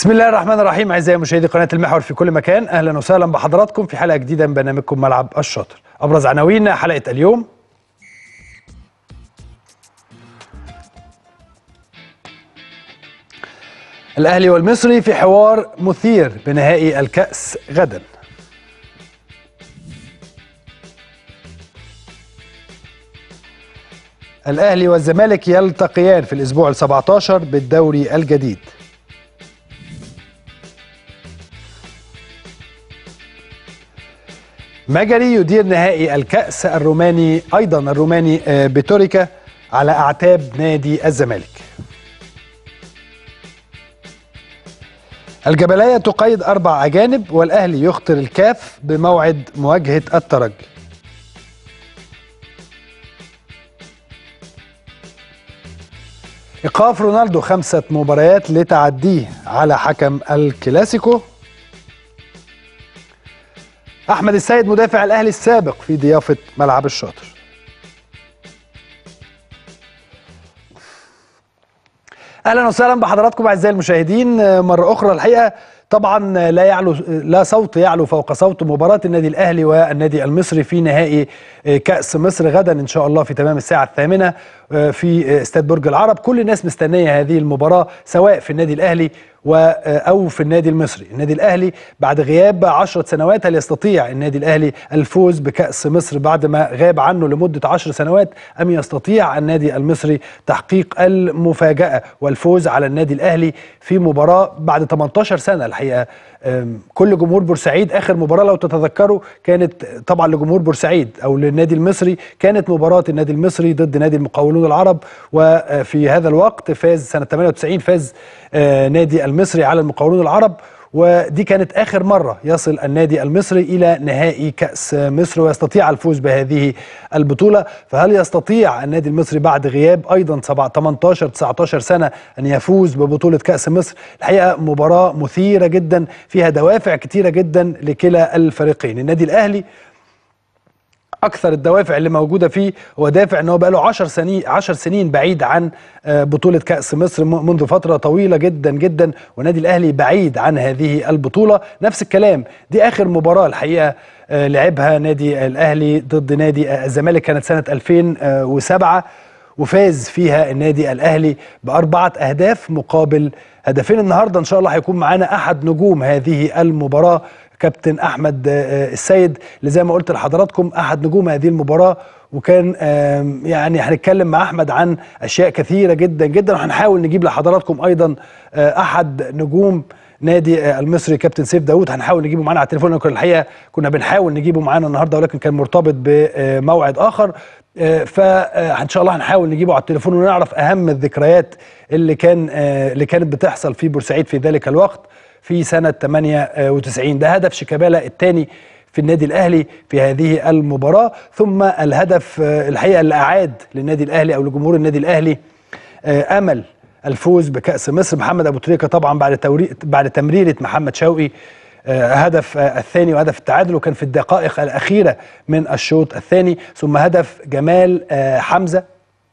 بسم الله الرحمن الرحيم اعزائي مشاهدي قناه المحور في كل مكان اهلا وسهلا بحضراتكم في حلقه جديده من برنامجكم ملعب الشاطر ابرز عناوين حلقه اليوم الاهلي والمصري في حوار مثير بنهائي الكاس غدا الاهلي والزمالك يلتقيان في الاسبوع ال 17 بالدوري الجديد مجري يدير نهائي الكأس الروماني أيضا الروماني بتوريكا على أعتاب نادي الزمالك الجبلية تقيد أربع أجانب والأهلي يخطر الكاف بموعد مواجهة الترجي إيقاف رونالدو خمسة مباريات لتعديه على حكم الكلاسيكو احمد السيد مدافع الاهلي السابق في ضيافه ملعب الشاطر اهلا وسهلا بحضراتكم اعزائي المشاهدين مره اخرى الحقيقه طبعا لا يعلو لا صوت يعلو فوق صوت مباراه النادي الاهلي والنادي المصري في نهائي كاس مصر غدا ان شاء الله في تمام الساعه الثامنه في استاد برج العرب كل الناس مستنيه هذه المباراه سواء في النادي الاهلي او في النادي المصري النادي الاهلي بعد غياب عشرة سنوات هل يستطيع النادي الاهلي الفوز بكاس مصر بعد ما غاب عنه لمده عشر سنوات ام يستطيع النادي المصري تحقيق المفاجاه والفوز على النادي الاهلي في مباراه بعد 18 سنه الحقيقه كل جمهور بورسعيد اخر مباراه لو تتذكروا كانت طبعا لجمهور بورسعيد او للنادي المصري كانت مباراه النادي المصري ضد نادي المقاولون العرب وفي هذا الوقت فاز سنه 98 فاز نادي المصري على المقاولون العرب ودي كانت اخر مره يصل النادي المصري الى نهائي كاس مصر ويستطيع الفوز بهذه البطوله فهل يستطيع النادي المصري بعد غياب ايضا 18 19 سنه ان يفوز ببطوله كاس مصر الحقيقه مباراه مثيره جدا فيها دوافع كتيره جدا لكلا الفريقين النادي الاهلي اكثر الدوافع اللي موجوده فيه هو دافع ان هو بقى له 10 سنين 10 سنين بعيد عن بطوله كاس مصر منذ فتره طويله جدا جدا والنادي الاهلي بعيد عن هذه البطوله نفس الكلام دي اخر مباراه الحقيقه لعبها نادي الاهلي ضد نادي الزمالك كانت سنه 2007 وفاز فيها النادي الاهلي باربعه اهداف مقابل هدفين النهارده ان شاء الله هيكون معانا احد نجوم هذه المباراه كابتن احمد السيد اللي زي ما قلت لحضراتكم احد نجوم هذه المباراه وكان يعني هنتكلم مع احمد عن اشياء كثيره جدا جدا وهنحاول نجيب لحضراتكم ايضا احد نجوم نادي المصري كابتن سيف داوود هنحاول نجيبه معانا على التليفون لكن الحقيقه كنا بنحاول نجيبه معانا النهارده ولكن كان مرتبط بموعد اخر فان شاء الله هنحاول نجيبه على التليفون ونعرف اهم الذكريات اللي كان اللي كانت بتحصل في بورسعيد في ذلك الوقت في سنة 98 ده هدف شيكابالا الثاني في النادي الأهلي في هذه المباراة ثم الهدف الحقيقة اللي أعاد للنادي الأهلي أو لجمهور النادي الأهلي أمل الفوز بكأس مصر محمد أبو تريكة طبعا بعد بعد تمريرة محمد شوقي هدف الثاني وهدف التعادل وكان في الدقائق الأخيرة من الشوط الثاني ثم هدف جمال حمزة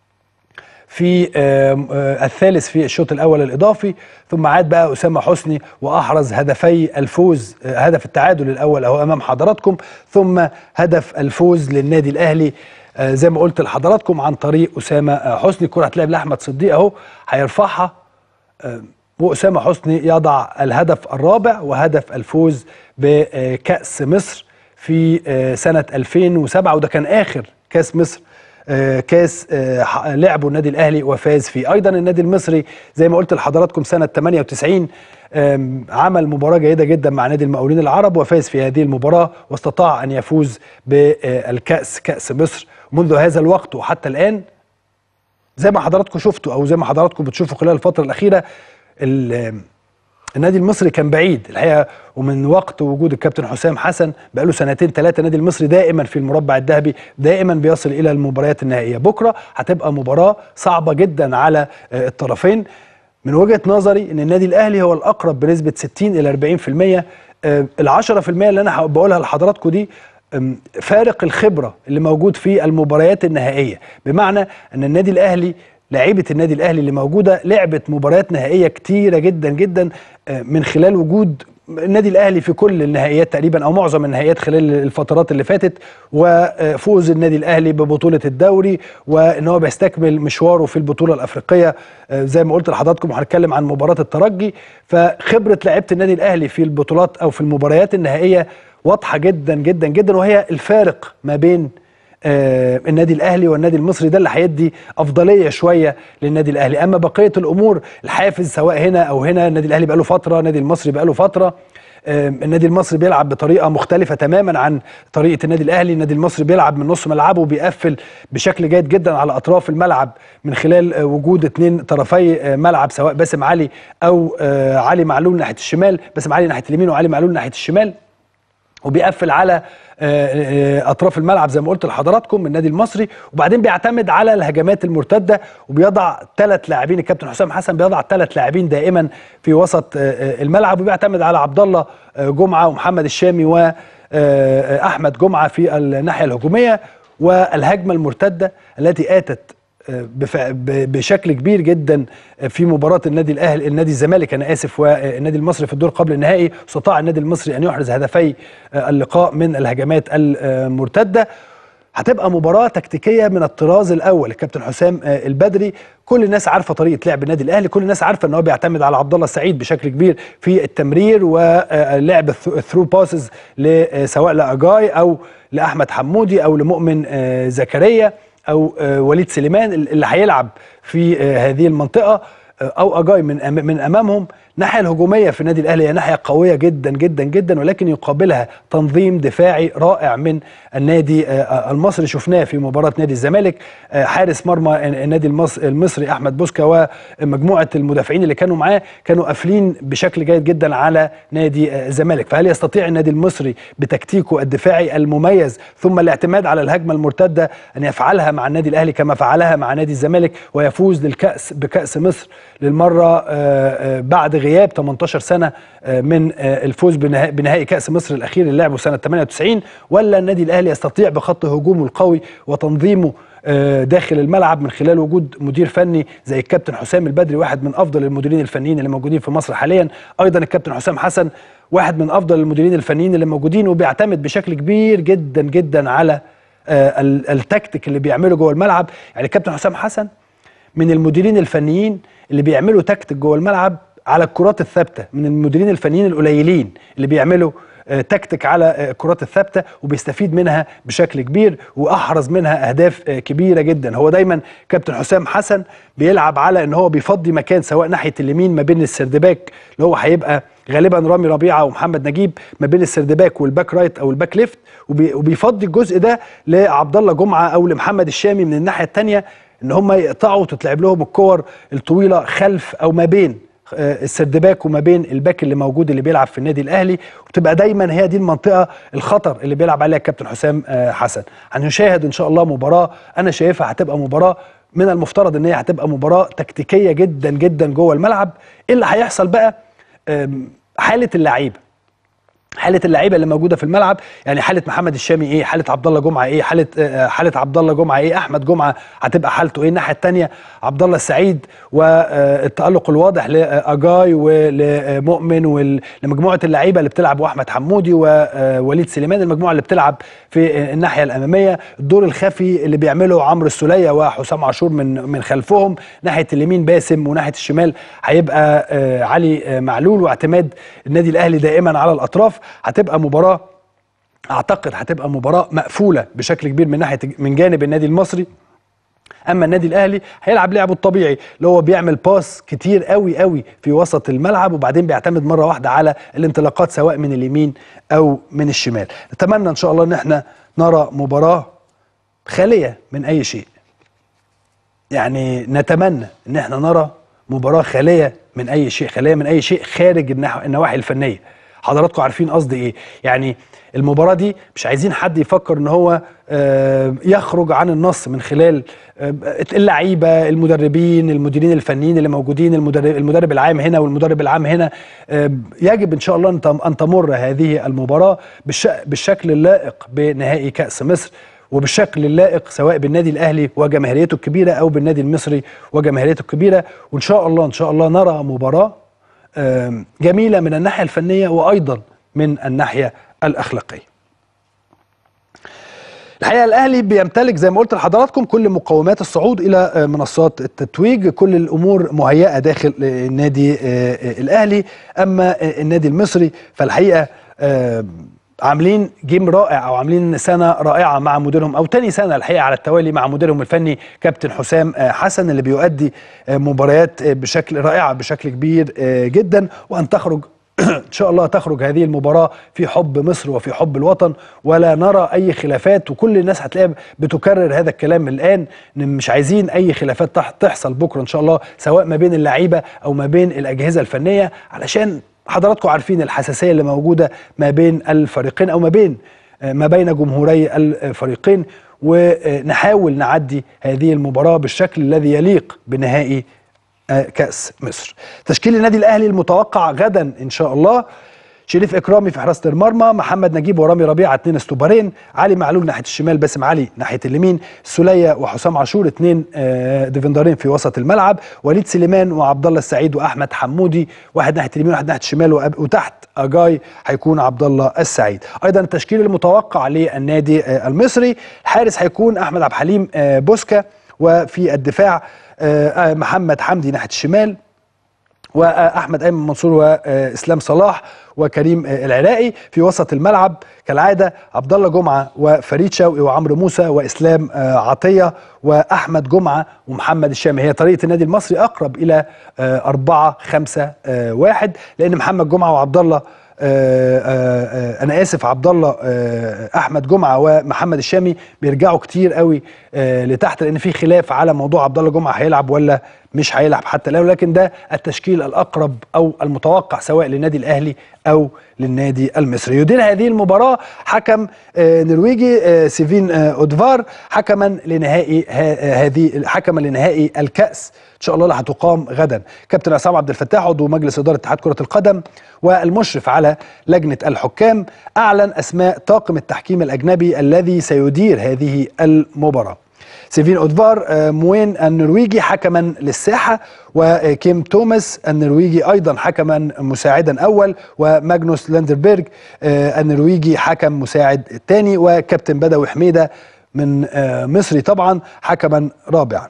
في الثالث في الشوط الاول الاضافي ثم عاد بقى اسامه حسني واحرز هدفي الفوز هدف التعادل الاول اهو امام حضراتكم ثم هدف الفوز للنادي الاهلي زي ما قلت لحضراتكم عن طريق اسامه حسني الكره هتلعب لاحمد صديق اهو هيرفعها واسامه حسني يضع الهدف الرابع وهدف الفوز بكاس مصر في سنه 2007 وده كان اخر كاس مصر كاس لعبه النادي الاهلي وفاز فيه ايضا النادي المصري زي ما قلت لحضراتكم سنه 98 عمل مباراه جيده جدا مع نادي المقاولين العرب وفاز في هذه المباراه واستطاع ان يفوز بالكاس كاس مصر منذ هذا الوقت وحتى الان زي ما حضراتكم شفتوا او زي ما حضراتكم بتشوفوا خلال الفتره الاخيره النادي المصري كان بعيد الحقيقه ومن وقت وجود الكابتن حسام حسن بقاله سنتين ثلاثه النادي المصري دائما في المربع الذهبي دائما بيصل الى المباريات النهائيه بكره هتبقى مباراه صعبه جدا على الطرفين من وجهه نظري ان النادي الاهلي هو الاقرب بنسبه 60 الى 40% ال 10% اللي انا بقولها لحضراتكم دي فارق الخبره اللي موجود في المباريات النهائيه بمعنى ان النادي الاهلي لاعيبه النادي الاهلي اللي موجوده لعبت مباريات نهائيه كتيره جدا جدا آه، من خلال وجود النادي الاهلي في كل النهائيات تقريبا او معظم النهائيات خلال الفترات اللي فاتت وفوز النادي الاهلي ببطوله الدوري وان هو بيستكمل مشواره في البطوله الافريقيه آه، زي ما قلت لحضراتكم وهنتكلم عن مباراه الترجي فخبره لعيبه النادي الاهلي في البطولات او في المباريات النهائيه واضحه جدا جدا جدا وهي الفارق ما بين آه النادي الاهلي والنادي المصري ده اللي هيدي افضليه شويه للنادي الاهلي اما بقيه الامور الحافز سواء هنا او هنا النادي الاهلي بقاله فتره النادي المصري بقاله فتره آه النادي المصري بيلعب بطريقه مختلفه تماما عن طريقه النادي الاهلي النادي المصري بيلعب من نص ملعبه وبيقفل بشكل جيد جدا على اطراف الملعب من خلال آه وجود اثنين طرفي آه ملعب سواء باسم علي او آه علي معلول ناحيه الشمال باسم علي ناحيه اليمين وعلي معلول ناحيه الشمال وبيقفل على اطراف الملعب زي ما قلت لحضراتكم من النادي المصري وبعدين بيعتمد على الهجمات المرتده وبيضع ثلاث لاعبين الكابتن حسام حسن بيضع ثلاث لاعبين دائما في وسط الملعب وبيعتمد على عبد الله جمعه ومحمد الشامي واحمد جمعه في الناحيه الهجوميه والهجمه المرتده التي اتت بشكل كبير جدا في مباراه النادي الاهلي النادي الزمالك انا اسف والنادي المصري في الدور قبل النهائي استطاع النادي المصري ان يحرز هدفي اللقاء من الهجمات المرتده هتبقى مباراة تكتيكية من الطراز الأول الكابتن حسام البدري كل الناس عارفة طريقة لعب النادي الأهلي كل الناس عارفة أن هو بيعتمد على عبد الله السعيد بشكل كبير في التمرير ولعب الثرو باسز سواء لأجاي أو لأحمد حمودي أو لمؤمن زكريا او وليد سليمان اللي هيلعب في هذه المنطقه او اجاي من من امامهم الناحيه الهجوميه في النادي الاهلي هي ناحيه قويه جدا جدا جدا ولكن يقابلها تنظيم دفاعي رائع من النادي المصري شفناه في مباراه نادي الزمالك حارس مرمى النادي المصري احمد بوسكا ومجموعه المدافعين اللي كانوا معاه كانوا قافلين بشكل جيد جدا على نادي الزمالك فهل يستطيع النادي المصري بتكتيكه الدفاعي المميز ثم الاعتماد على الهجمه المرتده ان يفعلها مع النادي الاهلي كما فعلها مع نادي الزمالك ويفوز للكاس بكاس مصر للمره بعد غياب 18 سنه من الفوز بنهائي كاس مصر الاخير اللي لعبه سنه 98 ولا النادي الاهلي يستطيع بخط هجومه القوي وتنظيمه داخل الملعب من خلال وجود مدير فني زي الكابتن حسام البدري واحد من افضل المديرين الفنيين اللي موجودين في مصر حاليا ايضا الكابتن حسام حسن واحد من افضل المديرين الفنيين اللي موجودين وبيعتمد بشكل كبير جدا جدا على التكتيك اللي بيعمله جوه الملعب يعني الكابتن حسام حسن من المديرين الفنيين اللي بيعملوا تكتيك جوه الملعب على الكرات الثابته من المديرين الفنيين القليلين اللي بيعملوا تكتيك على الكرات الثابته وبيستفيد منها بشكل كبير واحرز منها اهداف كبيره جدا هو دايما كابتن حسام حسن بيلعب على ان هو بيفضي مكان سواء ناحيه اليمين ما بين السردباك اللي هو هيبقى غالبا رامي ربيعه ومحمد نجيب ما بين السردباك والباك رايت او الباك ليفت وبيفضي الجزء ده لعبد الله جمعه او لمحمد الشامي من الناحيه الثانيه ان هم يقطعوا وتتلعب لهم الكور الطويله خلف او ما بين السردباك وما بين الباك اللي موجود اللي بيلعب في النادي الاهلي وتبقى دايما هي دي المنطقه الخطر اللي بيلعب عليها الكابتن حسام حسن هنشاهد ان شاء الله مباراه انا شايفها هتبقى مباراه من المفترض ان هي هتبقى مباراه تكتيكيه جدا جدا جوه الملعب ايه اللي هيحصل بقى حاله اللعيبه حاله اللعيبه اللي موجوده في الملعب يعني حاله محمد الشامي ايه حاله عبد الله جمعه ايه حاله حاله عبد الله جمعه ايه احمد جمعه هتبقى حالته ايه الناحيه الثانيه عبد الله السعيد والتالق الواضح لاجاي ولمؤمن ولمجموعه اللعيبه اللي بتلعب واحمد حمودي ووليد سليمان المجموعه اللي بتلعب في الناحيه الاماميه الدور الخفي اللي بيعمله عمرو السوليه وحسام عاشور من من خلفهم ناحيه اليمين باسم وناحيه الشمال هيبقى علي معلول واعتماد النادي الاهلي دائما على الاطراف هتبقى مباراه اعتقد هتبقى مباراه مقفوله بشكل كبير من ناحيه من جانب النادي المصري اما النادي الاهلي هيلعب لعبه الطبيعي اللي هو بيعمل باس كتير قوي قوي في وسط الملعب وبعدين بيعتمد مره واحده على الانطلاقات سواء من اليمين او من الشمال نتمنى ان شاء الله ان احنا نرى مباراه خاليه من اي شيء يعني نتمنى ان احنا نرى مباراه خاليه من اي شيء خاليه من اي شيء خارج النواحي الفنيه حضراتكم عارفين قصدي ايه يعني المباراه دي مش عايزين حد يفكر ان هو يخرج عن النص من خلال اللعيبه المدربين المديرين الفنيين اللي موجودين المدرب المدرب العام هنا والمدرب العام هنا يجب ان شاء الله ان تمر هذه المباراه بالشكل اللائق بنهائي كاس مصر وبالشكل اللائق سواء بالنادي الاهلي وجماهيريته الكبيره او بالنادي المصري وجماهيريته الكبيره وان شاء الله ان شاء الله نرى مباراه آم، جميله من الناحيه الفنيه وايضا من الناحيه الاخلاقيه الحقيقه الاهلي بيمتلك زي ما قلت لحضراتكم كل مقومات الصعود الى آه، منصات التتويج كل الامور مهيئه داخل آه، النادي آه، آه، الاهلي اما آه، النادي المصري فالحقيقه آه، عاملين جيم رائع او عاملين سنه رائعه مع مديرهم او تاني سنه الحقيقه على التوالي مع مديرهم الفني كابتن حسام آه، حسن اللي بيؤدي آه، مباريات آه، بشكل رائعه بشكل كبير آه، جدا وان تخرج ان شاء الله تخرج هذه المباراه في حب مصر وفي حب الوطن ولا نرى اي خلافات وكل الناس هتلاقيها بتكرر هذا الكلام الان ان مش عايزين اي خلافات تح- تحصل بكره ان شاء الله سواء ما بين اللعيبه او ما بين الاجهزه الفنيه علشان حضراتكم عارفين الحساسيه اللي موجوده ما بين الفريقين او ما بين ما بين جمهوري الفريقين ونحاول نعدي هذه المباراه بالشكل الذي يليق بنهائي آه، كأس مصر تشكيل النادي الأهلي المتوقع غدا إن شاء الله شريف إكرامي في حراسة المرمى محمد نجيب ورامي ربيعة اتنين استوبارين علي معلول ناحية الشمال باسم علي ناحية اليمين سولية وحسام عاشور اتنين آه، ديفندرين في وسط الملعب وليد سليمان وعبد الله السعيد وأحمد حمودي واحد ناحية اليمين وواحد ناحية الشمال وأب- وتحت أجاي هيكون عبد الله السعيد أيضا التشكيل المتوقع للنادي آه، المصري الحارس هيكون أحمد عبد الحليم آه، بوسكا وفي الدفاع آه، آه، محمد حمدي ناحيه الشمال واحمد ايمن منصور واسلام صلاح وكريم آه، العراقي في وسط الملعب كالعاده عبد الله جمعه وفريد شوقي وعمرو موسى واسلام آه، عطيه واحمد جمعه ومحمد الشامي هي طريقه النادي المصري اقرب الى 4 5 1 لان محمد جمعه وعبد الله آه، آه، آه، انا اسف عبد الله آه، احمد جمعه ومحمد الشامي بيرجعوا كتير قوي آه، لتحت لان في خلاف على موضوع عبد الله جمعه هيلعب ولا مش هيلعب حتى الان لكن ده التشكيل الاقرب او المتوقع سواء للنادي الاهلي او للنادي المصري يدير هذه المباراه حكم آه، نرويجي آه، سيفين آه، اودفار حكما لنهائي ه- آه، هذه حكما لنهائي الكاس ان شاء الله اللي هتقام غدا كابتن عصام عبد الفتاح عضو مجلس اداره اتحاد كره القدم والمشرف على لجنه الحكام اعلن اسماء طاقم التحكيم الاجنبي الذي سيدير هذه المباراه سيفين اودفار آه، موين النرويجي حكما للساحه وكيم توماس النرويجي ايضا حكما مساعدا اول وماجنوس لاندربيرج آه، النرويجي حكم مساعد ثاني وكابتن بدوي حميده من آه، مصري طبعا حكما رابعا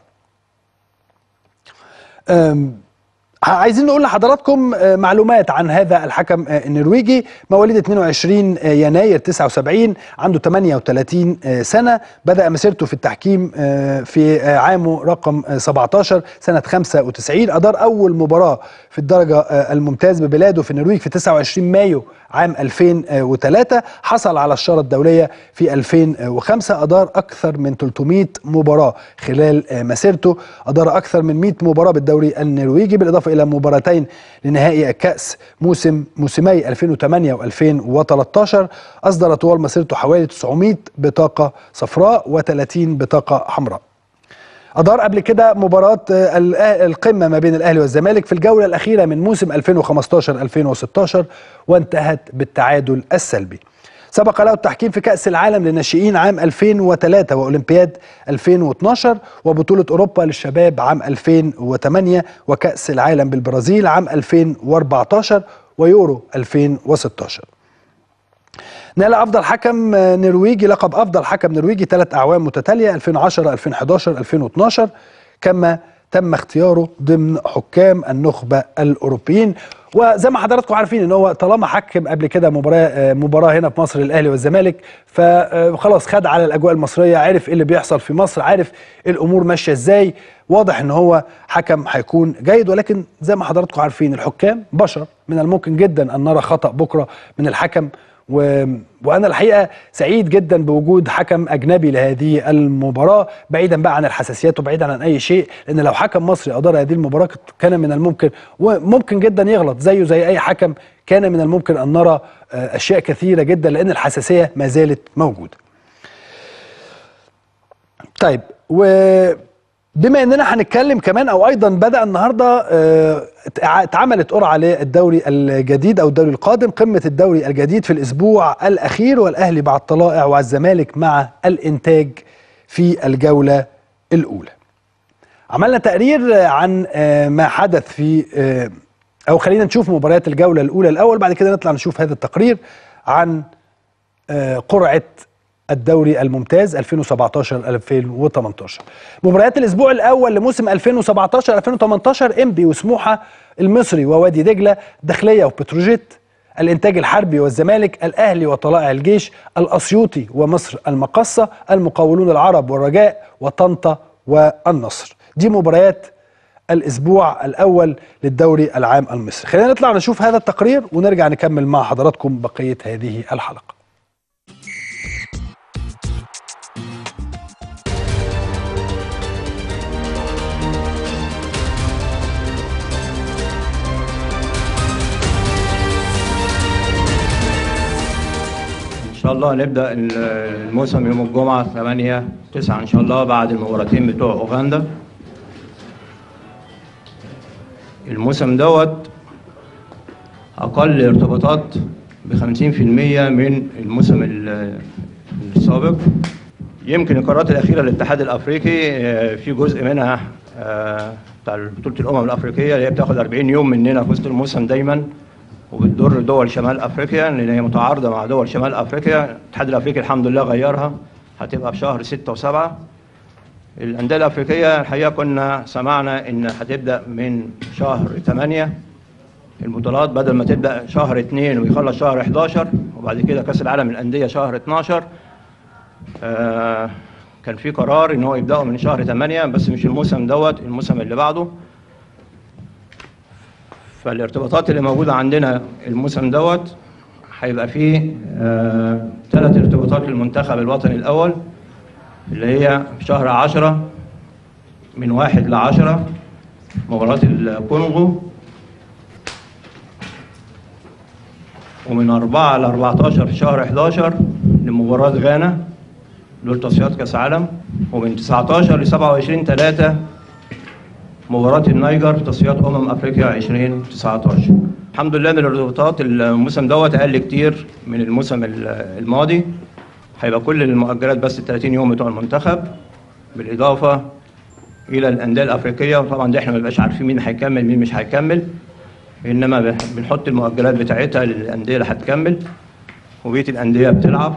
أم، عايزين نقول لحضراتكم آه، معلومات عن هذا الحكم آه، النرويجي مواليد 22 آه، يناير 79 عنده 38 آه، سنة بدأ مسيرته في التحكيم آه، في آه، عامه رقم آه، 17 سنة 95 أدار أول مباراة في الدرجة آه، الممتاز ببلاده في النرويج في 29 مايو عام 2003 حصل على الشارة الدولية في 2005 أدار أكثر من 300 مباراة خلال آه، مسيرته أدار أكثر من 100 مباراة بالدوري النرويجي بالإضافة إلى مباراتين لنهائي الكأس موسم موسمي 2008 و2013 أصدر طوال مسيرته حوالي 900 بطاقة صفراء و30 بطاقة حمراء أدار قبل كده مباراة آه، الأه- القمة ما بين الأهلي والزمالك في الجولة الأخيرة من موسم 2015-2016 وانتهت بالتعادل السلبي سبق له التحكيم في كأس العالم للناشئين عام 2003 وأولمبياد 2012 وبطولة أوروبا للشباب عام 2008 وكأس العالم بالبرازيل عام 2014 ويورو 2016 نال افضل حكم آه، نرويجي لقب افضل حكم نرويجي ثلاث اعوام متتاليه 2010 2011 2012 كما تم اختياره ضمن حكام النخبه الاوروبيين وزي ما حضراتكم عارفين ان هو طالما حكم قبل كده مباراه آه، مباراه هنا في مصر الاهلي والزمالك فخلاص خد على الاجواء المصريه عارف ايه اللي بيحصل في مصر عارف إيه الامور ماشيه ازاي واضح ان هو حكم هيكون جيد ولكن زي ما حضراتكم عارفين الحكام بشر من الممكن جدا ان نرى خطا بكره من الحكم و... وانا الحقيقه سعيد جدا بوجود حكم اجنبي لهذه المباراه بعيدا بقى عن الحساسيات وبعيدا عن اي شيء لان لو حكم مصري ادار هذه المباراه كت- كان من الممكن وممكن جدا يغلط زيه زي اي حكم كان من الممكن ان نرى آه، اشياء كثيره جدا لان الحساسيه ما زالت موجوده. طيب و بما اننا هنتكلم كمان او ايضا بدا النهارده آه، اتعملت قرعه للدوري الجديد او الدوري القادم قمه الدوري الجديد في الاسبوع الاخير والاهلي مع الطلائع والزمالك مع الانتاج في الجوله الاولى. عملنا تقرير عن آه، ما حدث في آه، او خلينا نشوف مباريات الجوله الاولى الاول بعد كده نطلع نشوف هذا التقرير عن قرعه الدوري الممتاز 2017 2018 مباريات الاسبوع الاول لموسم 2017 2018 انبي وسموحه المصري ووادي دجله داخليه وبتروجيت الانتاج الحربي والزمالك الاهلي وطلائع الجيش الاسيوطي ومصر المقصه المقاولون العرب والرجاء وطنطا والنصر دي مباريات الاسبوع الاول للدوري العام المصري خلينا نطلع نشوف هذا التقرير ونرجع نكمل مع حضراتكم بقيه هذه الحلقه شاء الله نبدا الموسم يوم الجمعه 8 9 ان شاء الله بعد المباراتين بتوع اوغندا الموسم دوت اقل ارتباطات ب 50% من الموسم السابق يمكن القرارات الاخيره للاتحاد الافريقي آه، في جزء منها آه، بتاع بطوله الامم الافريقيه اللي هي بتاخد 40 يوم مننا في وسط الموسم دايما وبتضر دول شمال افريقيا لان هي متعارضه مع دول شمال افريقيا الاتحاد الافريقي الحمد لله غيرها هتبقى في شهر 6 و7 الانديه الافريقيه الحقيقه كنا سمعنا ان هتبدا من شهر 8 البطولات بدل ما تبدا شهر 2 ويخلص شهر 11 وبعد كده كاس العالم للانديه شهر 12 آه كان في قرار ان هو يبداوا من شهر 8 بس مش الموسم دوت الموسم اللي بعده فالارتباطات اللي موجودة عندنا الموسم دوت هيبقى فيه ثلاث آه ارتباطات للمنتخب الوطني الأول اللي هي في شهر عشرة من واحد لعشرة مباراة الكونغو ومن أربعة لأربعتاشر في شهر 11 لمباراة غانا دول تصفيات كأس عالم ومن 19 ل 27 3 مباراة النيجر في تصفيات أمم أفريقيا 2019 الحمد لله ان الارتباطات الموسم دوت أقل كتير من الموسم الماضي هيبقى كل المؤجلات بس 30 يوم بتوع المنتخب بالإضافة إلى الأندية الأفريقية وطبعا دي احنا ما بنبقاش عارفين مين هيكمل مين مش هيكمل إنما بنحط المؤجلات بتاعتها للأندية اللي هتكمل وبقية الأندية بتلعب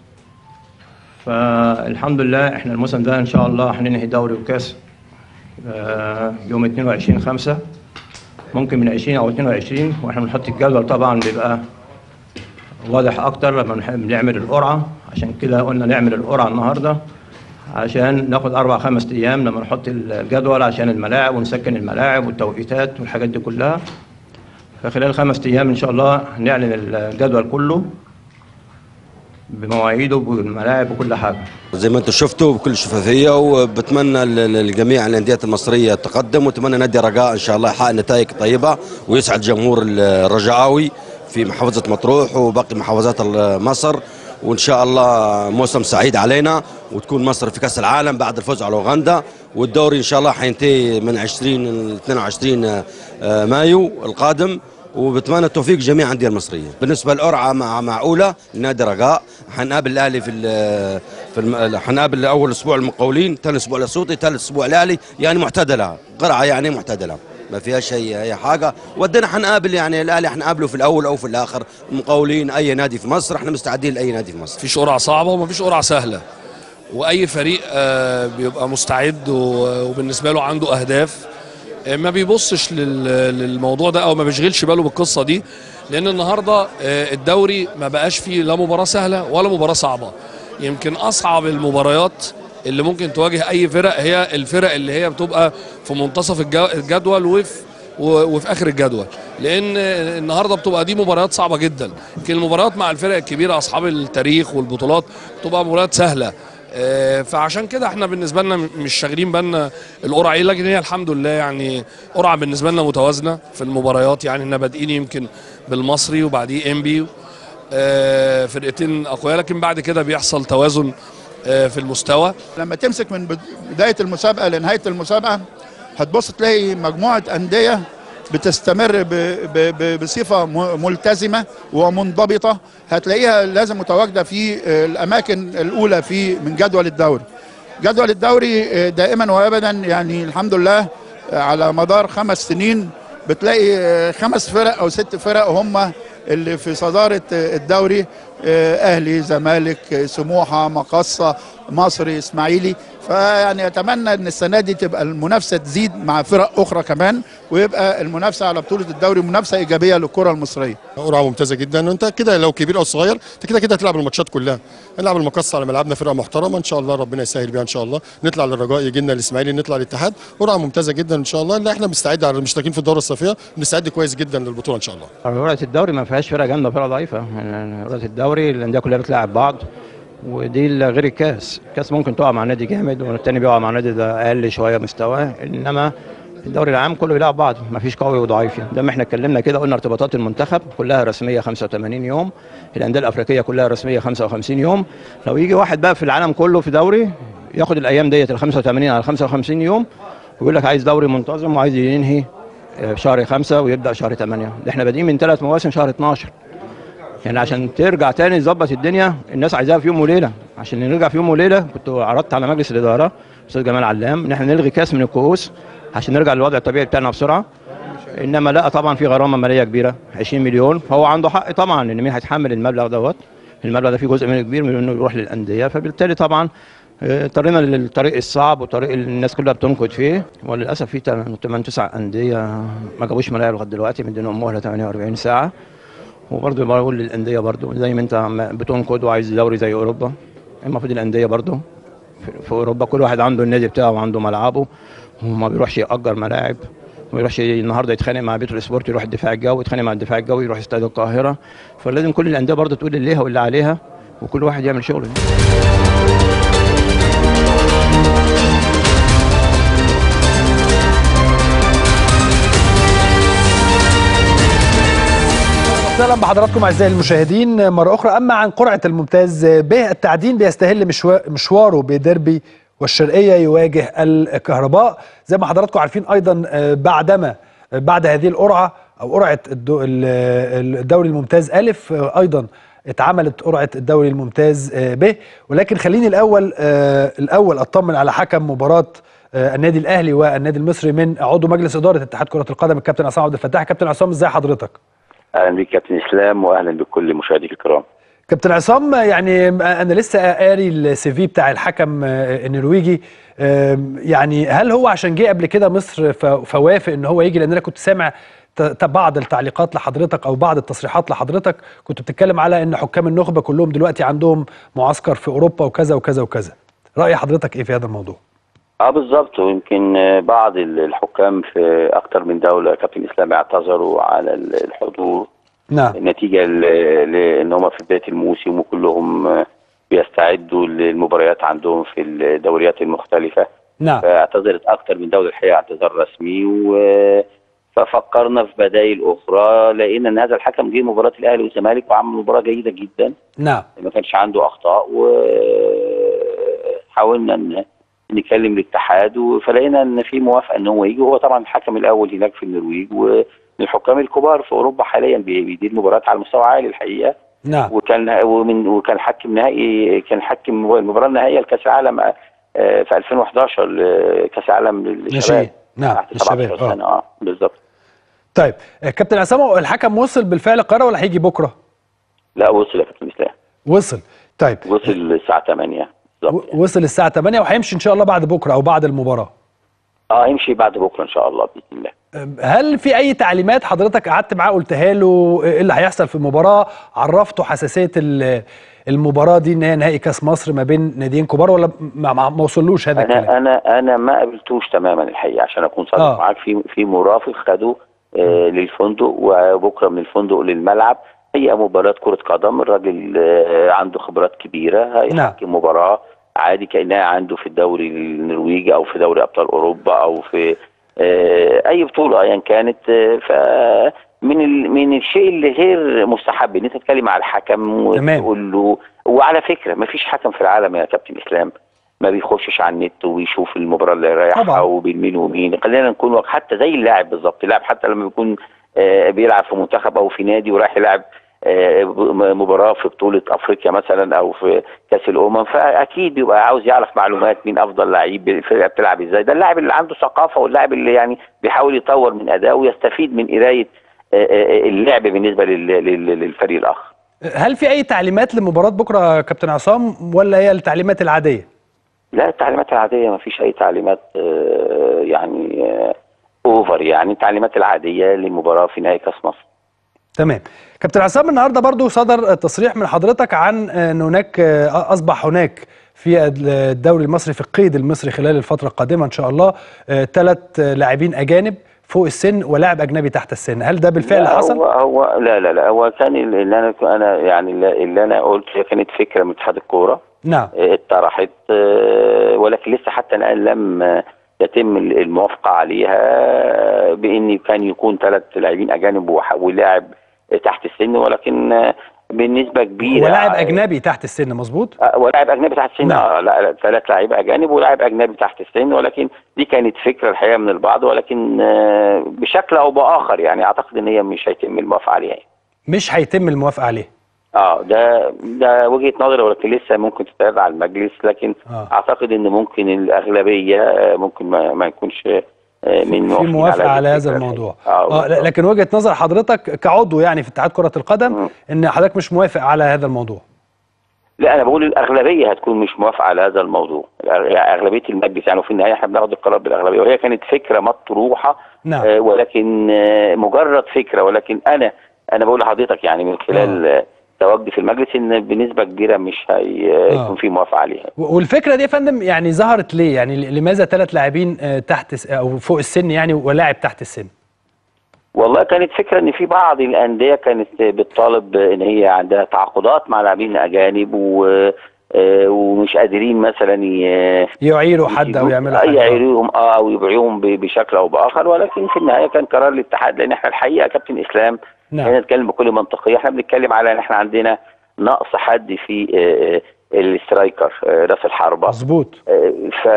فالحمد لله احنا الموسم ده إن شاء الله هننهي دوري وكاس آه، يوم 22 5 ممكن من 20 او 22 واحنا بنحط الجدول طبعا بيبقى واضح اكتر لما بنعمل القرعه عشان كده قلنا نعمل القرعه النهارده عشان ناخد اربع خمس ايام لما نحط الجدول عشان الملاعب ونسكن الملاعب والتوقيتات والحاجات دي كلها فخلال خمس ايام ان شاء الله نعلن الجدول كله بمواعيده بالملاعب وكل حاجه زي ما انتم شفتوا بكل شفافيه وبتمنى للجميع الانديه المصريه التقدم واتمنى نادي رجاء ان شاء الله يحقق نتائج طيبه ويسعد جمهور الرجاوي في محافظه مطروح وباقي محافظات مصر وان شاء الله موسم سعيد علينا وتكون مصر في كاس العالم بعد الفوز على اوغندا والدوري ان شاء الله حينتهي من 20 ل 22 مايو القادم وبتمنى التوفيق جميع الانديه المصريه بالنسبه للقرعه مع معقوله لنادي رجاء حنقابل الاهلي في في الم... حنقابل اول اسبوع المقاولين ثاني اسبوع الاسيوطي ثالث اسبوع الاهلي يعني معتدله قرعه يعني معتدله ما فيها شيء اي حاجه ودنا حنقابل يعني الاهلي حنقابله في الاول او في الاخر المقاولين اي نادي في مصر احنا مستعدين لاي نادي في مصر فيش قرعه صعبه وما فيش قرعه سهله واي فريق بيبقى مستعد وبالنسبه له عنده اهداف ما بيبصش للموضوع ده او ما بيشغلش باله بالقصه دي لان النهارده الدوري ما بقاش فيه لا مباراه سهله ولا مباراه صعبه يمكن اصعب المباريات اللي ممكن تواجه اي فرق هي الفرق اللي هي بتبقى في منتصف الجدول وفي وفي اخر الجدول لان النهارده بتبقى دي مباريات صعبه جدا يمكن المباريات مع الفرق الكبيره اصحاب التاريخ والبطولات بتبقى مباريات سهله فعشان كده احنا بالنسبه لنا مش شاغلين بالنا القرعه ايه لكن هي الحمد لله يعني قرعه بالنسبه لنا متوازنه في المباريات يعني احنا بادئين يمكن بالمصري وبعديه انبي فرقتين اقوياء لكن بعد كده بيحصل توازن آه، في المستوى لما تمسك من بد- بدايه المسابقه لنهايه المسابقه هتبص تلاقي مجموعه انديه بتستمر ب- ب- ب- بصفه م- ملتزمه ومنضبطه هتلاقيها لازم متواجده في آه، الاماكن الاولى في من جدول الدوري جدول الدوري آه، دائما وابدا يعني الحمد لله آه، على مدار خمس سنين بتلاقي آه، خمس فرق او ست فرق هم اللي في صداره آه، الدوري آه، اهلي زمالك آه، سموحه مقصه مصري اسماعيلي فيعني اتمنى ان السنه دي تبقى المنافسه تزيد مع فرق اخرى كمان ويبقى المنافسه على بطوله الدوري منافسه ايجابيه للكره المصريه قرعه ممتازه جدا وانت كده لو كبير او صغير انت كده كده هتلعب الماتشات كلها نلعب المقص على ملعبنا فرقه محترمه ان شاء الله ربنا يسهل بيها ان شاء الله نطلع للرجاء يجي لنا الاسماعيلي نطلع للاتحاد قرعه ممتازه جدا ان شاء الله اللي احنا بنستعد على المشتركين في الدوره الصيفيه بنستعد كويس جدا للبطوله ان شاء الله قرعة الدوري ما فيهاش فرقة جامدة وفرقة ضعيفة يعني قرعة الدوري الأندية كلها بتلاعب بعض ودي ال- غير الكاس الكاس ممكن تقع مع نادي جامد والتاني بيقع مع نادي ده أقل شوية مستواه إنما الدوري العام كله بيلعب بعض ما فيش قوي وضعيف يعني ده ما احنا اتكلمنا كده قلنا ارتباطات المنتخب كلها رسميه 85 يوم الانديه الافريقيه كلها رسميه 55 يوم لو يجي واحد بقى في العالم كله في دوري ياخد الايام ديت ال 85 على 55 يوم ويقول لك عايز دوري منتظم وعايز ينهي في شهر خمسة ويبدأ شهر ثمانية ده احنا بادئين من ثلاث مواسم شهر 12 يعني عشان ترجع تاني تظبط الدنيا الناس عايزاها في يوم وليله عشان نرجع في يوم وليله كنت عرضت على مجلس الاداره استاذ جمال علام ان احنا نلغي كاس من الكؤوس عشان نرجع للوضع الطبيعي بتاعنا بسرعه انما لا طبعا في غرامه ماليه كبيره 20 مليون فهو عنده حق طبعا ان مين هيتحمل المبلغ دوت المبلغ ده فيه جزء منه كبير من انه يروح للانديه فبالتالي طبعا اه، اضطرينا للطريق الصعب وطريق اللي الناس كلها بتنقد فيه وللاسف في 8 9 انديه ما جابوش ملاعب لغايه دلوقتي مدينهم مهله 48 ساعه وبرضه بقول للانديه برضه زي ما انت عم بتنقد وعايز دوري زي اوروبا المفروض الانديه برضه في- في اوروبا كل واحد عنده النادي بتاعه وعنده ملعبه وما بيروحش ياجر ملاعب ما يروحش النهارده يتخانق مع بيترو سبورت يروح الدفاع الجوي يتخانق مع الدفاع الجوي يروح استاد القاهره فلازم كل الانديه برضه تقول اللي ليها واللي عليها وكل واحد يعمل شغله اهلا بحضراتكم اعزائي المشاهدين مره اخرى اما عن قرعه الممتاز به التعدين بيستهل مشوا- مشواره بديربي والشرقيه يواجه الكهرباء زي ما حضراتكم عارفين ايضا آه، بعدما آه، بعد هذه القرعه او قرعه الدو- ال- الدوري الممتاز الف آه، ايضا اتعملت قرعه الدوري الممتاز آه، ب ولكن خليني الاول آه، الاول اطمن على حكم مباراه آه، النادي الاهلي والنادي المصري من عضو مجلس اداره اتحاد كره القدم الكابتن عصام عبد الفتاح كابتن عصام ازي حضرتك اهلا بك كابتن اسلام واهلا بكل مشاهديك الكرام كابتن عصام يعني انا لسه قاري السي في بتاع الحكم آه، النرويجي آم، يعني هل هو عشان جه قبل كده مصر ف- فوافق ان هو يجي لان انا كنت سامع ت- ت- بعض التعليقات لحضرتك او بعض التصريحات لحضرتك كنت بتتكلم على ان حكام النخبه كلهم دلوقتي عندهم معسكر في اوروبا وكذا وكذا وكذا راي حضرتك ايه في هذا الموضوع اه بالظبط ويمكن آه، بعض ال- الحكام في اكثر من دوله كابتن اسلام اعتذروا على ال- الحضور نعم نتيجه ل- لان هم في بدايه الموسم وكلهم آه، بيستعدوا للمباريات عندهم في الدوريات المختلفه نعم فاعتذرت اكثر من دوله الحقيقه اعتذار رسمي و ففكرنا في بدائل اخرى لقينا ان هذا الحكم جه مباراه الاهلي والزمالك وعمل مباراه جيده جدا نعم ما كانش عنده اخطاء وحاولنا ان نكلم الاتحاد و- فلقينا ان في موافقه ان هو يجي وهو طبعا الحكم الاول هناك في النرويج ومن الحكام الكبار في اوروبا حاليا بي- بيدير مباريات على مستوى عالي الحقيقه نعم وكان ومن وكان حكم نهائي كان حكم المباراه النهائيه لكاس العالم آه، في 2011 لكاس العالم للشباب ناشئين. نعم، تحت للشباب، 17 آه. سنه اه بالظبط طيب آه، كابتن عصام هو الحكم وصل بالفعل القاهره ولا هيجي بكره لا وصل يا كابتن اسلام وصل طيب وصل الساعه 8 بالظبط و- وصل الساعه 8 وهيمشي ان شاء الله بعد بكره او بعد المباراه اه يمشي بعد بكره ان شاء الله باذن الله هل في اي تعليمات حضرتك قعدت معاه قلتها له ايه اللي هيحصل في المباراه عرفته حساسيه ال- المباراه دي ان هي نهائي كاس مصر ما بين ناديين كبار ولا ما, ما ما وصلوش هذا الكلام انا انا انا ما قابلتوش تماما الحقيقه عشان اكون صادق آه. آه. معاك في في مرافق خده آه للفندق وبكره من الفندق للملعب هي مباراه كره قدم الراجل آه عنده خبرات كبيره هيحكم مباراه عادي كانها عنده في الدوري النرويجي او في دوري ابطال اوروبا او في آه اي بطوله ايا كانت آه ف من ال... من الشيء اللي غير مستحب ان انت تتكلم على الحكم تمام. وتقول له و... وعلى فكره ما فيش حكم في العالم يا كابتن اسلام ما بيخشش على النت ويشوف المباراه اللي رايحها وبين مين ومين خلينا نكون حتى زي اللاعب بالظبط اللاعب حتى لما بيكون آه بيلعب في منتخب او في نادي ورايح يلعب آه مباراه في بطوله افريقيا مثلا او في كاس الامم فاكيد بيبقى عاوز يعرف معلومات مين افضل لعيب الفرقه بتلعب ازاي ده اللاعب اللي عنده ثقافه واللاعب اللي يعني بيحاول يطور من ادائه ويستفيد من قرايه آه اللعب بالنسبه للفريق الاخر هل في اي تعليمات لمباراه بكره كابتن عصام ولا هي التعليمات العاديه لا التعليمات العاديه ما فيش اي تعليمات آه يعني آه اوفر يعني التعليمات العاديه لمباراه في نهائي كاس مصر تمام كابتن عصام النهارده برضو صدر تصريح من حضرتك عن ان هناك اصبح هناك في الدوري المصري في القيد المصري خلال الفتره القادمه ان شاء الله ثلاث لاعبين اجانب فوق السن ولاعب اجنبي تحت السن هل ده بالفعل حصل هو هو لا لا لا هو كان اللي انا انا يعني اللي انا قلت هي كانت فكره من اتحاد الكوره نعم اتطرحت ولكن لسه حتى الان لم يتم الموافقه عليها بان كان يكون ثلاث لاعبين اجانب ولاعب تحت السن ولكن بنسبه كبيره ولاعب اجنبي تحت السن مظبوط ولاعب اجنبي تحت السن نعم. اه لا ثلاث لعيبه اجانب ولاعب اجنبي تحت السن ولكن دي كانت فكره الحقيقه من البعض ولكن بشكل او باخر يعني اعتقد ان هي مش هيتم الموافقه عليها يعني. مش هيتم الموافقه عليها اه ده ده وجهه نظري ولكن لسه ممكن تتعرض على المجلس لكن آه. اعتقد ان ممكن الاغلبيه ممكن ما, ما يكونش من في موافقه على هذا الموضوع اه, آه لكن وجهه نظر حضرتك كعضو يعني في اتحاد كره القدم م. ان حضرتك مش موافق على هذا الموضوع لا انا بقول الاغلبيه هتكون مش موافقه على هذا الموضوع اغلبيه المجلس يعني وفي النهايه احنا بناخد القرار بالاغلبيه وهي كانت فكره مطروحه نعم. آه ولكن آه مجرد فكره ولكن انا انا بقول لحضرتك يعني من خلال آه. تواجدي في المجلس ان بنسبه كبيره مش هيكون في موافقه عليها والفكره دي يا فندم يعني ظهرت ليه يعني لماذا ثلاث لاعبين تحت او فوق السن يعني ولاعب تحت السن والله كانت فكره ان في بعض الانديه كانت بتطالب ان هي عندها تعاقدات مع لاعبين اجانب و ومش قادرين مثلا يعيروا حد او يعملوا حاجه يعيروهم اه او يبيعوهم بشكل او باخر ولكن في النهايه كان قرار الاتحاد لان احنا الحقيقه كابتن اسلام نعم. احنا نتكلم بكل منطقيه احنا بنتكلم على ان احنا عندنا نقص حد في الاسترايكر راس الحربه مظبوط ف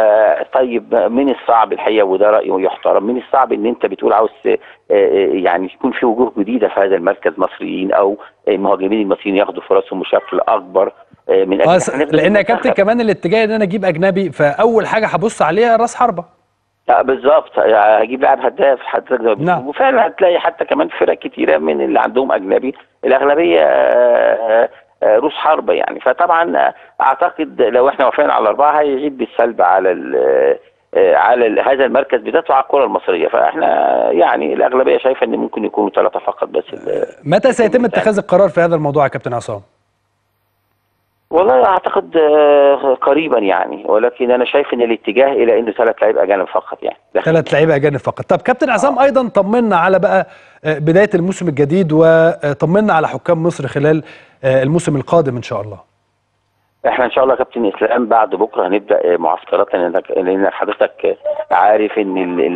طيب من الصعب الحقيقه وده راي يحترم من الصعب ان انت بتقول عاوز يعني يكون في وجوه جديده في هذا المركز مصريين او المهاجمين المصريين ياخدوا فرصهم بشكل اكبر من أجل لان يا كابتن كمان الاتجاه ان انا اجيب اجنبي فاول حاجه هبص عليها راس حربه بالظبط هجيب لاعب هداف حضرتك نعم. وفعلا هتلاقي حتى كمان فرق كتيره من اللي عندهم اجنبي الاغلبيه روس حربه يعني فطبعا اعتقد لو احنا وافقنا على الاربعه هيعيد بالسلب على ال على ال هذا المركز بالذات وعلى الكره المصريه فاحنا يعني الاغلبيه شايفه ان ممكن يكونوا ثلاثه فقط بس متى سيتم اتخاذ القرار في هذا الموضوع يا كابتن عصام؟ والله اعتقد قريبا يعني ولكن انا شايف ان الاتجاه الى انه ثلاث لعيبه اجانب فقط يعني ثلاث لعيبه اجانب فقط طب كابتن عصام آه. ايضا طمنا على بقى بدايه الموسم الجديد وطمنا على حكام مصر خلال الموسم القادم ان شاء الله احنا ان شاء الله كابتن اسلام بعد بكره هنبدا معسكرات لان حضرتك عارف ان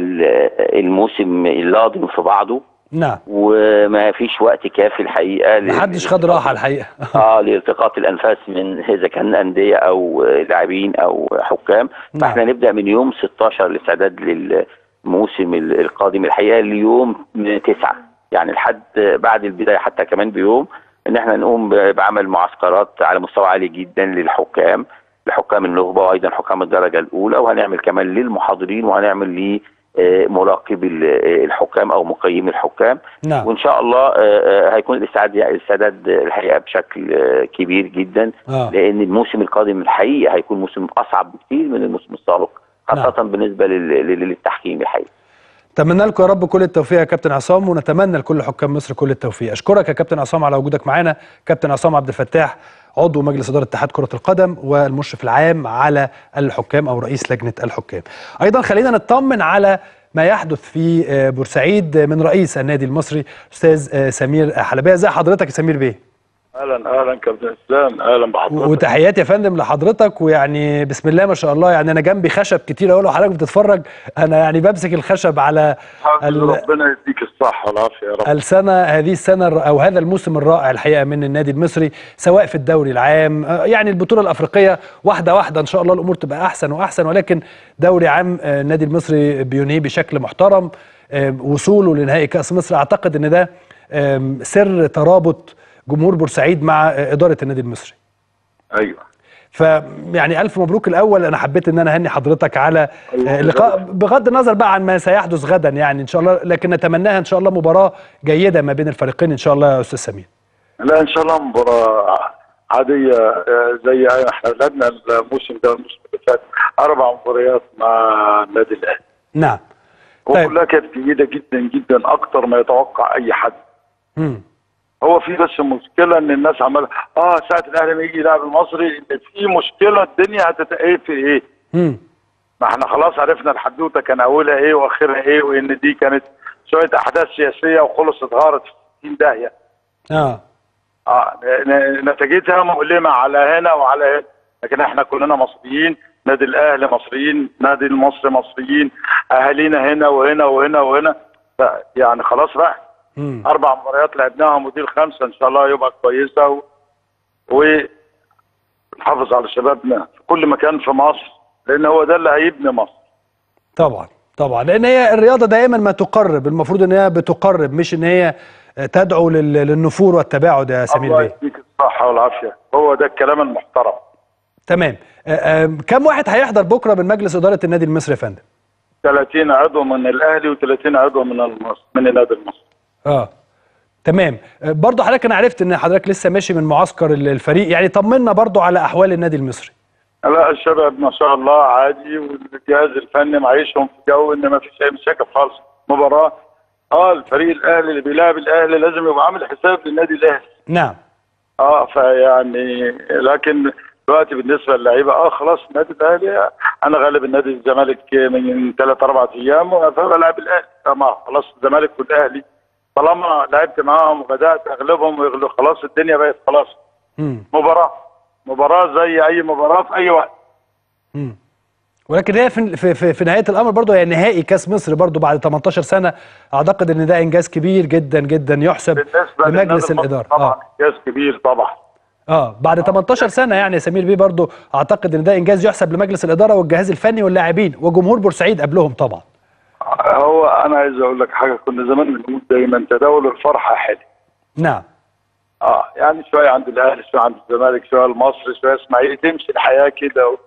الموسم لاضم في بعضه نعم وما فيش وقت كافي الحقيقه ما حدش خد راحه الحقيقه اه لالتقاط الانفاس من اذا كان انديه او لاعبين او حكام نعم. فاحنا نبدا من يوم 16 الاستعداد للموسم القادم الحقيقه ليوم 9 يعني لحد بعد البدايه حتى كمان بيوم ان احنا نقوم بعمل معسكرات على مستوى عالي جدا للحكام لحكام النخبه وايضا حكام الدرجه الاولى وهنعمل كمان للمحاضرين وهنعمل ليه مراقب الحكام او مقيم الحكام نعم. وان شاء الله هيكون الاستعداد الاستعداد الحقيقه بشكل كبير جدا آه. لان الموسم القادم الحقيقه هيكون موسم اصعب بكثير من الموسم السابق خاصه نعم. بالنسبه للتحكيم الحقيقه اتمنى لكم يا رب كل التوفيق يا كابتن عصام ونتمنى لكل حكام مصر كل التوفيق اشكرك يا كابتن عصام على وجودك معانا كابتن عصام عبد الفتاح عضو مجلس اداره اتحاد كره القدم والمشرف العام على الحكام او رئيس لجنه الحكام ايضا خلينا نطمن على ما يحدث في بورسعيد من رئيس النادي المصري استاذ سمير حلبيه ازي حضرتك يا سمير بيه اهلا اهلا كابتن اسلام اهلا بحضرتك وتحياتي يا فندم لحضرتك ويعني بسم الله ما شاء الله يعني انا جنبي خشب كتير اقول حضرتك بتتفرج انا يعني بمسك الخشب على ال... ربنا يديك الصحه والعافيه يا رب السنه هذه السنه الر- او هذا الموسم الرائع الحقيقه من النادي المصري سواء في الدوري العام آه، يعني البطوله الافريقيه واحده واحده ان شاء الله الامور تبقى احسن واحسن ولكن دوري عام آه، النادي المصري بينهيه بشكل محترم آه، وصوله لنهائي كاس مصر اعتقد ان ده آم، سر ترابط جمهور بورسعيد مع آه، اداره النادي المصري ايوه فيعني الف مبروك الاول انا حبيت ان انا اهني حضرتك على آه، اللقاء بغض النظر بقى عن ما سيحدث غدا يعني ان شاء الله لكن نتمناها ان شاء الله مباراه جيده ما بين الفريقين ان شاء الله يا استاذ سمير لا ان شاء الله مباراه عاديه آه، زي أي- احنا لعبنا الموسم ده الموسم اللي فات اربع مباريات مع النادي الاهلي نعم طيب. وكلها كانت جيده جدا جدا اكتر ما يتوقع اي حد مم. هو في بس مشكله ان الناس عماله اه ساعه الاهلي ما يجي يلعب المصري ان في مشكله الدنيا هتتقيد في ايه؟ مم. ما احنا خلاص عرفنا الحدوته كان اولها ايه واخرها ايه وان دي كانت شويه احداث سياسيه وخلصت غارت في 60 داهيه اه اه ن- ن- نتيجتها مؤلمه على هنا وعلى هنا لكن احنا كلنا مصريين نادي الاهلي مصريين نادي المصري مصريين اهالينا هنا وهنا وهنا وهنا ف- يعني خلاص بقى مم. اربع مباريات لعبناهم ودي الخامسه ان شاء الله يبقى كويسه و... ونحافظ على شبابنا في كل مكان في مصر لان هو ده اللي هيبني مصر طبعا طبعا لان هي الرياضه دائما ما تقرب المفروض ان هي بتقرب مش ان هي آه، تدعو لل- للنفور والتباعد يا سمير الله بيه يديك الصحه والعافيه هو ده الكلام المحترم تمام آه، آه، كم واحد هيحضر بكره من مجلس اداره النادي المصري يا فندم 30 عضو من الاهلي و30 عضو من المصر من النادي المصري اه تمام آه، برضو حضرتك انا عرفت ان حضرتك لسه ماشي من معسكر ال- الفريق يعني طمنا برضو على احوال النادي المصري لا الشباب ما شاء الله عادي والجهاز الفني معيشهم في جو ان ما فيش اي مشاكل خالص مباراه اه الفريق الاهلي اللي بيلاعب الاهلي لازم يبقى عامل حساب للنادي الاهلي نعم اه فيعني لكن دلوقتي بالنسبه للعيبه اه خلاص النادي الاهلي انا غالب النادي الزمالك من ثلاث اربع ايام فبلعب الاهلي آه، خلاص الزمالك والاهلي طالما لعبت معاهم وبدات اغلبهم ويغلب خلاص الدنيا بقت خلاص مم. مباراه مباراه زي اي مباراه في اي وقت مم. ولكن هي في, في, في, في نهايه الامر برضو هي نهائي كاس مصر برضو بعد 18 سنه اعتقد ان ده انجاز كبير جدا جدا يحسب بالنسبه لمجلس للنادي المصري الاداره طبعا اه انجاز كبير طبعا اه بعد 18 سنه يعني يا سمير بيه برضو اعتقد ان ده انجاز يحسب لمجلس الاداره والجهاز الفني واللاعبين وجمهور بورسعيد قبلهم طبعا هو انا عايز اقول لك حاجه كنا زمان بنقول دايما تداول الفرحه حلو نعم اه يعني شويه عند الاهلي شويه عند الزمالك شويه المصري شويه اسماعيلي تمشي الحياه كده و...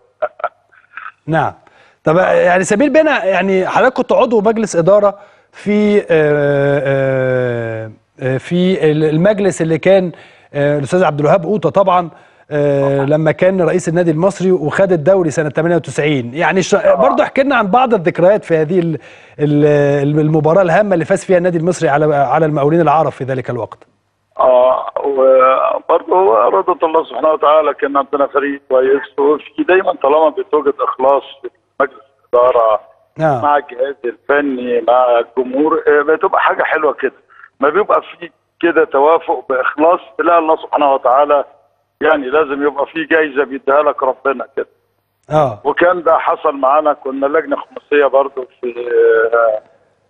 نعم طب يعني سمير بينا يعني حضرتك كنت عضو مجلس اداره في آه، آه، آه، في المجلس اللي كان آه، الاستاذ عبد الوهاب قوطه طبعا آه، لما كان رئيس النادي المصري وخد الدوري سنه 98 يعني ش- برضه احكي لنا عن بعض الذكريات في هذه ال- ال- المباراه الهامه اللي فاز فيها النادي المصري على على المقاولين العرب في ذلك الوقت اه وبرضه هو اراده الله سبحانه وتعالى كان عندنا فريق كويس وفي دايما طالما بتوجد اخلاص في مجلس الاداره نعم مع الجهاز الفني مع الجمهور آه، بتبقى حاجه حلوه كده ما بيبقى في كده توافق باخلاص تلاقي الله سبحانه وتعالى يعني لازم يبقى في جايزه بيديها لك ربنا كده اه وكان ده حصل معانا كنا لجنه خماسيه برضو في آه،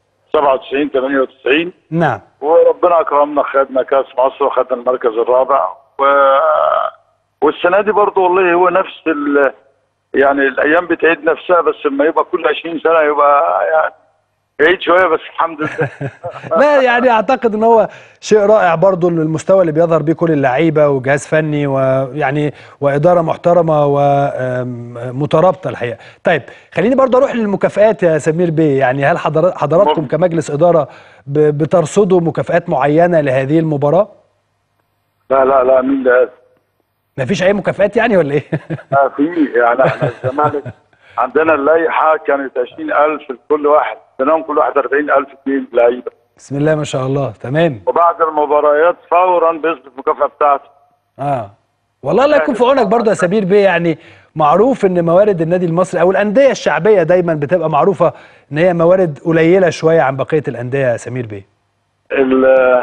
97 98 نعم وربنا اكرمنا خدنا كاس مصر وخدنا المركز الرابع و... والسنه دي برضو والله هو نفس ال... يعني الايام بتعيد نفسها بس لما يبقى كل 20 سنه يبقى يعني بعيد شويه بس الحمد لله لا يعني اعتقد ان هو شيء رائع برضو المستوى اللي بيظهر بيه كل اللعيبه وجهاز فني ويعني واداره محترمه ومترابطه الحقيقه. طيب خليني برضو اروح للمكافئات يا سمير بيه يعني هل حضر- حضراتكم ممكن. كمجلس اداره ب- بترصدوا مكافئات معينه لهذه المباراه؟ لا لا لا مين اللي قال؟ مفيش اي مكافئات يعني ولا ايه؟ لا في يعني احنا الزمالك عندنا اللائحه كانت 20000 لكل واحد اديناهم كل واحد 40000 جنيه لعيبه بسم الله ما شاء الله تمام وبعد المباريات فورا بيثبت المكافاه بتاعته اه والله الله يكون في عونك برضه يا سمير بيه يعني معروف ان موارد النادي المصري او الانديه الشعبيه دايما بتبقى معروفه ان هي موارد قليله شويه عن بقيه الانديه يا سمير بيه ال-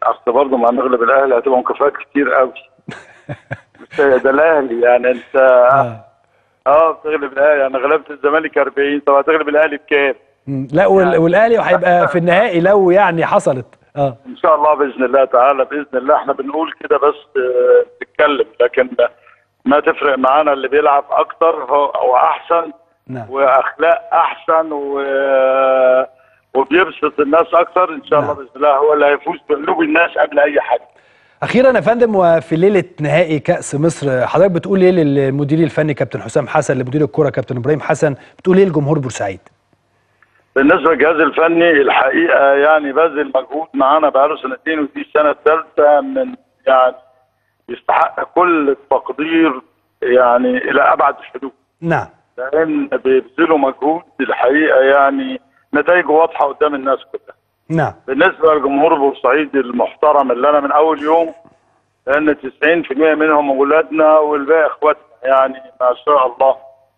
اصل برضه ما نغلب الاهلي هتبقى مكافآت كتير قوي بس ده الاهلي يعني انت آه. اه بتغلب الاهلي انا غلبت الزمالك 40 طب هتغلب الاهلي بكام؟ مم. لا وال- والاهلي هيبقى في النهائي لو يعني حصلت اه ان شاء الله باذن الله تعالى باذن الله احنا بنقول كده بس آه، نتكلم لكن ما تفرق معانا اللي بيلعب اكتر هو او احسن نعم واخلاق احسن و وبيبسط الناس اكتر ان شاء الله نعم. باذن الله هو اللي هيفوز بقلوب الناس قبل اي حاجه اخيرا يا فندم وفي ليله نهائي كاس مصر حضرتك بتقول ايه للمدير الفني كابتن حسام حسن لمدير الكره كابتن ابراهيم حسن بتقول ايه لجمهور بورسعيد بالنسبه للجهاز الفني الحقيقه يعني بذل مجهود معانا بقاله سنتين ودي السنه الثالثه من يعني يستحق كل التقدير يعني الى ابعد الحدود نعم لان بيبذلوا مجهود الحقيقه يعني نتائجه واضحه قدام الناس كلها نعم بالنسبه لجمهور بورسعيد المحترم اللي انا من اول يوم لان 90% منهم اولادنا والباقي اخواتنا يعني ما شاء الله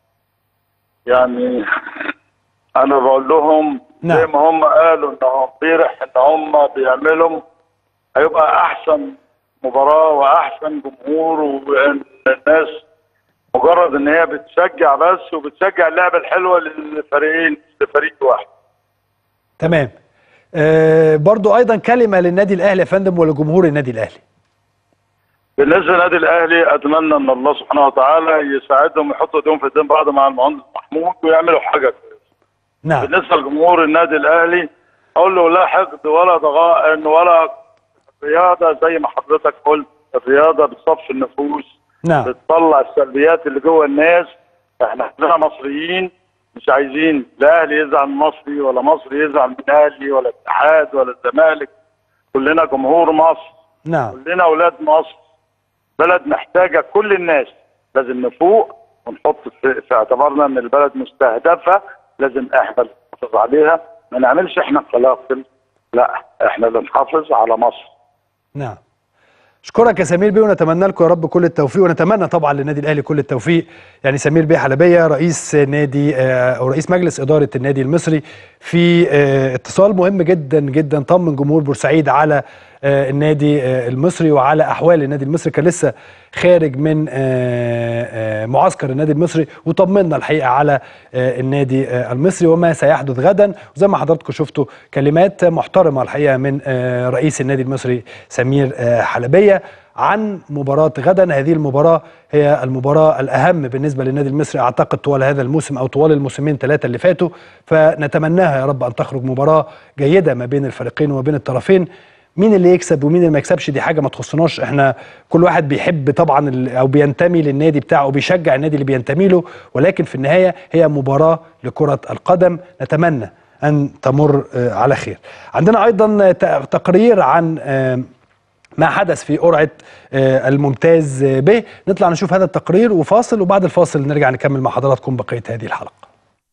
يعني انا بقول لهم نعم. زي ما هم قالوا انهم امبارح ان هم بيعملوا هيبقى احسن مباراه واحسن جمهور وان الناس مجرد ان هي بتشجع بس وبتشجع اللعبه الحلوه للفريقين مش لفريق واحد تمام آه برضو ايضا كلمه للنادي الاهلي يا فندم ولجمهور النادي الاهلي بالنسبه للنادي الاهلي اتمنى ان الله سبحانه وتعالى يساعدهم يحطوا ايديهم في ايدين بعض مع المهندس محمود ويعملوا حاجه كويسه. نعم بالنسبه لجمهور النادي الاهلي اقول له لا حقد ولا ضغائن ولا رياضه زي ما حضرتك قلت الرياضه بتصفي النفوس نعم بتطلع السلبيات اللي جوه الناس احنا كلنا مصريين مش عايزين لا اهلي يزعل من مصري ولا مصري يزعل من اهلي ولا اتحاد ولا الزمالك كلنا جمهور مصر نعم كلنا اولاد مصر بلد محتاجه كل الناس لازم نفوق ونحط في, في اعتبارنا ان البلد مستهدفه لازم احنا اللي نحافظ عليها ما نعملش احنا قلاقل لا احنا اللي نحافظ على مصر نعم اشكرك يا سمير بيه ونتمنى لكم يا رب كل التوفيق ونتمنى طبعا للنادي الاهلي كل التوفيق يعني سمير بيه حلبيه رئيس نادي آه، او رئيس مجلس اداره النادي المصري في آه، اتصال مهم جدا جدا طمن جمهور بورسعيد على آه، النادي آه، المصري وعلى احوال النادي المصري كان لسه خارج من آه، آه، معسكر النادي المصري وطمنا الحقيقه على آه، النادي آه، المصري وما سيحدث غدا وزي ما حضراتكم شفتوا كلمات محترمه الحقيقه من آه، رئيس النادي المصري سمير آه، حلبيه عن مباراة غدا هذه المباراة هي المباراة الأهم بالنسبة للنادي المصري أعتقد طوال هذا الموسم أو طوال الموسمين ثلاثة اللي فاتوا فنتمناها يا رب أن تخرج مباراة جيدة ما بين الفريقين وما بين الطرفين مين اللي يكسب ومين اللي ما يكسبش دي حاجه ما تخصناش احنا كل واحد بيحب طبعا ال- او بينتمي للنادي بتاعه او بيشجع النادي اللي بينتمي له ولكن في النهايه هي مباراه لكره القدم نتمنى ان تمر آه، على خير عندنا ايضا ت- تقرير عن آه، ما حدث في قرعه آه، الممتاز به نطلع نشوف هذا التقرير وفاصل وبعد الفاصل نرجع نكمل مع حضراتكم بقيه هذه الحلقه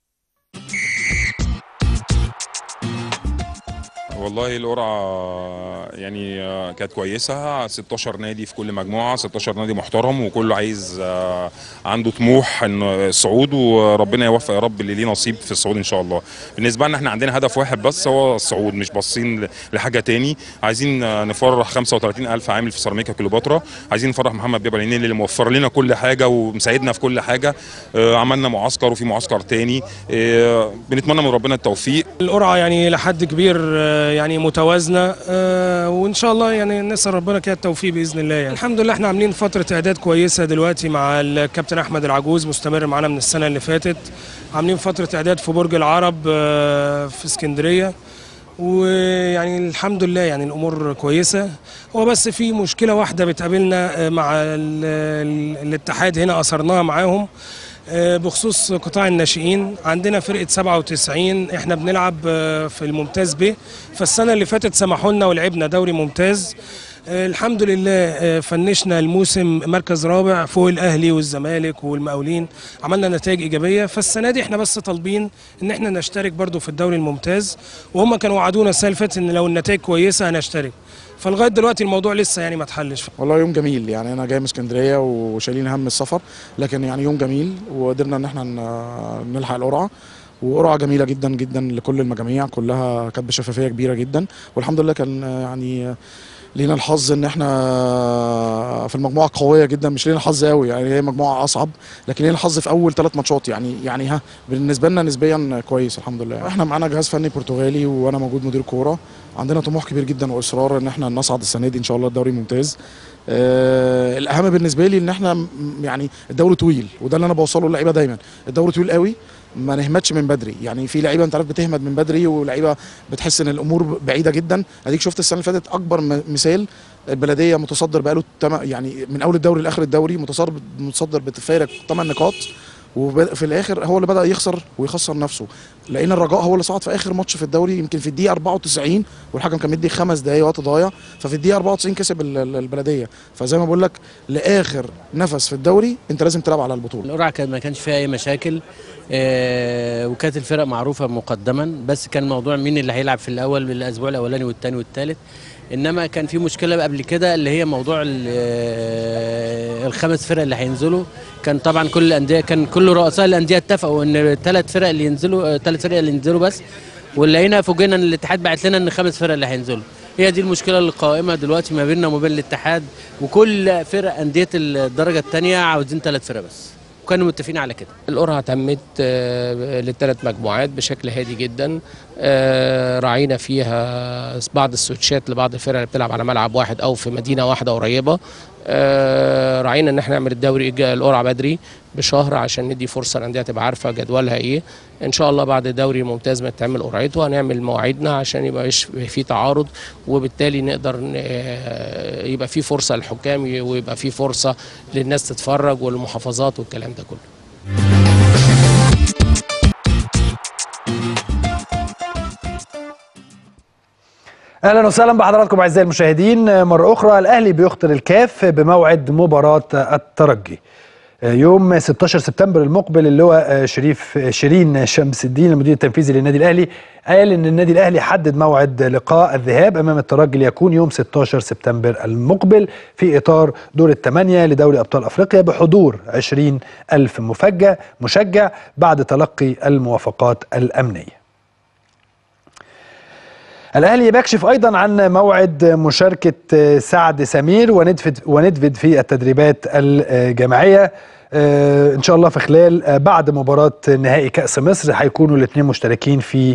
والله القرعة يعني آه، كانت كويسة 16 نادي في كل مجموعة 16 نادي محترم وكله عايز آه، عنده طموح ان الصعود وربنا يوفق يا رب اللي ليه نصيب في الصعود ان شاء الله بالنسبة لنا احنا عندنا هدف واحد بس هو الصعود مش باصين ل- لحاجة تاني عايزين آه، نفرح 35 ألف عامل في سيراميكا كليوباترا عايزين نفرح محمد بيبا العينين اللي موفر لنا كل حاجة ومساعدنا في كل حاجة آه، عملنا معسكر وفي معسكر تاني آه، بنتمنى من ربنا التوفيق القرعه يعني لحد كبير آه، يعني متوازنه آه، وان شاء الله يعني نسال ربنا كده التوفيق باذن الله يعني الحمد لله احنا عاملين فتره اعداد كويسه دلوقتي مع الكابتن احمد العجوز مستمر معانا من السنه اللي فاتت عاملين فتره اعداد في برج العرب آه، في اسكندريه ويعني الحمد لله يعني الامور كويسه هو بس في مشكله واحده بتقابلنا آه، مع ال- ال- الاتحاد هنا اثرناها معاهم آه، بخصوص قطاع الناشئين عندنا فرقه 97 احنا بنلعب آه، في الممتاز ب فالسنه اللي فاتت سمحوا لنا ولعبنا دوري ممتاز آه، الحمد لله آه، فنشنا الموسم مركز رابع فوق الاهلي والزمالك والمقاولين عملنا نتائج ايجابيه فالسنه دي احنا بس طالبين ان احنا نشترك برضو في الدوري الممتاز وهم كانوا وعدونا السنه اللي فاتت ان لو النتائج كويسه هنشترك فلغايه دلوقتي الموضوع لسه يعني ما اتحلش والله يوم جميل يعني انا جاي من اسكندريه وشايلين هم السفر لكن يعني يوم جميل وقدرنا ان احنا ن- نلحق القرعه وقرعه جميله جدا جدا لكل المجاميع كلها كانت بشفافيه كبيره جدا والحمد لله كان يعني لينا الحظ ان احنا في المجموعه قويه جدا مش لينا حظ قوي يعني هي مجموعه اصعب لكن لينا الحظ في اول ثلاث ماتشات يعني يعني ها بالنسبه لنا نسبيا كويس الحمد لله احنا معانا جهاز فني برتغالي وانا موجود مدير كوره عندنا طموح كبير جدا واصرار ان احنا نصعد السنه دي ان شاء الله الدوري ممتاز آه الاهم بالنسبه لي ان احنا م- يعني الدوري طويل وده اللي انا بوصله للعيبه دايما الدوري طويل قوي ما نهمتش من بدري يعني في لعيبه انت عارف بتهمد من بدري ولعيبه بتحس ان الامور بعيده جدا اديك شفت السنه اللي فاتت اكبر م- مثال البلديه متصدر بقاله تم يعني من اول الدوري لاخر الدوري متصدر متصدر بتفارق 8 نقاط وفي الاخر هو اللي بدا يخسر ويخسر نفسه لقينا الرجاء هو اللي صعد في اخر ماتش في الدوري يمكن في الدقيقه 94 والحكم كان مدي خمس دقائق وقت ضايع ففي الدقيقه 94 كسب ال- ال- البلديه فزي ما بقول لك لاخر نفس في الدوري انت لازم تلعب على البطوله القرعه كان ما كانش فيها اي مشاكل آه وكانت الفرق معروفه مقدما بس كان موضوع مين اللي هيلعب في الاول بالاسبوع الاولاني والثاني والثالث انما كان في مشكله قبل كده اللي هي موضوع ال- آه، الخمس فرق اللي هينزلوا كان طبعا كل الانديه كان كل رؤساء الانديه اتفقوا ان الثلاث فرق اللي ينزلوا ثلاث فرق اللي ينزلوا بس ولقينا فوجئنا ان الاتحاد بعت لنا ان خمس فرق اللي هينزلوا هي دي المشكله اللي قائمه دلوقتي ما بيننا وما بين الاتحاد وكل فرق انديه الدرجه الثانيه عاوزين ثلاث فرق بس وكانوا متفقين على كده القرعة تمت آه، للثلاث مجموعات بشكل هادي جدا آه، راعينا فيها بعض السويتشات لبعض الفرق اللي بتلعب على ملعب واحد او في مدينة واحدة قريبة آه، راعينا ان احنا نعمل الدوري القرعة بدري بشهر عشان ندي فرصة الاندية تبقى عارفة جدولها ايه ان شاء الله بعد الدوري الممتاز ما تعمل قرعته هنعمل مواعيدنا عشان يبقى مش في تعارض وبالتالي نقدر ن- آه، يبقى في فرصة للحكام ويبقى في فرصة للناس تتفرج والمحافظات والكلام ده كله اهلا وسهلا بحضراتكم اعزائي المشاهدين مره اخرى الاهلي بيخطر الكاف بموعد مباراه الترجي يوم 16 سبتمبر المقبل اللي هو شريف شيرين شمس الدين المدير التنفيذي للنادي الاهلي قال ان النادي الاهلي حدد موعد لقاء الذهاب امام الترجي ليكون يوم 16 سبتمبر المقبل في اطار دور الثمانيه لدوري ابطال افريقيا بحضور 20 الف مفجع مشجع بعد تلقي الموافقات الامنيه الاهلي بيكشف ايضا عن موعد مشاركه سعد سمير وندفد وندفد في التدريبات الجماعيه آه، ان شاء الله في خلال آه، بعد مباراه نهائي كاس مصر هيكونوا الاثنين مشتركين في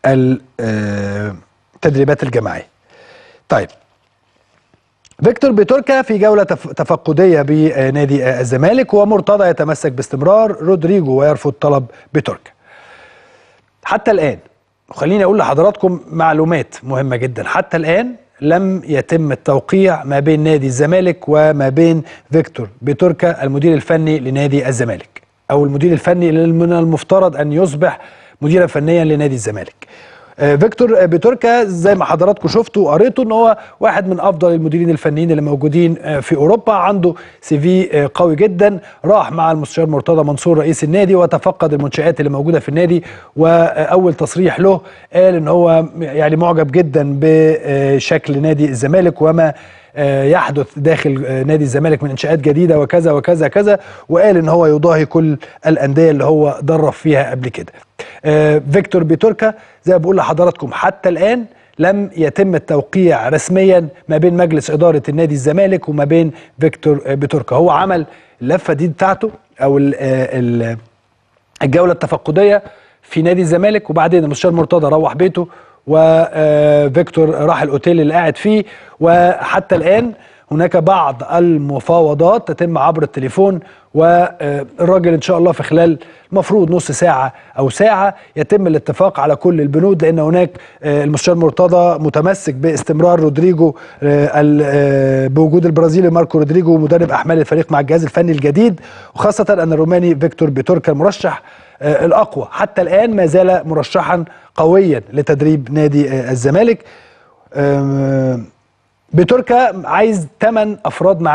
التدريبات الجماعيه. طيب فيكتور بيتوركا في جوله تف- تفقديه بنادي الزمالك ومرتضى يتمسك باستمرار رودريجو ويرفض طلب بيتوركا. حتى الآن وخليني أقول لحضراتكم معلومات مهمة جدا حتى الآن لم يتم التوقيع ما بين نادي الزمالك وما بين فيكتور بيتوركا المدير الفني لنادي الزمالك أو المدير الفني اللي من المفترض أن يصبح مديرا فنيا لنادي الزمالك آه، فيكتور بيتوركا زي ما حضراتكم شفتوا وقريتوا ان هو واحد من افضل المديرين الفنيين اللي موجودين آه، في اوروبا عنده سي في آه، قوي جدا راح مع المستشار مرتضى منصور رئيس النادي وتفقد المنشآت اللي موجوده في النادي واول تصريح له قال ان هو يعني معجب جدا بشكل نادي الزمالك وما آه، يحدث داخل آه، نادي الزمالك من انشاءات جديده وكذا وكذا كذا وقال ان هو يضاهي كل الانديه اللي هو درب فيها قبل كده. آه، فيكتور بيتوركا زي ما بقول لحضراتكم حتى الان لم يتم التوقيع رسميا ما بين مجلس اداره النادي الزمالك وما بين فيكتور آه، بيتوركا هو عمل اللفه دي بتاعته او ال- آه، ال- الجوله التفقديه في نادي الزمالك وبعدين المستشار مرتضى روح بيته وفيكتور راح الاوتيل اللي قاعد فيه وحتى الان هناك بعض المفاوضات تتم عبر التليفون والراجل ان شاء الله في خلال المفروض نص ساعه او ساعه يتم الاتفاق على كل البنود لان هناك آه، المستشار مرتضى متمسك باستمرار رودريجو آه، ال- آه، بوجود البرازيلي ماركو رودريجو مدرب احمال الفريق مع الجهاز الفني الجديد وخاصه ان الروماني فيكتور بيتوركا المرشح آه، الاقوى حتى الان ما زال مرشحا قويا لتدريب نادي آه، الزمالك آم، بتركا عايز 8 افراد معاه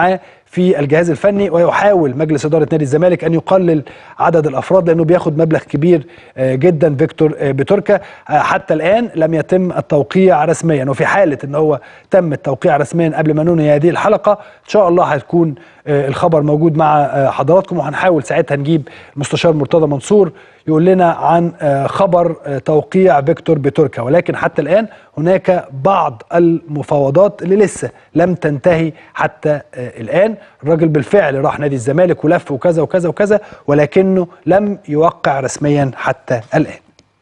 في الجهاز الفني ويحاول مجلس اداره نادي الزمالك ان يقلل عدد الافراد لانه بياخد مبلغ كبير جدا فيكتور بتركا حتى الان لم يتم التوقيع رسميا وفي حاله ان هو تم التوقيع رسميا قبل ما ننهي هذه الحلقه ان شاء الله هتكون الخبر موجود مع حضراتكم وهنحاول ساعتها نجيب المستشار مرتضى منصور يقول لنا عن خبر توقيع فيكتور بتركا ولكن حتى الآن هناك بعض المفاوضات اللي لسه لم تنتهي حتى الآن الراجل بالفعل راح نادي الزمالك ولف وكذا وكذا وكذا ولكنه لم يوقع رسميا حتى الآن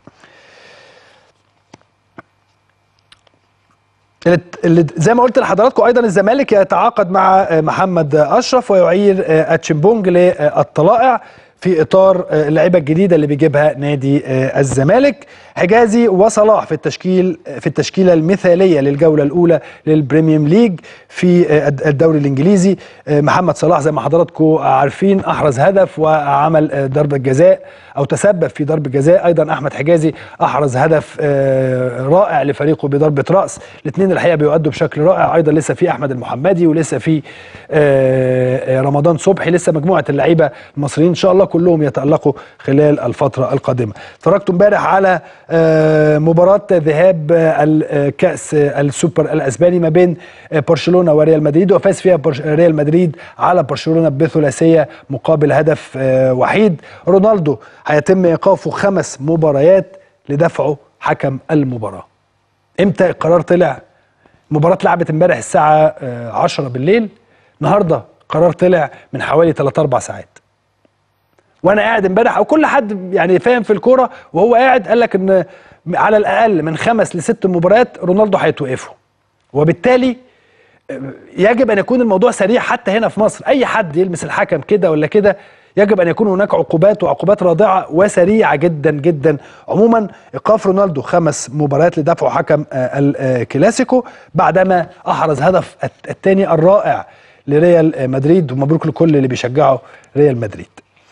اللي زي ما قلت لحضراتكم ايضا الزمالك يتعاقد مع محمد اشرف ويعير اتشمبونج للطلائع في اطار اللعيبه الجديده اللي بيجيبها نادي الزمالك حجازي وصلاح في التشكيل في التشكيله المثاليه للجوله الاولى للبريميوم ليج في الدوري الانجليزي محمد صلاح زي ما حضراتكم عارفين احرز هدف وعمل ضربه جزاء او تسبب في ضربه جزاء ايضا احمد حجازي احرز هدف رائع لفريقه بضربه راس الاثنين الحقيقه بيؤدوا بشكل رائع ايضا لسه في احمد المحمدي ولسه في رمضان صبحي لسه مجموعه اللعيبه المصريين ان شاء الله كلهم يتالقوا خلال الفتره القادمه اتفرجت امبارح على مباراه ذهاب الكاس السوبر الاسباني ما بين برشلونه وريال مدريد وفاز فيها ريال مدريد على برشلونه بثلاثيه مقابل هدف وحيد رونالدو هيتم ايقافه خمس مباريات لدفعه حكم المباراه امتى القرار طلع المباراه اتلعبت امبارح الساعه 10 بالليل النهارده قرار طلع من حوالي 3 4 ساعات وانا قاعد امبارح او كل حد يعني فاهم في الكوره وهو قاعد قال لك ان على الاقل من خمس لست مباريات رونالدو هيتوقفوا وبالتالي يجب ان يكون الموضوع سريع حتى هنا في مصر اي حد يلمس الحكم كده ولا كده يجب ان يكون هناك عقوبات وعقوبات رادعه وسريعه جدا جدا عموما ايقاف رونالدو خمس مباريات لدفعه حكم الكلاسيكو بعدما احرز هدف الثاني الرائع لريال مدريد ومبروك لكل اللي بيشجعوا ريال مدريد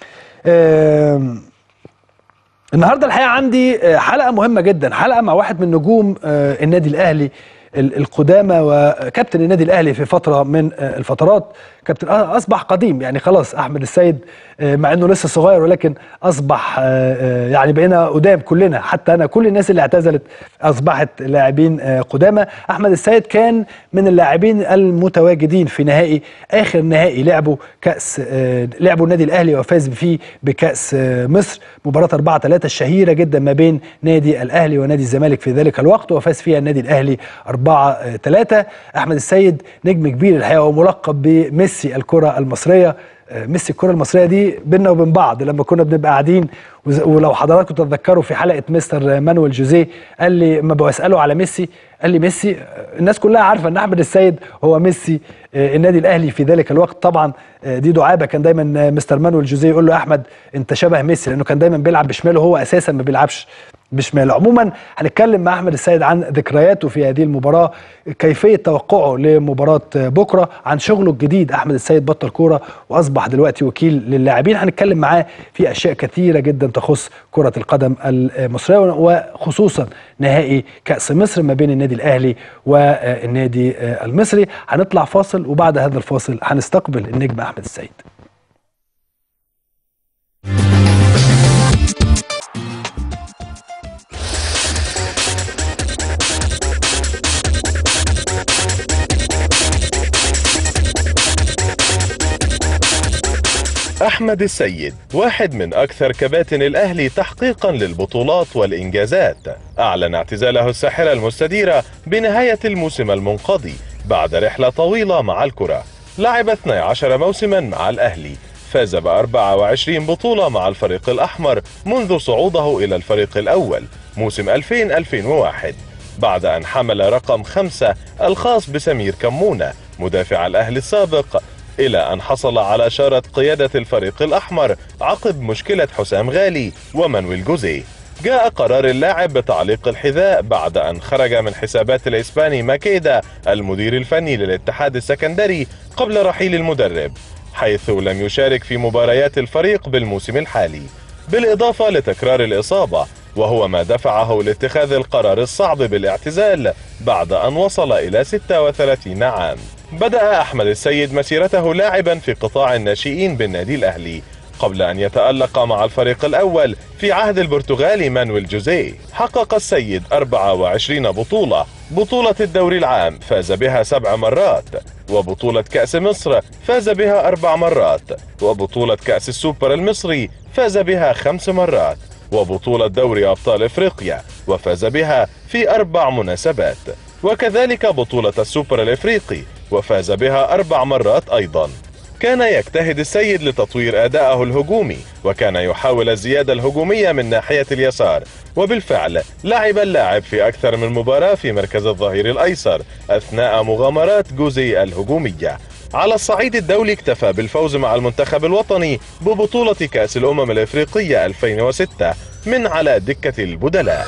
النهارده الحقيقه عندي حلقه مهمه جدا حلقه مع واحد من نجوم النادي الاهلي القدامى وكابتن النادي الاهلي في فتره من الفترات كابتن اصبح قديم يعني خلاص احمد السيد مع انه لسه صغير ولكن اصبح يعني بقينا قدام كلنا حتى انا كل الناس اللي اعتزلت اصبحت لاعبين قدامى احمد السيد كان من اللاعبين المتواجدين في نهائي اخر نهائي لعبوا كاس لعبوا النادي الاهلي وفاز فيه بكاس مصر مباراه 4 3 الشهيره جدا ما بين نادي الاهلي ونادي الزمالك في ذلك الوقت وفاز فيها النادي الاهلي 4 3 احمد السيد نجم كبير الحقيقه وملقب بميسي ميسي الكرة المصرية ميسي الكرة المصرية دي بينا وبين بعض لما كنا بنبقى قاعدين ولو حضراتكم تتذكروا في حلقة مستر مانويل جوزيه قال لي ما بسأله على ميسي قال لي ميسي الناس كلها عارفة ان احمد السيد هو ميسي النادي الاهلي في ذلك الوقت طبعا دي دعابة كان دايما مستر مانويل جوزيه يقول له احمد انت شبه ميسي لانه كان دايما بيلعب بشماله هو اساسا ما بيلعبش بشماله عموما هنتكلم مع احمد السيد عن ذكرياته في هذه المباراه كيفيه توقعه لمباراه بكره عن شغله الجديد احمد السيد بطل كوره واصبح دلوقتي وكيل للاعبين هنتكلم معاه في اشياء كثيره جدا تخص كره القدم المصريه وخصوصا نهائي كاس مصر ما بين النادي الاهلي والنادي المصري هنطلع فاصل وبعد هذا الفاصل هنستقبل النجم احمد السيد أحمد السيد واحد من أكثر كباتن الأهلي تحقيقا للبطولات والإنجازات أعلن اعتزاله الساحرة المستديرة بنهاية الموسم المنقضي بعد رحلة طويلة مع الكرة لعب 12 موسما مع الأهلي فاز ب 24 بطولة مع الفريق الأحمر منذ صعوده إلى الفريق الأول موسم 2000-2001 بعد أن حمل رقم خمسة الخاص بسمير كمونة مدافع الأهلي السابق إلى أن حصل على شارة قيادة الفريق الأحمر عقب مشكلة حسام غالي ومانويل جوزيه جاء قرار اللاعب بتعليق الحذاء بعد أن خرج من حسابات الإسباني ماكيدا المدير الفني للاتحاد السكندري قبل رحيل المدرب حيث لم يشارك في مباريات الفريق بالموسم الحالي بالإضافة لتكرار الإصابة وهو ما دفعه لاتخاذ القرار الصعب بالاعتزال بعد أن وصل إلى 36 عام بدأ أحمد السيد مسيرته لاعبا في قطاع الناشئين بالنادي الأهلي قبل أن يتألق مع الفريق الأول في عهد البرتغالي مانويل جوزيه حقق السيد 24 بطولة بطولة الدوري العام فاز بها سبع مرات وبطولة كأس مصر فاز بها أربع مرات وبطولة كأس السوبر المصري فاز بها خمس مرات وبطولة دوري أبطال إفريقيا وفاز بها في أربع مناسبات وكذلك بطولة السوبر الإفريقي وفاز بها أربع مرات أيضا كان يجتهد السيد لتطوير أدائه الهجومي وكان يحاول الزيادة الهجومية من ناحية اليسار وبالفعل لعب اللاعب في أكثر من مباراة في مركز الظهير الأيسر أثناء مغامرات جوزي الهجومية على الصعيد الدولي اكتفى بالفوز مع المنتخب الوطني ببطولة كأس الأمم الإفريقية 2006 من على دكة البدلاء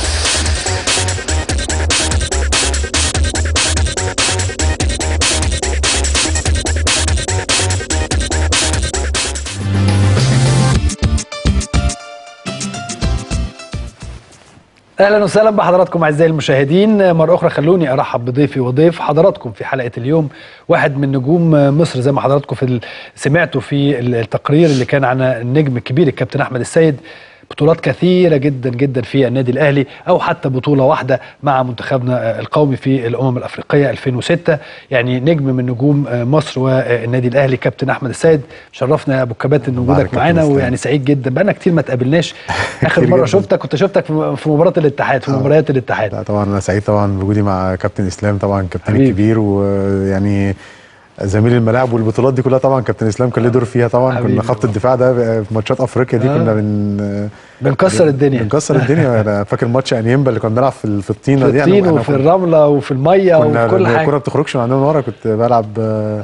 اهلا وسهلا بحضراتكم اعزائي المشاهدين مره اخرى خلوني ارحب بضيفي وضيف حضراتكم في حلقه اليوم واحد من نجوم مصر زي ما حضراتكم في ال- سمعتوا في التقرير اللي كان عن النجم الكبير الكابتن احمد السيد بطولات كثيرة جدا جدا في النادي الأهلي أو حتى بطولة واحدة مع منتخبنا القومي في الأمم الأفريقية 2006 يعني نجم من نجوم مصر والنادي الأهلي كابتن أحمد السيد شرفنا يا أبو كباتن وجودك كابتن معانا إسلام. ويعني سعيد جدا بقالنا كتير ما تقابلناش آخر كتير مرة جداً. شفتك كنت شفتك في في مباراة الاتحاد في مباريات الاتحاد لا طبعا انا سعيد طبعا بوجودي مع كابتن اسلام طبعا كابتن حبيبي. الكبير ويعني زميل الملاعب والبطولات دي كلها طبعا كابتن اسلام كان له دور فيها طبعا حبيبي كنا خط الدفاع ده في ماتشات افريقيا دي آه. كنا بن بنكسر الدنيا بنكسر الدنيا انا فاكر ماتش انيمبا اللي كنا بنلعب في ال- في الطينه في دي الطين أنا- أنا وفي كنت- الرملة وفي المية كنا وفي كل الكوره حاجة ما بتخرجش من عندنا من ورا كنت بلعب آه.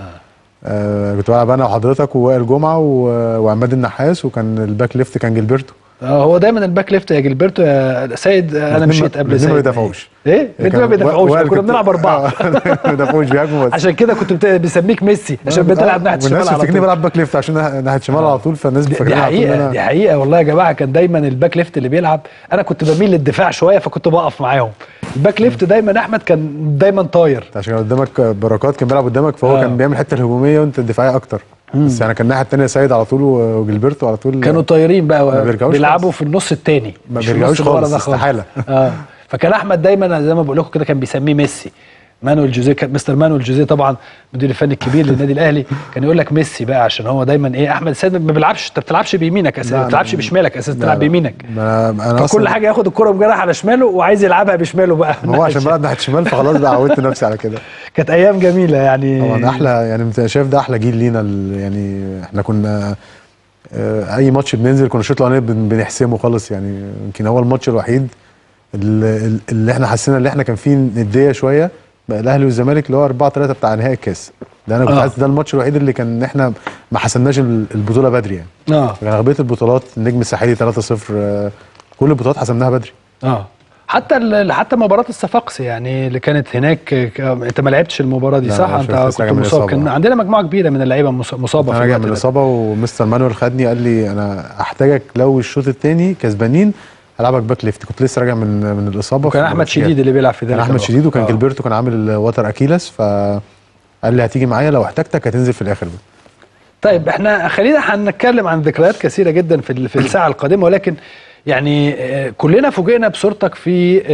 آه كنت بلعب انا وحضرتك ووائل جمعه و- وعماد النحاس وكان الباك ليفت كان جilberto آه، هو دايما الباك ليفت يا جilberto يا سيد آه، انا الاتنين مشيت ما- قبل الاتنين سيد ما بيدافعوش ايه؟ الاثنين ما بيدافعوش وائل كنا كنت- بنلعب أربعة ما بيدافعوش بيهاجموا بس عشان كده كنت بت- بسميك ميسي عشان بتلعب ناحية الشمال والناس على تفتكرني طول بلعب باك ليفت عشان ناح- ناحيه شمال على طول فالناس دي بتفكرني على طول إن حقيقة أنا- دي حقيقة والله يا جماعة كان دايما الباك ليفت اللي بيلعب أنا كنت بميل للدفاع شوية فكنت بقف معاهم الباك ليفت دايما أحمد كان دايما طاير عشان كان قدامك بركات كان بيلعب قدامك فهو آه. كان بيعمل الحته الهجوميه وانت الدفاعيه اكتر بس يعني كان الناحيه الثانيه سيد على طول و- وجilberto على طول كانوا طايرين ما بقى بيرجعوش بيلعبوا في النص الثاني ما بيرجعوش خالص استحاله اه فكان احمد دايما زي ما بقول لكم كده كان بيسميه ميسي مانويل جوزيه كان مستر مانويل جوزيه طبعا المدير الفني الكبير للنادي الاهلي كان يقول لك ميسي بقى عشان هو دايما ايه احمد السيد ما بيلعبش انت ما بتلعبش بيمينك اساسا ما لا، بتلعبش بشمالك اساسا لا، بتلعب لا. بيمينك ما انا انا فكل أصلاً- حاجه ياخد الكره بجرح على شماله وعايز يلعبها بشماله بقى ما هو عشان بلعب ناحيه الشمال فخلاص بقى عودت نفسي على كده كانت ايام جميله يعني طبعا احلى يعني انت شايف ده احلى جيل لينا ال- يعني احنا كنا آه، اي ماتش بننزل كنا الشوط الاولاني بن- بنحسمه خالص يعني يمكن هو الماتش الوحيد اللي, اللي احنا حسينا ان احنا كان فيه نديه شويه بقى الاهلي والزمالك اللي هو 4 3 بتاع نهائي الكاس ده انا كنت آه. حاسس ده الماتش الوحيد اللي كان احنا ما حسمناش ال- البطوله بدري يعني اه كان اغلبيه البطولات النجم الساحلي 3 0 آه، كل البطولات حسمناها بدري اه حتى ال- حتى مباراه الصفاقسي يعني اللي كانت هناك ك- انت ما لعبتش المباراه دي لا، صح أنا انت شفت لسه راجع كنت من مصاب الإصابة. كان عندنا مجموعه كبيره من اللعيبه مص- مصابه انا في راجع الوقت من ده. الاصابه ومستر مانويل خدني قال لي انا احتاجك لو الشوط الثاني كسبانين هلعبك باك ليفت كنت لسه راجع من من الاصابه وكان في احمد البرتغال. شديد اللي بيلعب في ذلك كان احمد الوقت. شديد وكان آه. جilberto كان عامل وتر اكيلس فقال لي هتيجي معايا لو احتاجتك هتنزل في الاخر بقى. طيب احنا خلينا هنتكلم عن ذكريات كثيره جدا في ال- في الساعه القادمه ولكن يعني آه، كلنا فوجئنا بصورتك في آه،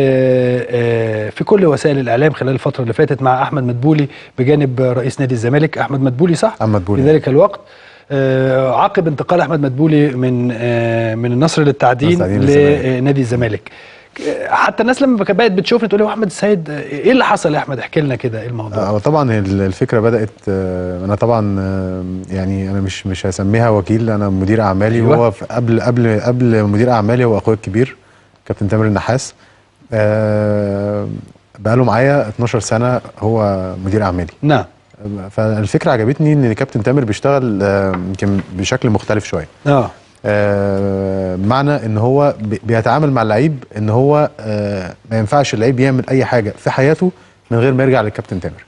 آه، في كل وسائل الاعلام خلال الفتره اللي فاتت مع احمد مدبولي بجانب رئيس نادي الزمالك احمد مدبولي صح؟ احمد مدبولي. في ذلك الوقت آه، عقب انتقال احمد مدبولي من آه، من النصر للتعدين التعدين للزمالك. لنادي الزمالك آه، حتى الناس لما بقت بتشوفني تقول لي هو احمد السيد آه، ايه اللي حصل يا احمد احكي لنا كده ايه الموضوع آه، طبعا هي ال- الفكره بدات آه، انا طبعا آه، يعني انا مش مش هسميها وكيل انا مدير اعمالي أيوة. وهو في- قبل قبل قبل مدير اعمالي هو اخويا الكبير كابتن تامر النحاس آه، بقاله معايا 12 سنه هو مدير اعمالي نعم فالفكره عجبتني ان كابتن تامر بيشتغل آه، يمكن بشكل مختلف شويه اه آه، بمعنى ان هو بي- بيتعامل مع اللعيب ان هو آه، ما ينفعش اللعيب يعمل اي حاجه في حياته من غير ما يرجع للكابتن تامر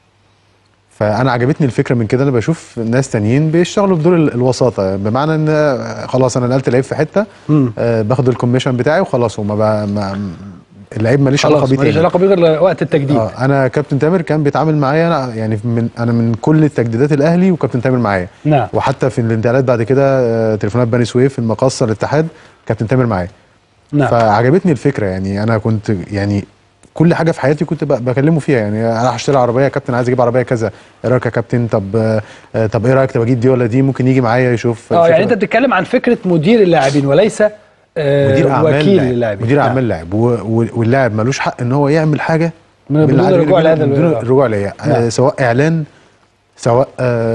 فانا عجبتني الفكره من كده انا بشوف ناس تانيين بيشتغلوا بدور ال- الوساطه بمعنى ان آه، خلاص انا نقلت لعيب في حته مم. آه، باخد الكوميشن بتاعي وخلاص وما بقى ما اللعيب ماليش خلاص علاقه بيه ماليش تاني علاقه بيه غير وقت التجديد اه انا كابتن تامر كان بيتعامل معايا انا يعني من انا من كل التجديدات الاهلي وكابتن تامر معايا نعم وحتى في الانتقالات بعد كده آه، تليفونات بني سويف المقصه الاتحاد كابتن تامر معايا نعم. فعجبتني الفكره يعني انا كنت يعني كل حاجه في حياتي كنت ب- بكلمه فيها يعني انا هشتري عربيه يا كابتن عايز اجيب عربيه كذا ايه رايك يا كابتن طب آه، طب ايه رايك طب اجيب دي ولا دي ممكن يجي معايا يشوف اه يعني الفكرة. انت بتتكلم عن فكره مدير اللاعبين وليس آه مدير اعمال وكيل لاعب. للاعبين مدير نعم. اعمال لاعب و- و- واللاعب ملوش حق ان هو يعمل حاجه من- بدون بالعقد الرجوع اللي لهذا بدون الوضع. الرجوع ليا نعم. آه سواء اعلان سواء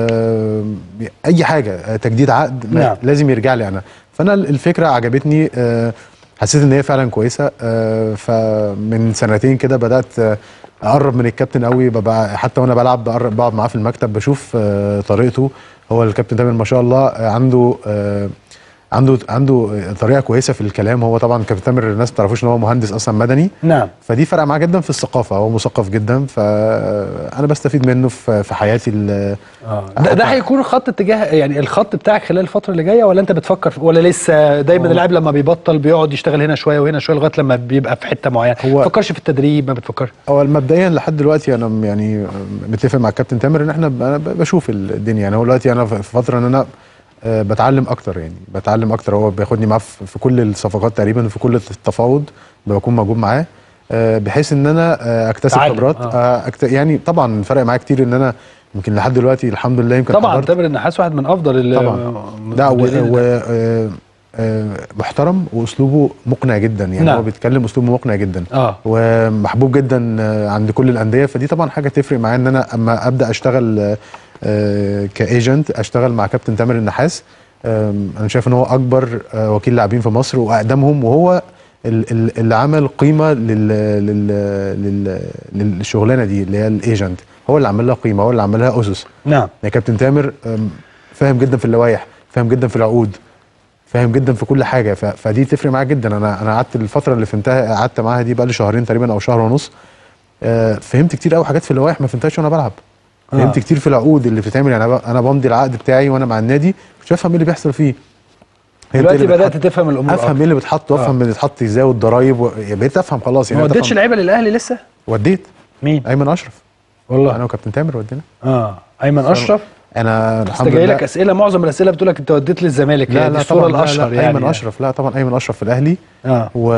آه اي حاجه آه تجديد عقد ما نعم. لازم يرجع لي انا فانا الفكره عجبتني آه حسيت ان هي فعلا كويسه آه فمن سنتين كده بدات آه اقرب من الكابتن قوي ببقى حتى وانا بلعب بقرب بقعد معاه في المكتب بشوف آه طريقته هو الكابتن تامر ما شاء الله آه عنده آه عنده عنده طريقه كويسه في الكلام هو طبعا كابتن تامر الناس ما تعرفوش ان هو مهندس اصلا مدني نعم فدي فرق معاه جدا في الثقافه هو مثقف جدا فانا بستفيد منه في في حياتي ال- ده, ده هيكون خط اتجاه يعني الخط بتاعك خلال الفتره اللي جايه ولا انت بتفكر في ولا لسه دايما هو- اللاعب لما بيبطل بيقعد يشتغل هنا شويه وهنا شويه لغايه لما بيبقى في حته معينه ما بتفكرش في التدريب ما بتفكرش هو مبدئيا لحد دلوقتي انا م- يعني متفق مع الكابتن تامر ان احنا ب- انا ب- بشوف الدنيا يعني هو دلوقتي انا في فتره ان انا آه، بتعلم اكتر يعني بتعلم اكتر هو بياخدني معاه في في كل الصفقات تقريبا وفي كل التفاوض بكون موجود معاه آه، بحيث ان انا آه، اكتسب تعلم، خبرات آه. آه، أكت... يعني طبعا فرق معايا كتير ان انا يمكن لحد دلوقتي الحمد لله يمكن طبعا حضرت- تامر النحاس واحد من افضل ال- طبعا لا و... المدربين و... آه، آه، محترم واسلوبه مقنع جدا يعني نعم. هو بيتكلم اسلوبه مقنع جدا اه ومحبوب جدا آه، عند كل الانديه فدي طبعا حاجه تفرق معايا ان انا اما ابدا اشتغل آه، آه، كايجنت اشتغل مع كابتن تامر النحاس آم، انا شايف ان هو اكبر آه، وكيل لاعبين في مصر واقدمهم وهو ال- ال- اللي عمل قيمه لل لل لل للشغلانه دي اللي هي الايجنت هو اللي عمل لها قيمه هو اللي عمل لها اسس نعم يا كابتن تامر آم، فاهم جدا في اللوائح فاهم جدا في العقود فاهم جدا في كل حاجه ف- فدي تفرق معاك جدا انا انا قعدت الفتره اللي فهمتها قعدت معاها دي بقى لي شهرين تقريبا او شهر ونص آه، فهمت كتير قوي حاجات في اللوائح ما فهمتهاش وانا بلعب آه. فهمت كتير في العقود اللي بتتعمل يعني انا ب- انا بمضي العقد بتاعي وانا مع النادي مش بفهم ايه اللي بيحصل فيه فهمت دلوقتي إيه اللي بدات بيتحط- تفهم الامور افهم ايه اللي بيتحط وافهم اللي بيتحط ازاي والضرايب و... يعني بقيت افهم خلاص يعني ما بقيت وديتش أفهم. لعيبه للاهلي لسه وديت مين ايمن اشرف والله انا وكابتن تامر ودينا اه ايمن ف- انا انا بس الحمد جاي لله لك اسئله معظم الاسئله بتقول لك انت وديت للزمالك لا يعني لا دي الصوره طبعا لا الاشهر لا يعني ايمن اشرف لا طبعا ايمن اشرف في الاهلي اه و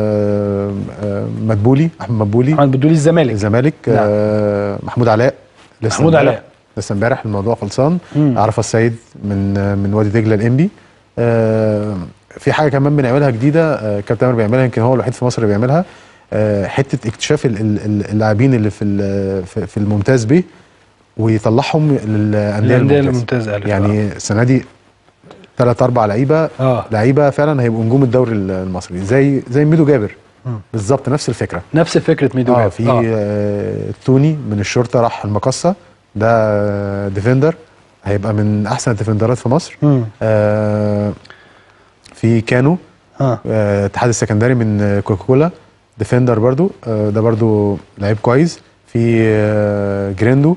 آه، مدبولي احمد مدبولي احمد مدبولي الزمالك الزمالك نعم. آه، محمود علاء لسه محمود امبارح- علاء. لسه امبارح الموضوع خلصان مم. عرفه السيد من آه، من وادي دجله الانبي آه، في حاجه كمان بنعملها جديده آه، كابتن تامر بيعملها يمكن هو الوحيد في مصر اللي بيعملها آه، حته اكتشاف ال- ال- ال- اللاعبين اللي في ال- في في الممتاز ب ويطلعهم للانديه الأندية الممتاز الممتاز ألف، يعني السنه دي ثلاث اربع لعيبه اه لعيبه فعلا هيبقوا نجوم الدوري المصري زي زي ميدو جابر مم. بالظبط نفس الفكره نفس فكره ميدو اه جاب. في آه. توني من الشرطه راح المقصه ده آه، ديفندر هيبقى من احسن الديفندرات في مصر مم. آه في كانو اه آه، اتحاد السكندري من آه، كوكاكولا ديفندر برضو آه، ده برضو لعيب كويس في آه، جريندو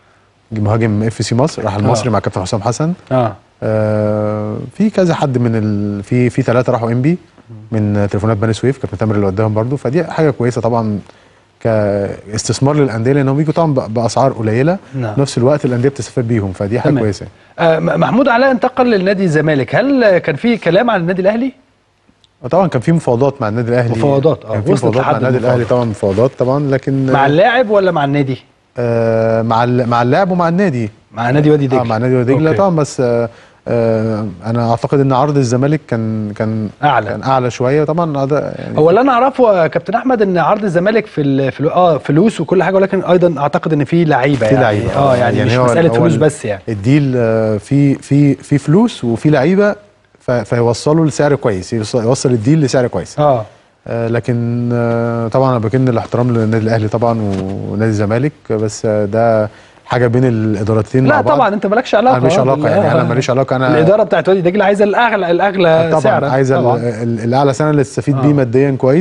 مهاجم اف سي مصر راح المصري آه. مع كابتن حسام حسن اه آه، في كذا حد من ال... في في ثلاثه راحوا ام بي من تليفونات بني سويف كابتن تامر اللي وداهم برضو فدي حاجه كويسه طبعا كاستثمار للانديه لانهم بيجوا طبعا ب- باسعار قليله نعم. في نفس الوقت الانديه بتستفاد بيهم فدي حاجه تمام. كويسه آه، م- محمود علاء انتقل للنادي الزمالك هل كان في كلام عن النادي الاهلي طبعا كان في مفاوضات مع النادي الاهلي مفاوضات، آه، كان في وصلت مفاوضات مع لحد النادي الاهلي طبعا مفاوضات طبعا لكن مع اللاعب ولا مع النادي آه مع ال- مع اللاعب ومع النادي مع نادي وادي دجله اه مع نادي وادي دجله أوكي. طبعا بس آه آه انا اعتقد ان عرض الزمالك كان كان اعلى كان اعلى شويه طبعا ده يعني هو اللي انا اعرفه يا كابتن احمد ان عرض الزمالك في ال- في ال- اه فلوس وكل حاجه ولكن ايضا اعتقد ان في لعيبه في يعني لعيبه اه يعني, مش هو- مساله هو فلوس ال- بس يعني الديل آه، في في في فلوس وفي لعيبه ف- فيوصلوا لسعر كويس يوص- يوصل الديل لسعر كويس اه آه، لكن آه، طبعا انا بكن الاحترام للنادي الاهلي طبعا ونادي الزمالك بس آه، ده حاجه بين الادارتين مع لا بعض طبعا انت مالكش علاقه انا ماليش آه، علاقه بال- يعني انا آه. ماليش علاقه انا الاداره بتاعت وادي دجله عايزه الاغلى الاغلى طبعا سعرا عايزه طبعا ال- ال- الاعلى سنه اللي تستفيد آه. بيه ماديا كويس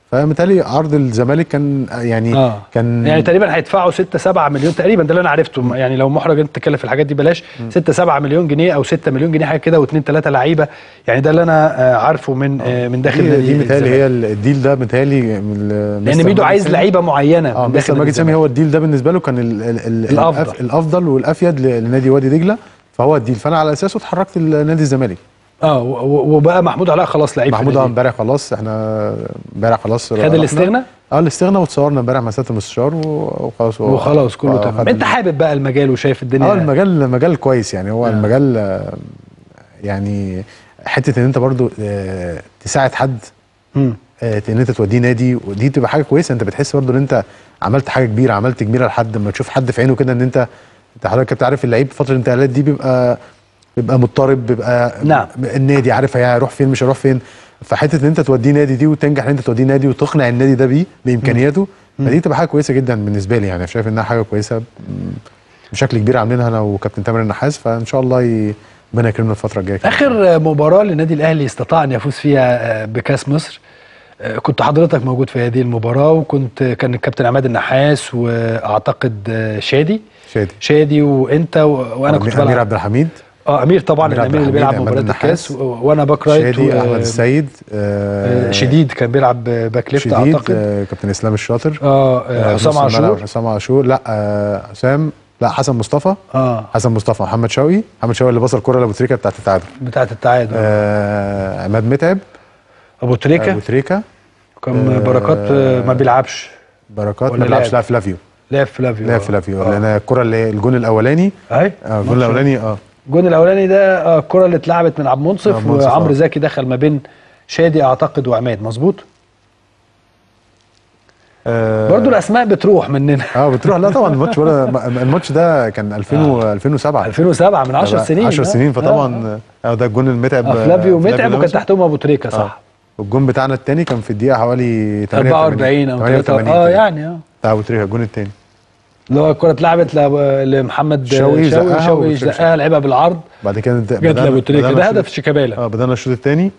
فمثالي عرض الزمالك كان يعني اه كان يعني تقريبا هيدفعوا 6 7 مليون تقريبا ده اللي انا عرفته يعني لو محرج انت تتكلم في الحاجات دي بلاش 6 7 مليون جنيه او 6 مليون جنيه حاجه كده واثنين ثلاثه لعيبه يعني ده اللي انا آه، عارفه من آه، من داخل دي, نادي دي متهيألي الزمالك. هي الديل ده متهيألي من لان ميدو عايز لعيبه معينه اه من مستر داخل ماجد نادي سامي هو الديل ده بالنسبه له كان ال ال ال الأفضل. الأف- الافضل والافيد ل- لنادي وادي دجله فهو الديل فانا على اساسه اتحركت لنادي الزمالك اه و- و- وبقى محمود علاء خلاص لعيب في محمود النادي. اه امبارح خلاص احنا امبارح خلاص خد رحنا. الاستغنى؟ اه الاستغنى وتصورنا امبارح مع سياده المستشار و- وخلاص هو- وخلاص كله آه، تمام خد انت حابب بقى المجال وشايف الدنيا اه المجال مجال كويس يعني هو آه. المجال آه، يعني حته ان انت برضو آه، تساعد حد مم. آه، ان انت توديه نادي ودي تبقى حاجه كويسه انت بتحس برضو ان انت عملت حاجه كبيره عملت كبيره لحد لما تشوف حد في عينه كده ان انت انت حضرتك انت عارف اللعيب في فتره الانتقالات دي بيبقى بيبقى مضطرب بيبقى نعم. النادي عارف هيروح فين مش هيروح فين فحته ان انت توديه نادي دي وتنجح ان انت توديه نادي وتقنع النادي ده بيه بامكانياته فدي تبقى حاجه كويسه جدا بالنسبه لي يعني شايف انها حاجه كويسه م، بشكل كبير عاملينها انا وكابتن تامر النحاس فان شاء الله ي- ربنا يكرمنا الفتره الجايه كده. اخر مباراه للنادي الاهلي استطاع ان يفوز فيها آه، بكاس مصر آه، كنت حضرتك موجود في هذه المباراه وكنت كان الكابتن عماد النحاس واعتقد آه، شادي شادي شادي وانت و... وانا كنت امير بلعب عبد الحميد اه امير طبعا أمير عبد الامير اللي الحميد، بيلعب عماد مباراه الكاس النحاس، و- وانا باك رايت شادي و- احمد السيد آه، آه شديد كان بيلعب باك ليفت شديد اعتقد آه كابتن اسلام الشاطر اه آه، نص حسام الملعب عاشور حسام عاشور لا آه حسام لا حسن مصطفى اه حسن مصطفى محمد شوقي محمد شوقي اللي بصل الكره لابو تريكه بتاعت التعادل بتاعت التعادل آه عماد متعب ابو تريكه ابو تريكه كان آه، بركات آه، ما بيلعبش بركات ولا ما بيلعبش لعب؟ لا فلافيو لعب فلافيو لا آه. فلافيو آه. لان الكره اللي الجون الاولاني اهي اه الجون الاولاني اه الجون الاولاني ده آه، الكره اللي اتلعبت من عبد المنصف عبد المنصف، وعمرو آه. زكي دخل ما بين شادي اعتقد وعماد مظبوط آه، برضو الاسماء بتروح مننا اه بتروح لا طبعا الماتش ولا الماتش ده كان 2000 و 2007 2007 من 10 سنين 10 آه. سنين فطبعا اه ده الجون المتعب آه، فلافيو متعب وكان لمسه. تحتهم ابو تريكه صح والجون بتاعنا الثاني كان في الدقيقه حوالي 44 او 3 اه يعني اه بتاع ابو تريكه الجون الثاني اللي هو الكره اتلعبت لأبو- لمحمد شوقي شوقي زقها شوقي وأبو تريكة زقها لعبها بالعرض بعد كده جت لابو تريكه ده هدف شيكابالا اه بدانا الشوط الثاني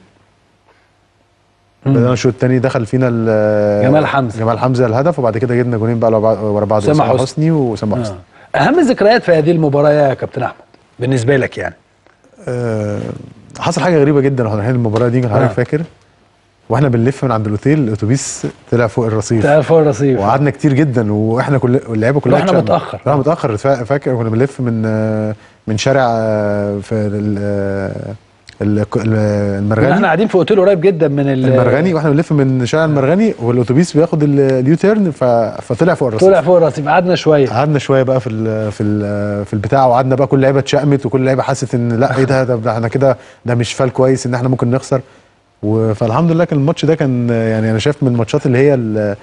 بدانا الشوط الثاني دخل فينا ال- جمال حمزة. جمال حمزه الهدف وبعد كده جبنا جونين بقى ورا بعض أسامة أسامة حسني. حسني واسامه حسني آه. اهم الذكريات في هذه المباراه يا كابتن احمد بالنسبه لك يعني آه، حصل حاجه غريبه جدا واحنا رايحين المباراه دي كان حضرتك آه. فاكر واحنا بنلف من عند الاوتيل الاتوبيس طلع فوق الرصيف تعرف فوق الرصيف وقعدنا كتير جدا واحنا كل اللعيبه كلها رحنا اتشقلبت. متأخر. رحنا متاخر فا- فاكر كنا بنلف من آه، من شارع آه، في ال- آه، ال- ال- كنا المرغني احنا قاعدين في اوتيل قريب جدا من ال- المرغني واحنا بنلف من شارع المرغني والاتوبيس بياخد ال- اليو تيرن ف- فطلع فوق الرصيف طلع فوق الرصيف قعدنا شويه قعدنا شويه بقى في ال في ال في البتاع وقعدنا بقى كل لعيبه اتشقمت وكل لعيبه حست ان لا ايه ده ده ده احنا كده ده مش فال كويس ان احنا ممكن نخسر و- فالحمد لله كان الماتش ده كان يعني انا شايف من الماتشات اللي هي ال-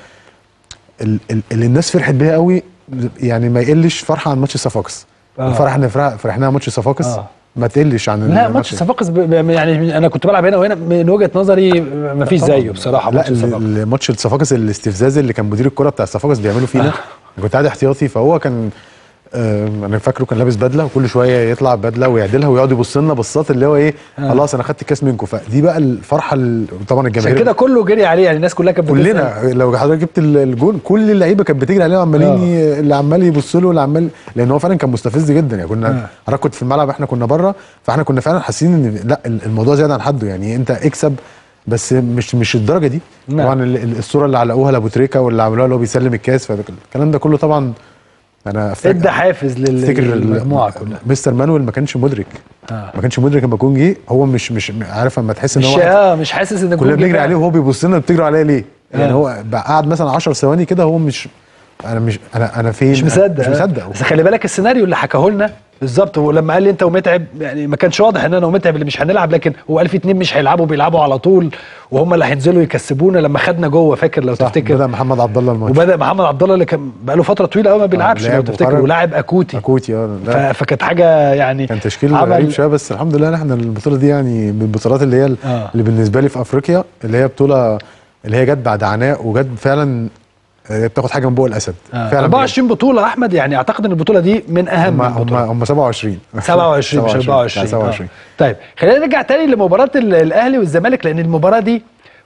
ال- ال- اللي الناس فرحت بيها قوي يعني ما يقلش فرحه عن ماتش صفاقس آه. الفرحه احنا فرح- فرحناها ماتش صفاقس آه. ما تقلش عن لا الماتش ماتش صفاقس ب- ب- يعني انا كنت بلعب هنا وهنا من وجهه نظري ما فيش طبعاً. زيه بصراحه لا ماتش ال- صفاقس الماتش الصفاقس الاستفزاز اللي كان مدير الكره بتاع الصفاقس بيعمله فينا كنت قاعد احتياطي فهو كان آه، انا فاكره كان لابس بدله وكل شويه يطلع بدله ويعدلها ويقعد يبص لنا بصات اللي هو ايه آه. خلاص انا خدت الكاس منكم فدي بقى الفرحه ال- طبعا عشان الجماهير كده كله جري عليه يعني الناس كلها كانت بتسأل. كلنا لو حضرتك جبت ال- الجون كل اللعيبه كانت بتجري عليه وعمالين آه. ي- اللي عمال يبص له واللي عمال لان هو فعلا كان مستفز جدا يعني كنا آه. حضرتك كنت في الملعب احنا كنا بره فاحنا كنا فعلا حاسين ان لا ال- الموضوع زياده عن حده يعني انت اكسب بس مش مش الدرجه دي نعم. طبعا ال- ال- الصوره اللي علقوها لابو تريكه واللي عملوها اللي هو بيسلم الكاس فالكلام ده كله طبعا انا ادى حافز لل- افتكر ال- للمجموعه كلها مستر مانويل ما كانش مدرك آه. ما كانش مدرك لما يكون جه هو مش مش عارف اما تحس ان مش هو واحد- اه مش حاسس ان كلنا الجون جه بنجري فعلا. عليه وهو بيبص لنا بتجروا عليا ليه؟ يعني آه. هو بقى قعد مثلا 10 ثواني كده هو مش انا مش انا انا فين مش مصدق مش مصدق بس خلي بالك السيناريو اللي حكاه لنا بالظبط هو لما قال لي انت ومتعب يعني ما كانش واضح ان انا ومتعب اللي مش هنلعب لكن هو قال في اتنين مش هيلعبوا بيلعبوا على طول وهم اللي هينزلوا يكسبونا لما خدنا جوه فاكر لو تفتكر بدا محمد عبد الله الماتش وبدا محمد عبد الله اللي كان بقى له فتره طويله قوي ما بيلعبش لو لعب تفتكر وخرج. ولاعب اكوتي اكوتي اه ف- لا، فكانت حاجه يعني كان تشكيل عمل- غريب شويه بس الحمد لله إن احنا البطوله دي يعني من البطولات اللي هي آه. اللي بالنسبه لي في افريقيا اللي هي بطوله اللي هي جت بعد عناء وجت فعلا آه، بتاخد حاجه من بوق الاسد آه. فعلا 24 بطوله احمد يعني اعتقد ان البطوله دي من اهم هم هم البطولات هم 27 27 مش 24 27 آه. طيب خلينا نرجع تاني لمباراه ال- الاهلي والزمالك لان المباراه دي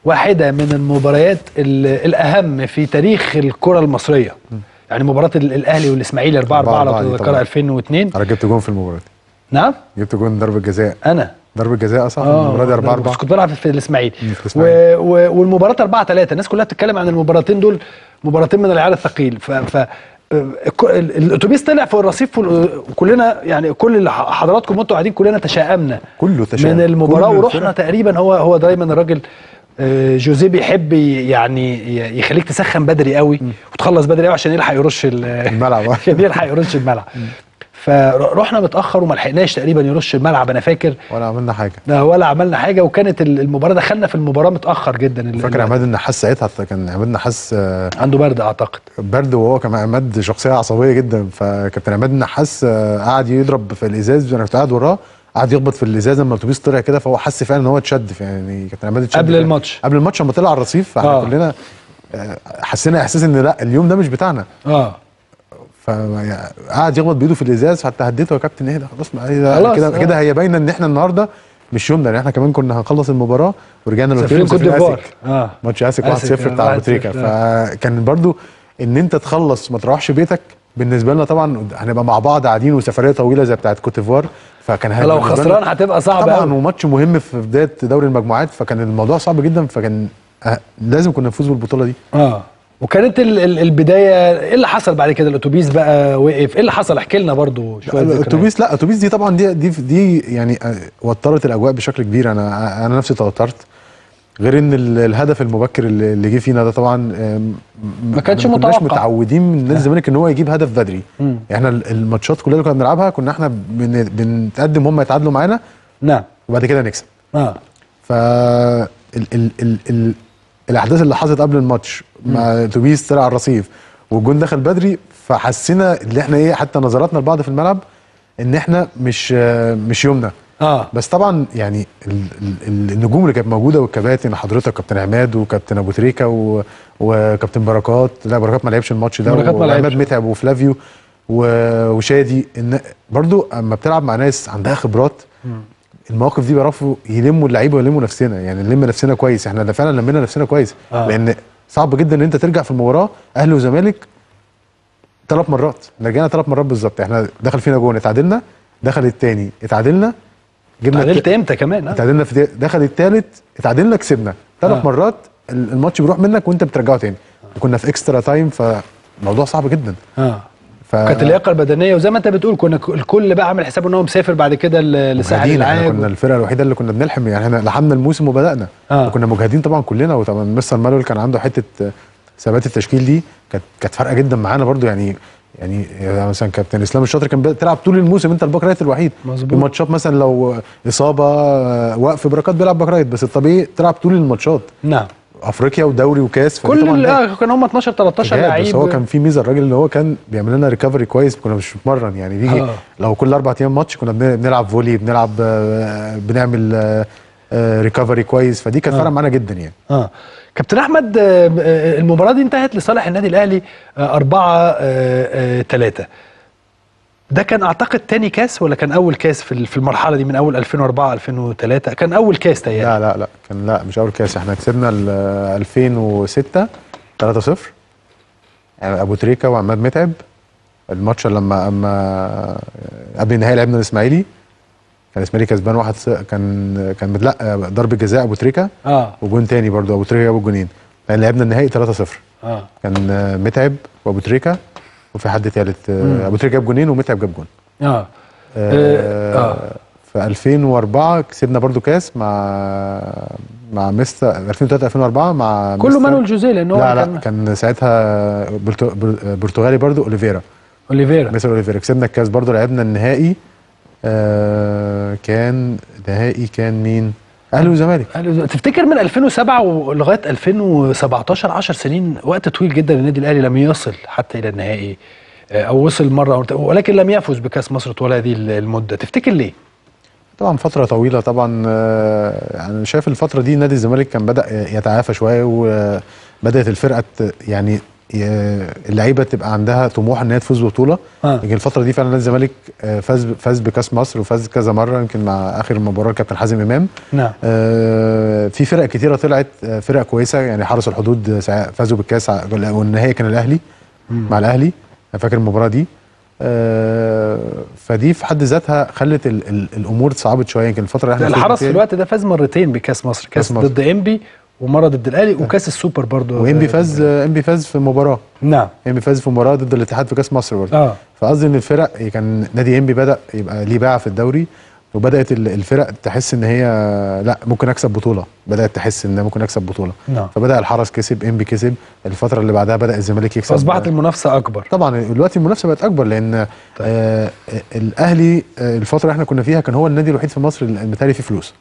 واحده من المباريات ال- الاهم في تاريخ الكره المصريه يعني مباراه ال- الاهلي والاسماعيلي 4 4 لو 4-4 دي تتذكرها طبعاً. 2002 انا جبت جون في المباراه دي نعم جبت جون ضربه جزاء انا ضربه جزاء صح المباراه دي 4 4 بس كنت بلعب في الاسماعيلي في و... الإسماعيلي. و... والمباراه 4 3 الناس كلها بتتكلم عن المباراتين دول مباراتين من العيار الثقيل ف, ف... آه، الك- ال- الاتوبيس طلع فوق الرصيف وال- وكلنا يعني كل اللي ح- حضراتكم وانتوا قاعدين كلنا تشائمنا كله تشاؤم من المباراه كل ورحنا الفرق. تقريبا هو هو دايما الراجل آه، جوزيه بيحب ي- يعني ي- يخليك تسخن بدري قوي وتخلص بدري قوي عشان يلحق يرش ال- الملعب عشان يلحق يرش الملعب فرحنا متاخر وما لحقناش تقريبا يرش الملعب انا فاكر ولا عملنا حاجه لا ولا عملنا حاجه وكانت ال- المباراه دخلنا في المباراه متاخر جدا ال- فاكر ال- عماد النحاس ساعتها كان عماد النحاس آه، عنده برد اعتقد برد وهو كان عماد شخصيه عصبيه جدا فكابتن عماد النحاس آه، قعد يضرب في الازاز وانا كنت قاعد وراه قعد يخبط في الازاز لما الاتوبيس طلع كده فهو حس فعلا ان هو اتشد يعني كابتن عماد اتشد قبل فعلا. الماتش. قبل الماتش لما طلع على الرصيف فاحنا آه. كلنا آه، حسينا احساس ان لا اليوم ده مش بتاعنا اه فقعد يخبط بايده في الازاز حتى هديته يا كابتن ايه ده خلاص ما- إيه ده؟ خلاص، كده آه. كده هي باينه ان احنا النهارده مش يومنا لان احنا كمان كنا هنخلص المباراه ورجعنا مسافرين لوتيل كوت مسافرين ديفوار آسك. اه ماتش اسك 1-0 آسك، بتاع 1-0 ابو تريكه آه. فكان برضو ان انت تخلص ما تروحش بيتك بالنسبه لنا طبعا هنبقى مع بعض قاعدين وسفريه طويله زي بتاعت كوت ديفوار فكان هيبقى لو بالنسبة خسران لنا- هتبقى صعبة طبعا أوي. وماتش مهم في بدايه دوري المجموعات فكان الموضوع صعب جدا فكان أه لازم كنا نفوز بالبطوله دي اه وكانت ال- ال- البدايه ايه اللي حصل بعد كده الاتوبيس بقى وقف ايه اللي حصل احكي لنا برضو شويه ذكريات. الاتوبيس لا الاتوبيس دي طبعا دي دي دي يعني آه، وترت الاجواء بشكل كبير انا انا نفسي توترت غير ان ال- الهدف المبكر اللي اللي جه فينا ده طبعا آم، ما كانش كناش متوقع. متعودين من نادي الزمالك ان هو يجيب هدف بدري مم. يعني احنا ال- الماتشات كلها اللي كنا بنلعبها كنا احنا بن- بنتقدم هم يتعادلوا معانا نعم وبعد كده نكسب اه ف ال ال ال ال الاحداث اللي حصلت قبل الماتش مع الاتوبيس طلع على الرصيف والجون دخل بدري فحسينا ان احنا ايه حتى نظراتنا لبعض في الملعب ان احنا مش آه، مش يومنا اه بس طبعا يعني ال ال ال النجوم اللي كانت موجوده والكباتن حضرتك كابتن عماد وكابتن ابو تريكه و- وكابتن بركات لا بركات ما لعبش الماتش ده بركات ما وعماد لعبش. متعب وفلافيو و- وشادي ان برضو اما بتلعب مع ناس عندها خبرات المواقف دي بيعرفوا يلموا اللعيبه ويلموا نفسنا يعني نلم نفسنا كويس احنا ده فعلا لمينا نفسنا كويس آه. لان صعب جدا ان انت ترجع في المباراه اهلي وزمالك ثلاث مرات رجعنا ثلاث مرات بالظبط احنا دخل فينا جون اتعادلنا دخل الثاني اتعادلنا جبنا اتعادلت الت- امتى كمان آه. اتعادلنا في دي- دخل الثالث اتعادلنا كسبنا ثلاث آه. مرات ال- الماتش بيروح منك وانت بترجعه تاني وكنا في اكسترا تايم فالموضوع صعب جدا اه ف... كانت اللياقه البدنيه وزي ما انت بتقول كنا ك- الكل بقى عامل حسابه ان هو مسافر بعد كده ل- لساحل مجهدين احنا العاج كنا الفرقه الوحيده اللي كنا بنلحم يعني احنا لحمنا الموسم وبدانا آه. وكنا مجهدين طبعا كلنا وطبعا مستر مانويل كان عنده حته آه، ثبات التشكيل دي كانت كانت فارقه جدا معانا برضو يعني يعني يعني مثلا كابتن اسلام الشاطر كان بتلعب طول الموسم انت الباك رايت الوحيد مظبوط. الماتشات مثلا لو اصابه آه، وقف بركات بيلعب باك رايت بس الطبيعي تلعب طول الماتشات نعم افريقيا ودوري وكاس فدي كل طبعاً ال- ده آه، كان هم 12 13 إجهاد، لعيب بس هو كان في ميزه الراجل اللي هو كان بيعمل لنا ريكفري كويس كنا مش بنتمرن يعني بيجي آه. لو كل اربع ايام ماتش كنا بن- بنلعب فولي بنلعب آه، بنعمل ريكفري كويس فدي كانت آه. فارقه معانا جدا يعني اه كابتن احمد آه، آه، المباراه دي انتهت لصالح النادي الاهلي 4 3 ده كان اعتقد تاني كاس ولا كان اول كاس في ال- في المرحله دي من اول 2004 2003 كان اول كاس تهيألي لا لا لا كان لا مش اول كاس احنا كسبنا ال 2006 3-0 يعني ابو تريكه وعماد متعب الماتش لما اما قبل النهائي لعبنا الاسماعيلي كان الاسماعيلي كسبان واحد ص- كان كان لا ضربه جزاء ابو تريكه اه وجون تاني برضو ابو تريكه جاب الجونين يعني لعبنا النهائي 3-0 اه كان آه، متعب وابو تريكه وفي حد تالت آه، مم. ابو تريكه جاب جونين ومتعب جاب جون اه آه آه. في 2004 كسبنا برضو كاس مع مع مستر 2003 2004 مع كله مستر- مانويل جوزيه لان هو لا لا كان كان ساعتها برتو بر- برتغالي برضو اوليفيرا اوليفيرا مستر اوليفيرا كسبنا الكاس برضو لعبنا النهائي آه كان نهائي كان مين؟ اهلي وزمالك أهلي- تفتكر من 2007 ولغايه 2017 10 سنين وقت طويل جدا النادي الاهلي لم يصل حتى الى النهائي آه، او وصل مره أو- ولكن لم يفز بكاس مصر طوال هذه المده تفتكر ليه؟ طبعا فترة طويلة طبعا آه، يعني شايف الفترة دي نادي الزمالك كان بدأ يتعافى شوية وبدأت الفرقة ت- يعني ي- اللعيبه تبقى عندها طموح ان هي تفوز ببطوله آه. يمكن الفتره دي فعلا نادي الزمالك آه، فاز فاز بكاس مصر وفاز كذا مره يمكن مع اخر مباراه كابتن حازم امام نعم آه، في فرق كتيره طلعت آه، فرق كويسه يعني حرس الحدود آه، ساعة- فازوا بالكاس ع- والنهائي كان الاهلي مع الاهلي انا فاكر المباراه دي آه، فدي في حد ذاتها خلت ال ال الامور اتصعبت شويه يمكن الفتره اللي احنا فيها الحرس في دي- الوقت ده فاز مرتين بكاس مصر كاس كأس مصر. ضد انبي ومره ضد الاهلي وكاس السوبر برضو وانبي فاز انبي فاز في مباراه نعم انبي فاز في مباراه ضد الاتحاد في كاس مصر برضه اه فقصدي ان الفرق كان نادي انبي بدا يبقى ليه باع في الدوري وبدات ال- الفرق تحس ان هي لا ممكن اكسب بطوله بدات تحس ان ممكن اكسب بطوله نعم فبدا الحرس كسب انبي كسب الفتره اللي بعدها بدا الزمالك يكسب فاصبحت المنافسه اكبر طبعا دلوقتي المنافسه بقت اكبر لان آه الاهلي آه الفتره اللي احنا كنا فيها كان هو النادي الوحيد في مصر اللي متهيألي فيه فلوس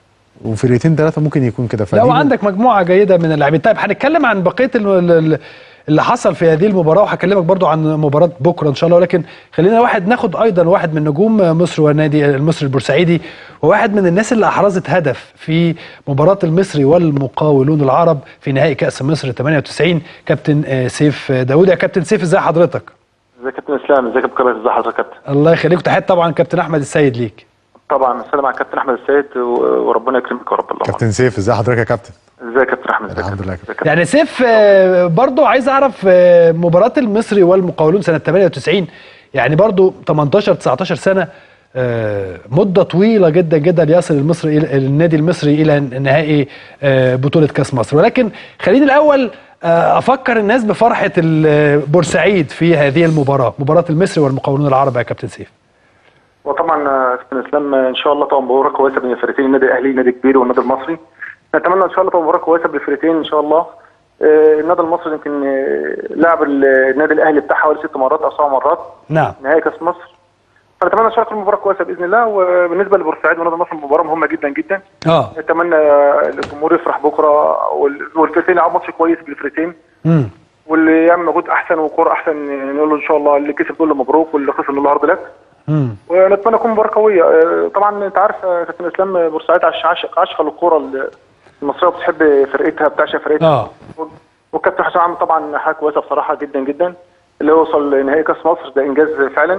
وفرقتين ثلاثه ممكن يكون كده لا فدي وعندك مجموعه جيده من اللاعبين طيب هنتكلم عن بقيه ال- ال- اللي حصل في هذه المباراه وهكلمك برضو عن مباراه بكره ان شاء الله ولكن خلينا واحد ناخد ايضا واحد من نجوم مصر والنادي المصري البورسعيدي وواحد من الناس اللي احرزت هدف في مباراه المصري والمقاولون العرب في نهائي كاس مصر 98 كابتن آه، سيف داوود يا كابتن سيف ازي حضرتك ازيك يا كابتن اسلام ازيك يا ابو كبير ازي حضرتك يا كابتن الله يخليك تحيات طبعا كابتن احمد السيد ليك طبعا السلام على كابتن احمد السيد و- وربنا يكرمك يا رب الله كابتن سيف ازي حضرتك يا كابتن ازيك يا كابتن احمد ازيك الحمد لله يعني سيف آه، برضو عايز اعرف آه، مباراة المصري والمقاولون سنة 98 يعني برضو 18 19 سنة آه، مدة طويلة جدا جدا يصل المصري إلى- النادي المصري إلى نهائي آه، بطولة كأس مصر ولكن خليني الأول آه، أفكر الناس بفرحة ال- بورسعيد في هذه المباراة مباراة المصري والمقاولون العرب يا كابتن سيف وطبعا آه، كابتن اسلام آه، ان شاء الله طبعا مباراه كويسه بين الفريقين النادي الاهلي النادي الكبير والنادي المصري نتمنى ان شاء الله طبعا مباراه كويسه بين الفريقين ان شاء الله آه، النادي المصري يمكن آه، لعب ال- النادي الاهلي بتاعه حوالي ست مرات او سبع مرات نعم نهائي كاس مصر فنتمنى ان شاء الله تكون مباراه كويسه باذن الله وبالنسبه لبورسعيد والنادي المصري مباراه مهمه جدا جدا اه نتمنى الجمهور يفرح بكره وال- والفريقين يلعبوا ماتش كويس بالفريقين مم. واللي يعمل مجهود احسن وكوره احسن نقول له ان شاء الله اللي كسب نقول له مبروك واللي خسر نقول له هارد لك مم. ونتمنى تكون مباراه قويه آه، طبعا انت عارف يا كابتن اسلام بورسعيد عش- عاشق عاشق للكوره ال- المصريه بتحب فرقتها بتعشق فرقتها اه والكابتن حسام عامل طبعا حاجه كويسه بصراحه جدا جدا اللي هو وصل لنهائي كاس مصر ده انجاز فعلا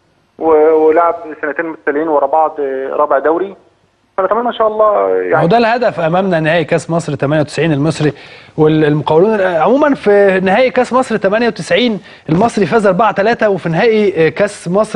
و- ولعب سنتين متتاليين ورا بعض آه، رابع دوري فنتمنى ان شاء الله يعني هو ده الهدف امامنا نهائي كاس مصر 98 المصري والمقاولون عموما في نهائي كاس مصر 98 المصري فاز 4 3 وفي نهائي كاس مصر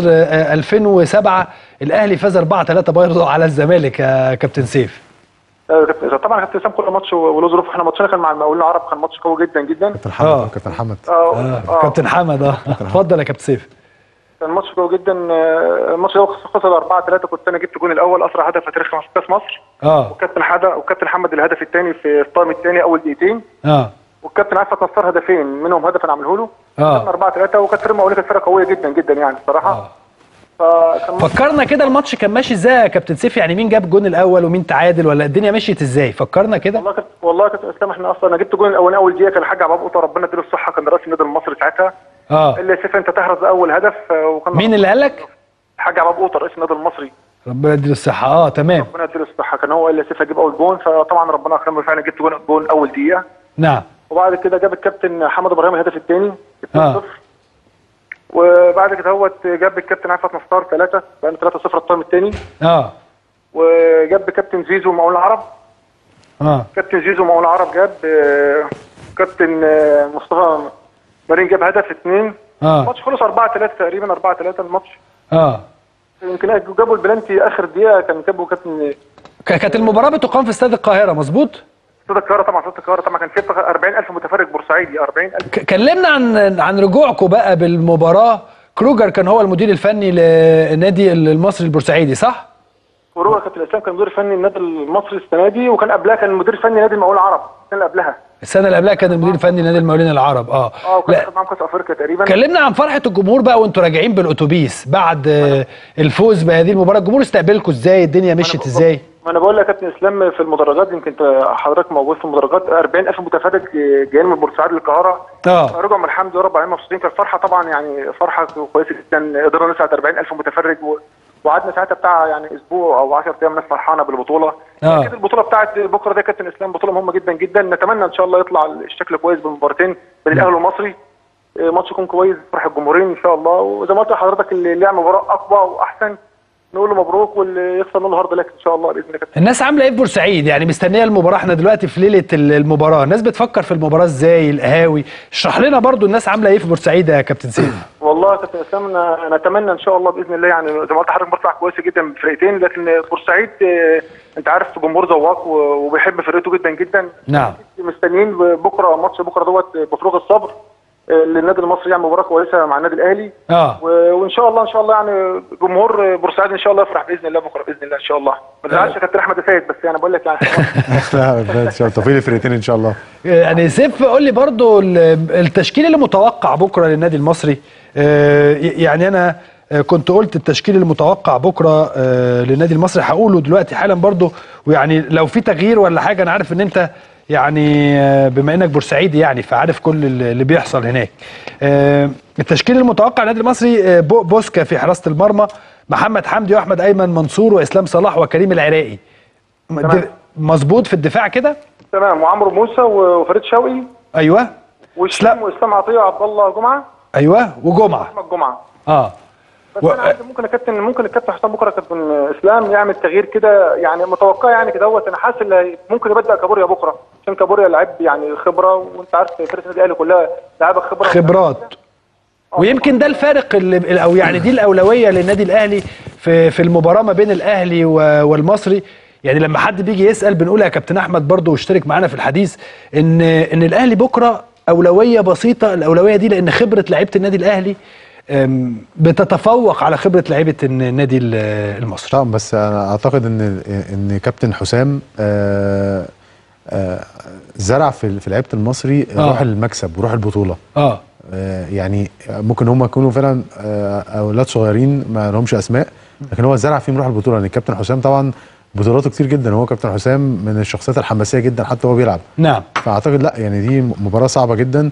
2007 الاهلي فاز 4 3 برضه على الزمالك يا كابتن سيف آه، كابتن- طبعا كابتن اسلام كل ماتش وله ظروف احنا ماتشنا كان مع المقاولين العرب كان ماتش قوي جدا جدا كابتن حمد كابتن حمد اه آه. كابتن حمد اه اتفضل يا كابتن سيف كان ماتش قوي جدا آه، الماتش ده خسر 4 3 كنت انا جبت الجون الاول اسرع هدف في تاريخ كاس مصر اه وكابتن حدا وكابتن محمد الهدف الثاني في الطايم الثاني اول دقيقتين اه والكابتن عفت نصر هدفين منهم هدف انا عامله له اه كان 4 3 وكانت فرقه المقاولين كانت فرقه قويه جدا جدا يعني بصراحه فكان فكرنا كده الماتش كان ماشي ازاي يا كابتن سيف يعني مين جاب الجون الاول ومين تعادل ولا الدنيا مشيت ازاي فكرنا كده والله كنت والله كابتن اسلام احنا اصلا انا جبت الجون الاولاني اول دقيقه كان الحاج عبد قطه ربنا يديله الصحه كان رئيس النادي المصري ساعتها اه قال لي يا سيف انت تحرز اول هدف آه، وكان مين اللي قال لك الحاج عبد قطه رئيس النادي المصري ربنا يديله الصحه اه تمام ربنا يديله الصحه كان هو قال لي يا سيف هجيب اول جون فطبعا ربنا اكرمه فعلا جبت جون جون اول دقيقه نعم وبعد كده جاب الكابتن حمد ابراهيم الهدف الثاني اه وبعد كده هو جاب الكابتن عفت نصار ثلاثه بقى 3 0 الطايم الثاني اه وجاب كابتن زيزو مقاول العرب اه كابتن زيزو مقاول العرب جاب آه، كابتن آه، مصطفى مارين جاب هدف اثنين اه الماتش خلص 4 3 تقريبا 4 3 الماتش اه يمكن جابوا البلانتي اخر دقيقه كان جابوا كابتن ك- كانت المباراه بتقام في استاد القاهره مظبوط استاد القاهره طبعا استاد القاهره طبعا كان فيه 40000 متفرج بورسعيدي 40000 ك- كلمنا عن عن رجوعكم بقى بالمباراه كروجر كان هو المدير الفني لنادي المصري البورسعيدي صح؟ وروى كابتن اسلام كان مدير فني النادي المصري السنه دي وكان قبلها كان مدير فني نادي المقاول العرب السنه اللي قبلها السنه اللي قبلها كان المدير الفني لنادي المقاولين العرب اه اه وكان لا خد معاهم كاس افريقيا تقريبا كلمنا عن فرحه الجمهور بقى وانتوا راجعين بالاتوبيس بعد آه، الفوز بهذه المباراه الجمهور استقبلكم ازاي الدنيا مشيت ازاي ما انا بقول لك يا كابتن اسلام في المدرجات يمكن انت حضرتك موجود في المدرجات 40000 متفرج جايين من بورسعيد للقاهره اه رجعوا من الحمد لله رب العالمين مبسوطين كانت فرحه طبعا يعني فرحه كويسه جدا قدرنا نسعد 40000 متفرج و... وقعدنا ساعتها بتاع يعني اسبوع او 10 ايام الناس فرحانه بالبطوله آه. اكيد البطوله بتاعت بكره دي كابتن اسلام بطوله مهمه جدا جدا نتمنى ان شاء الله يطلع الشكل كويس بالمباراتين بين الاهلي والمصري آه، ماتش يكون كويس يفرح الجمهورين ان شاء الله وزي ما قلت لحضرتك اللي لعب مباراه اقوى واحسن نقول له مبروك واللي يخسر نقول له هارد لك ان شاء الله باذن الله كابتن الناس عامله ايه في بورسعيد يعني مستنيه المباراه احنا دلوقتي في ليله ال- المباراه الناس بتفكر في المباراه ازاي القهاوي اشرح لنا برضو الناس عامله ايه في بورسعيد يا كابتن سيف والله يا كابتن اسلام أنا- نتمنى ان شاء الله باذن الله يعني زي ما قلت لحضرتك بطلع كويسه جدا بفرقتين لكن بورسعيد آه، انت عارف جمهور ذواق و- وبيحب فرقته جدا جدا نعم مستنيين بكره ماتش بكره دوت بفروغ الصبر آه، للنادي المصري يعمل مباراه كويسه مع النادي الاهلي اه و- وان شاء الله ان شاء الله يعني جمهور بورسعيد ان شاء الله يفرح باذن الله بكره باذن الله ان شاء الله ما تزعلش يا كابتن احمد سيد بس يعني بقول لك يعني لا لا، ان شاء الله توفيق للفرقتين ان شاء الله يعني سيف قول لي برضو ال- التشكيل اللي متوقع بكره للنادي المصري آه، يعني انا آه، كنت قلت التشكيل المتوقع بكره آه، للنادي المصري هقوله دلوقتي حالا برضو ويعني لو في تغيير ولا حاجه انا عارف ان انت يعني آه، بما انك بورسعيدي يعني فعارف كل اللي اللي بيحصل هناك آه، التشكيل المتوقع للنادي المصري آه، بو- بوسكا في حراسه المرمى محمد حمدي واحمد ايمن منصور واسلام صلاح وكريم العراقي د- مظبوط في الدفاع كده تمام وعمرو موسى وفريد شوقي ايوه واسلام واسلام عطيه وعبد الله جمعه ايوه وجمعه احمد جمعه اه بس انا عندي ممكن الكابتن ممكن الكابتن حسام بكره كابتن اسلام يعمل تغيير كده يعني متوقع يعني كده دوت انا حاسس ان ممكن يبدا كابوريا بكره عشان كابوريا لعيب يعني خبره وانت عارف فرقه النادي الاهلي كلها لعيبه خبره خبرات ويمكن ده الفارق اللي او يعني دي الاولويه للنادي الاهلي في في المباراه ما بين الاهلي و- والمصري يعني لما حد بيجي يسال بنقول يا كابتن احمد برضو واشترك معانا في الحديث ان ان الاهلي بكره اولويه بسيطه الاولويه دي لان خبره لعيبه النادي الاهلي أم، بتتفوق على خبره لعيبه النادي ال- المصري طبعا بس انا اعتقد ان ان كابتن حسام آه، آه، زرع في في لعيبه المصري آه. روح المكسب وروح البطوله اه آه، يعني ممكن هم يكونوا فعلا آه، اولاد صغيرين ما لهمش اسماء لكن هو زرع فيهم روح البطوله لان الكابتن حسام طبعا بطولاته كتير جدا هو كابتن حسام من الشخصيات الحماسيه جدا حتى وهو بيلعب نعم فاعتقد لا يعني دي مباراه صعبه جدا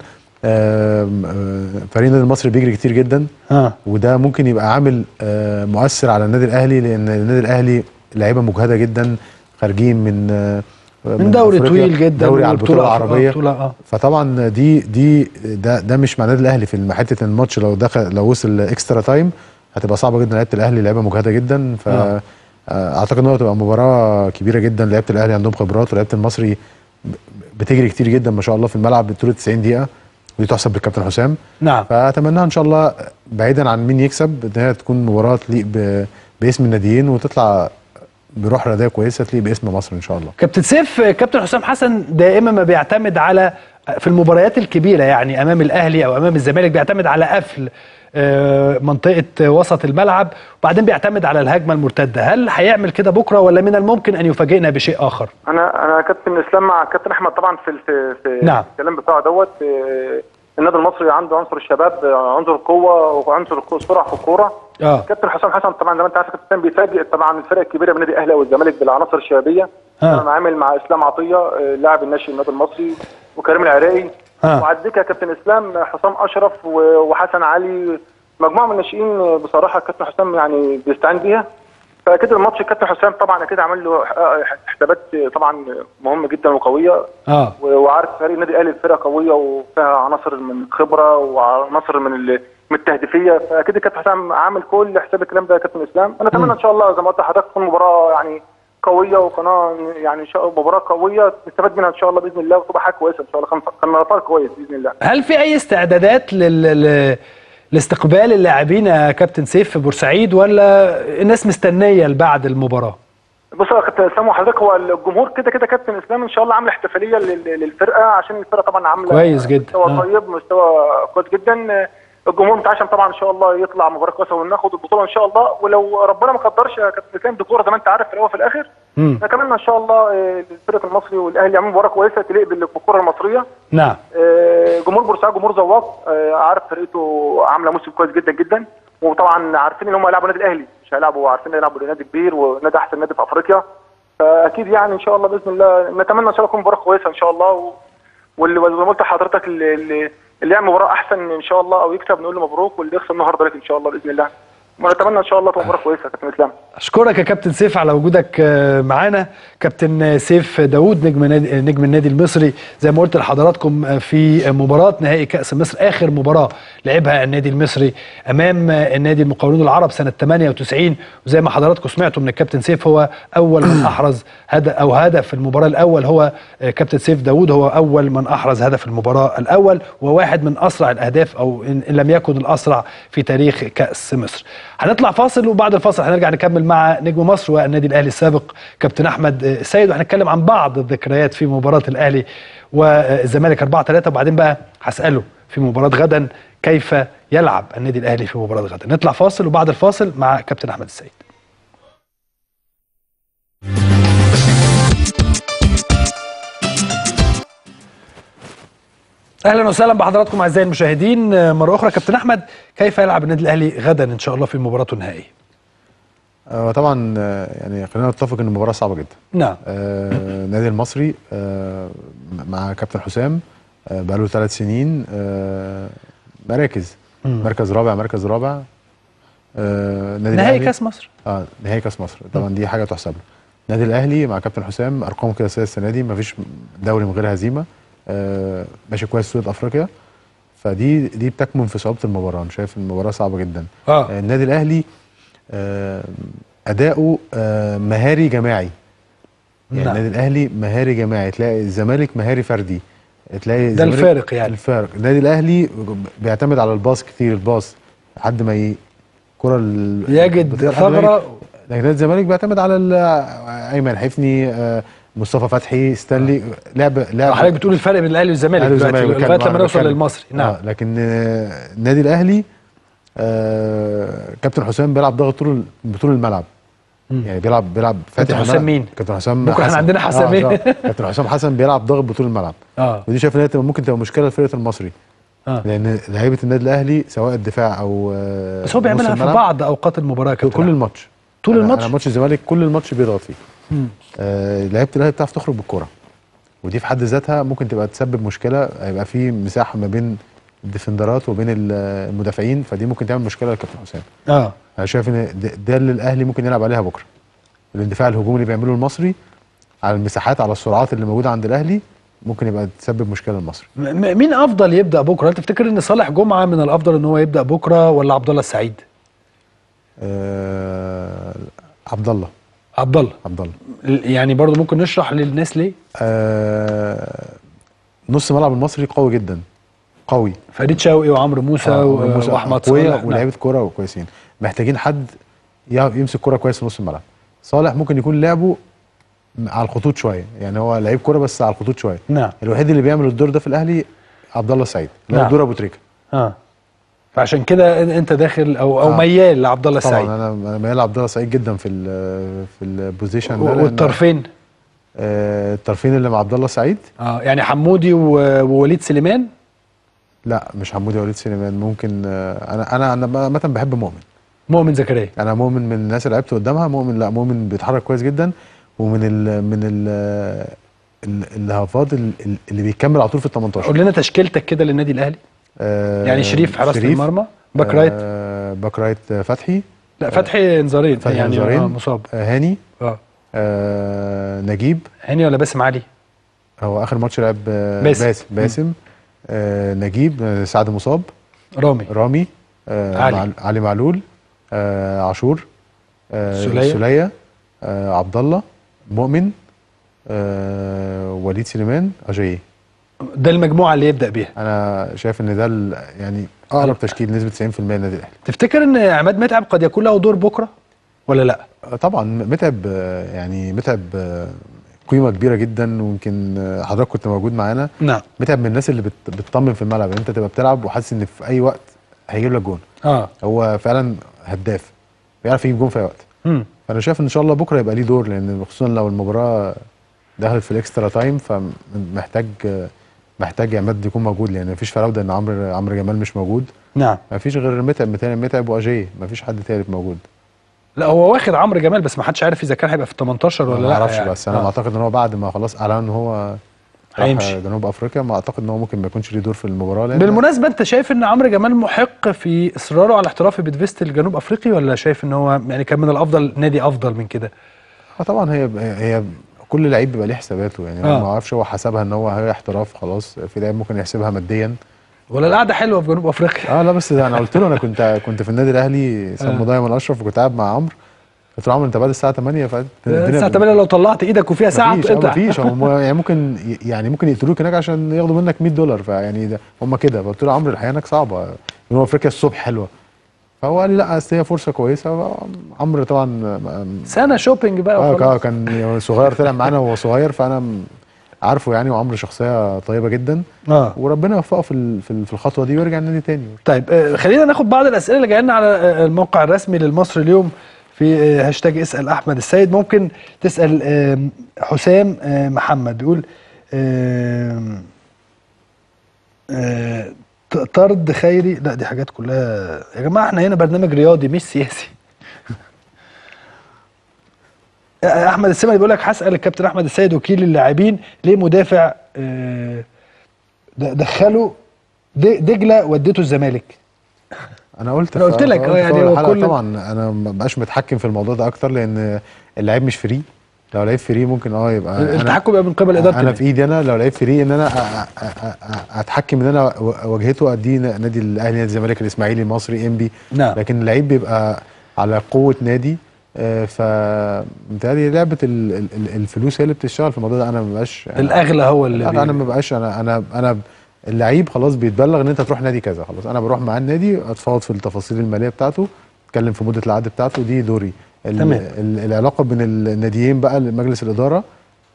آم، آه، فريق النادي المصري بيجري كتير جدا اه وده ممكن يبقى عامل آه، مؤثر على النادي الاهلي لان النادي الاهلي لعيبه مجهده جدا خارجين من آه، من دوري أفريقيا، طويل جدا دوري على وبطولة- البطوله العربيه بطولة اه فطبعا دي دي ده ده مش مع النادي الاهلي في حته الماتش لو دخل لو وصل اكسترا تايم هتبقى صعبه جدا لعيبه الاهلي لعيبه مجهده جدا ف آه. آه، اعتقد ان هو تبقى مباراه كبيره جدا لعيبه الاهلي عندهم خبرات ولعيبه المصري ب- بتجري كتير جدا ما شاء الله في الملعب طول 90 دقيقه ودي تحسب للكابتن حسام نعم فاتمناها ان شاء الله بعيدا عن مين يكسب ان هي تكون مباراه تليق ب- باسم الناديين وتطلع بروح رياضيه كويسه تليق باسم مصر ان شاء الله كابتن سيف كابتن حسام حسن دائما ما بيعتمد على في المباريات الكبيره يعني امام الاهلي او امام الزمالك بيعتمد على قفل آه، منطقه وسط الملعب وبعدين بيعتمد على الهجمه المرتده هل هيعمل كده بكره ولا من الممكن ان يفاجئنا بشيء اخر انا انا كابتن اسلام مع كابتن احمد طبعا في في, في نعم. الكلام بتاعه دوت آه، النادي المصري عنده عنصر الشباب آه، عنصر القوه وعنصر الكو- السرعه في الكوره اه كابتن حسام حسن طبعا زي ما انت عارف كابتن حسام بيفاجئ طبعا الفرق الكبيره من النادي الاهلي والزمالك بالعناصر الشبابيه آه. انا عامل مع اسلام عطيه آه، لاعب الناشئ النادي المصري وكريم العراقي آه. وعديك يا كابتن اسلام آه، حسام اشرف و- وحسن علي مجموعه من الناشئين آه، بصراحه كابتن حسام يعني بيستعين بيها فاكيد الماتش كابتن حسام طبعا اكيد عمل له آه، حسابات آه، طبعا مهمه جدا وقويه اه و- وعارف فريق النادي الاهلي الفرقه قويه وفيها عناصر من الخبره وعناصر من ال- من التهديفيه فاكيد الكابتن حسام عامل كل حساب الكلام ده يا كابتن اسلام انا اتمنى ان شاء الله زي ما قلت لحضرتك تكون مباراه يعني قويه وقناه يعني ان شاء الله مباراه قويه نستفاد منها ان شاء الله باذن الله وتبقى حاجه كويسه ان شاء الله خمسه كان نطار كويس باذن الله هل في اي استعدادات لل... ل- لاستقبال اللاعبين يا كابتن سيف في بورسعيد ولا الناس مستنيه لبعد المباراه بص يا كابتن اسلام وحضرتك هو الجمهور كده كده كابتن اسلام ان شاء الله عامل احتفاليه لل- للفرقه عشان الفرقه طبعا عامله كويس جدا. مستوى آه. طيب مستوى كويس جدا الجمهور متعشم طبعا ان شاء الله يطلع مباراه كويسه وناخد البطوله ان شاء الله ولو ربنا ما قدرش يا كابتن اسلام بكوره زي ما انت عارف في الاول وفي الاخر مم. نتمنى ان شاء الله آه، الفرقه المصري والاهلي يعملوا مباراه كويسه تليق بالكره المصريه نعم آه، جمهور بورسعيد جمهور ذواق آه، عارف فرقته عامله موسم كويس جدا جدا وطبعا عارفين ان هم هيلعبوا النادي الاهلي مش هيلعبوا عارفين هيلعبوا نادي كبير ونادي احسن نادي في افريقيا فاكيد يعني ان شاء الله باذن الله نتمنى ان شاء الله تكون مباراه كويسه ان شاء الله و... واللي زي ما قلت لحضرتك اللي اللي اللي يعمل مباراه احسن ان شاء الله او يكسب نقول له مبروك واللي يخسر النهارده لك ان شاء الله باذن الله ونتمنى ان شاء الله تبقى مباراه كويسه يا كابتن اسلام اشكرك يا كابتن سيف على وجودك آه، معانا كابتن سيف داوود نجم نادي نجم النادي المصري زي ما قلت لحضراتكم آه، في مباراه نهائي كاس مصر اخر مباراه لعبها النادي المصري امام آه، النادي المقاولون العرب سنه 98 وزي ما حضراتكم سمعتوا من الكابتن سيف هو اول من احرز هدف او هدف المباراه الاول هو آه، كابتن سيف داوود هو اول من احرز هدف المباراه الاول وواحد من اسرع الاهداف او ان إن لم يكن الاسرع في تاريخ كاس مصر هنطلع فاصل وبعد الفاصل هنرجع نكمل مع نجم مصر والنادي الاهلي السابق كابتن احمد السيد وهنتكلم عن بعض الذكريات في مباراه الاهلي والزمالك 4 3 وبعدين بقى هساله في مباراه غدا كيف يلعب النادي الاهلي في مباراه غدا نطلع فاصل وبعد الفاصل مع كابتن احمد السيد اهلا وسهلا بحضراتكم اعزائي المشاهدين مره اخرى كابتن احمد كيف يلعب النادي الاهلي غدا ان شاء الله في مباراته النهائيه آه، طبعا آه، يعني خلينا نتفق ان المباراه صعبه جدا نعم آه، النادي المصري آه، مع كابتن حسام آه، بقاله ثلاث سنين آه، مراكز مم. مركز رابع مركز رابع آه، النادي نهائي الأهلي- كاس مصر اه نهائي كاس مصر طبعا دي حاجه تحسب له النادي الاهلي مع كابتن حسام ارقام قياسيه السنه دي مفيش دوري من غير هزيمه آه ماشي كويس في افريقيا فدي دي بتكمن في صعوبه المباراه انا شايف المباراه صعبه جدا آه. آه النادي الاهلي آه اداؤه آه مهاري جماعي يعني نعم. النادي الاهلي مهاري جماعي تلاقي الزمالك مهاري فردي تلاقي ده الزمالك- الفارق يعني. الفارق النادي الاهلي بيعتمد على الباص كتير الباص لحد ما ي... كرة ال... يجد بتطير لحد ما ثغرة. يجد- لكن نادي الزمالك بيعتمد على ال- ايمن حفني آه، مصطفى فتحي ستانلي لعب لعب حضرتك بتقول الفرق بين الاهلي والزمالك الأهلي دلوقتي والزمالك لغايه بتكلم- لما نوصل بتكلم. للمصري نعم آه لكن آه، النادي الاهلي آه كابتن حسام بيلعب ضغط طول طول الملعب يعني بيلعب بيلعب كابتن فاتح حسام الملعب. مين؟ كابتن حسام بكرة احنا حسن. عندنا حسامين. آه آه. كابتن حسام حسن بيلعب ضغط بطول الملعب اه ودي شايف ان هي تبقى- ممكن تبقى مشكله لفرقه المصري آه. لان لعيبه النادي الاهلي سواء الدفاع او آه، بس هو نص بيعملها في الملعب، بعض اوقات المباراه يا كابتن كل أحمد. الماتش طول أنا- الماتش؟ انا ماتش الزمالك كل الماتش بيضغط فيه مم. آه لعيبه الاهلي بتعرف تخرج بالكوره ودي في حد ذاتها ممكن تبقى تسبب مشكله هيبقى في مساحه ما بين الديفندرات وبين ال- المدافعين فدي ممكن تعمل مشكله للكابتن حسام اه انا شايف ان ده- ده اللي الاهلي ممكن يلعب عليها بكره الاندفاع الهجومي اللي بيعمله المصري على المساحات على السرعات اللي موجوده عند الاهلي ممكن يبقى تسبب مشكله للمصري م- م- مين افضل يبدا بكره هل تفتكر ان صالح جمعه من الافضل ان هو يبدا بكره ولا عبد الله السعيد آه عبد الله عبد الله عبد الله ال- يعني برضو ممكن نشرح للناس ليه آه نص ملعب المصري قوي جدا قوي فريد شوقي وعمرو موسى آه، و- عمرو موسى واحمد أقوياء صالح نعم. ولاعيبه كوره كويسين محتاجين حد يعرف يمسك كوره كويس في نص الملعب صالح ممكن يكون لعبه على الخطوط شويه يعني هو لعيب كوره بس على الخطوط شويه نعم الوحيد اللي بيعمل الدور ده في الاهلي عبد الله السعيد اللي هو نعم. دور ابو تريكه اه فعشان كده إن- انت داخل او او آه. ميال لعبد الله السعيد طبعا انا انا ميال عبد الله السعيد جدا في ال في البوزيشن ده لأن- والطرفين آه الطرفين اللي مع عبد الله السعيد اه يعني حمودي و- ووليد سليمان لا مش حمودي وليد سليمان ممكن آه انا انا انا عامه بحب مؤمن مؤمن زكريا انا مؤمن من الناس اللي لعبت قدامها مؤمن لا مؤمن بيتحرك كويس جدا ومن ال من ال ال- الهافات ال- ال- اللي بيكمل على طول في ال 18 قول لنا تشكيلتك كده للنادي الاهلي آه يعني شريف حراسه شريف، المرمى باك رايت آه باك رايت فتحي لا فتحي انذارين فتحي يعني انذارين. آه مصاب آه هاني اه آه نجيب هاني ولا باسم علي هو اخر ماتش لعب آه باسم. باسم باسم آه نجيب آه سعد مصاب رامي رامي آه علي. علي, علي معلول آه عاشور آه سولية. سولية آه عبد الله مؤمن آه وليد سليمان اجاييه ده المجموعه اللي يبدا بيها انا شايف ان ده ال- يعني اقرب تشكيل نسبه 90% للنادي الاهلي تفتكر ان عماد متعب قد يكون له دور بكره ولا لا آه، طبعا متعب آه، يعني متعب آه، قيمه كبيره جدا ويمكن آه، حضرتك كنت موجود معانا نعم متعب من الناس اللي بت- بتطمن في الملعب يعني انت تبقى بتلعب وحاسس ان في اي وقت هيجيب لك جون اه هو فعلا هداف بيعرف يجيب جون في اي وقت مم. فانا شايف ان شاء الله بكره يبقى ليه دور لان خصوصا لو المباراه دخلت في الاكسترا تايم فمحتاج محتاج عماد يكون موجود لان مفيش فراوده ان عمرو عمرو جمال مش موجود نعم مفيش غير متعب متعب متعب واجيه مفيش حد تالت موجود لا هو واخد عمرو جمال بس ما حدش عارف اذا كان هيبقى في ال 18 ولا ما لا اعرفش يعني. بس انا آه. معتقد ان هو بعد ما خلاص اعلن ان هو راح هيمشي. جنوب افريقيا ما اعتقد ان هو ممكن ما يكونش ليه دور في المباراه لان بالمناسبه انت شايف ان عمرو جمال محق في اصراره على احتراف بيدفست الجنوب افريقي ولا شايف ان هو يعني كان من الافضل نادي افضل من كده اه طبعا هي هي كل لعيب بيبقى ليه حساباته يعني آه. انا ما اعرفش هو حسبها ان هو هي احتراف خلاص في لعيب ممكن يحسبها ماديا ولا القعده حلوه في جنوب افريقيا اه لا بس ده انا قلت له انا كنت كنت في النادي الاهلي سام آه. مضيع من اشرف وكنت قاعد مع عمرو قلت له عمرو انت بعد الساعه 8 فالدنيا الساعه 8 لو طلعت ايدك وفيها ساعه مفيش آه، تقطع مفيش هم يعني ممكن يعني ممكن يقتلوك هناك عشان ياخدوا منك 100 دولار فيعني ده هم كده فقلت له عمرو الحياه هناك صعبه جنوب افريقيا الصبح حلوه فهو قال لي لا اصل هي فرصه كويسه عمرو طبعا سنه شوبينج بقى اه وخلاص. كان كان صغير طلع معانا وهو صغير فانا م- عارفه يعني وعمرو شخصيه طيبه جدا اه وربنا يوفقه في ال- في ال- في الخطوه دي ويرجع النادي تاني طيب آه، خلينا ناخد بعض الاسئله اللي جايه لنا على آه، الموقع الرسمي للمصري اليوم في آه، هاشتاج اسال احمد السيد ممكن تسال آم، حسام آه، محمد بيقول آم، آه، ط- طرد خيري لا دي حاجات كلها يا جماعه احنا هنا برنامج رياضي مش سياسي آه، احمد السمري بيقول لك هسال الكابتن احمد السيد وكيل اللاعبين ليه مدافع آه، د- دخله د- دجله ودته الزمالك انا قلت أنا قلت في- لك، قلت اه في يعني أول هو الحلقة كل- طبعا انا ما بقاش متحكم في الموضوع ده اكتر لان اللعيب مش فري لو لعيب فري ممكن اه يبقى أنا- التحكم يبقى من قبل اداره انا النادي. في ايدي انا لو لعيب فري ان انا أ- أ- أ- أ- اتحكم ان انا و- واجهته اديه نادي الاهلي نادي الزمالك الاسماعيلي المصري انبي نعم. لكن اللعيب بيبقى على قوه نادي آه، فمتهيألي لعبه ال- ال- ال- الفلوس هي اللي بتشتغل في الموضوع ده انا ما بقاش الاغلى هو اللي لا بي- انا ما بقاش انا انا انا اللعيب خلاص بيتبلغ ان انت تروح نادي كذا خلاص انا بروح مع النادي اتفاوض في التفاصيل الماليه بتاعته اتكلم في مده العقد بتاعته دي دوري ال- تمام. ال- العلاقه بين الناديين بقى مجلس الاداره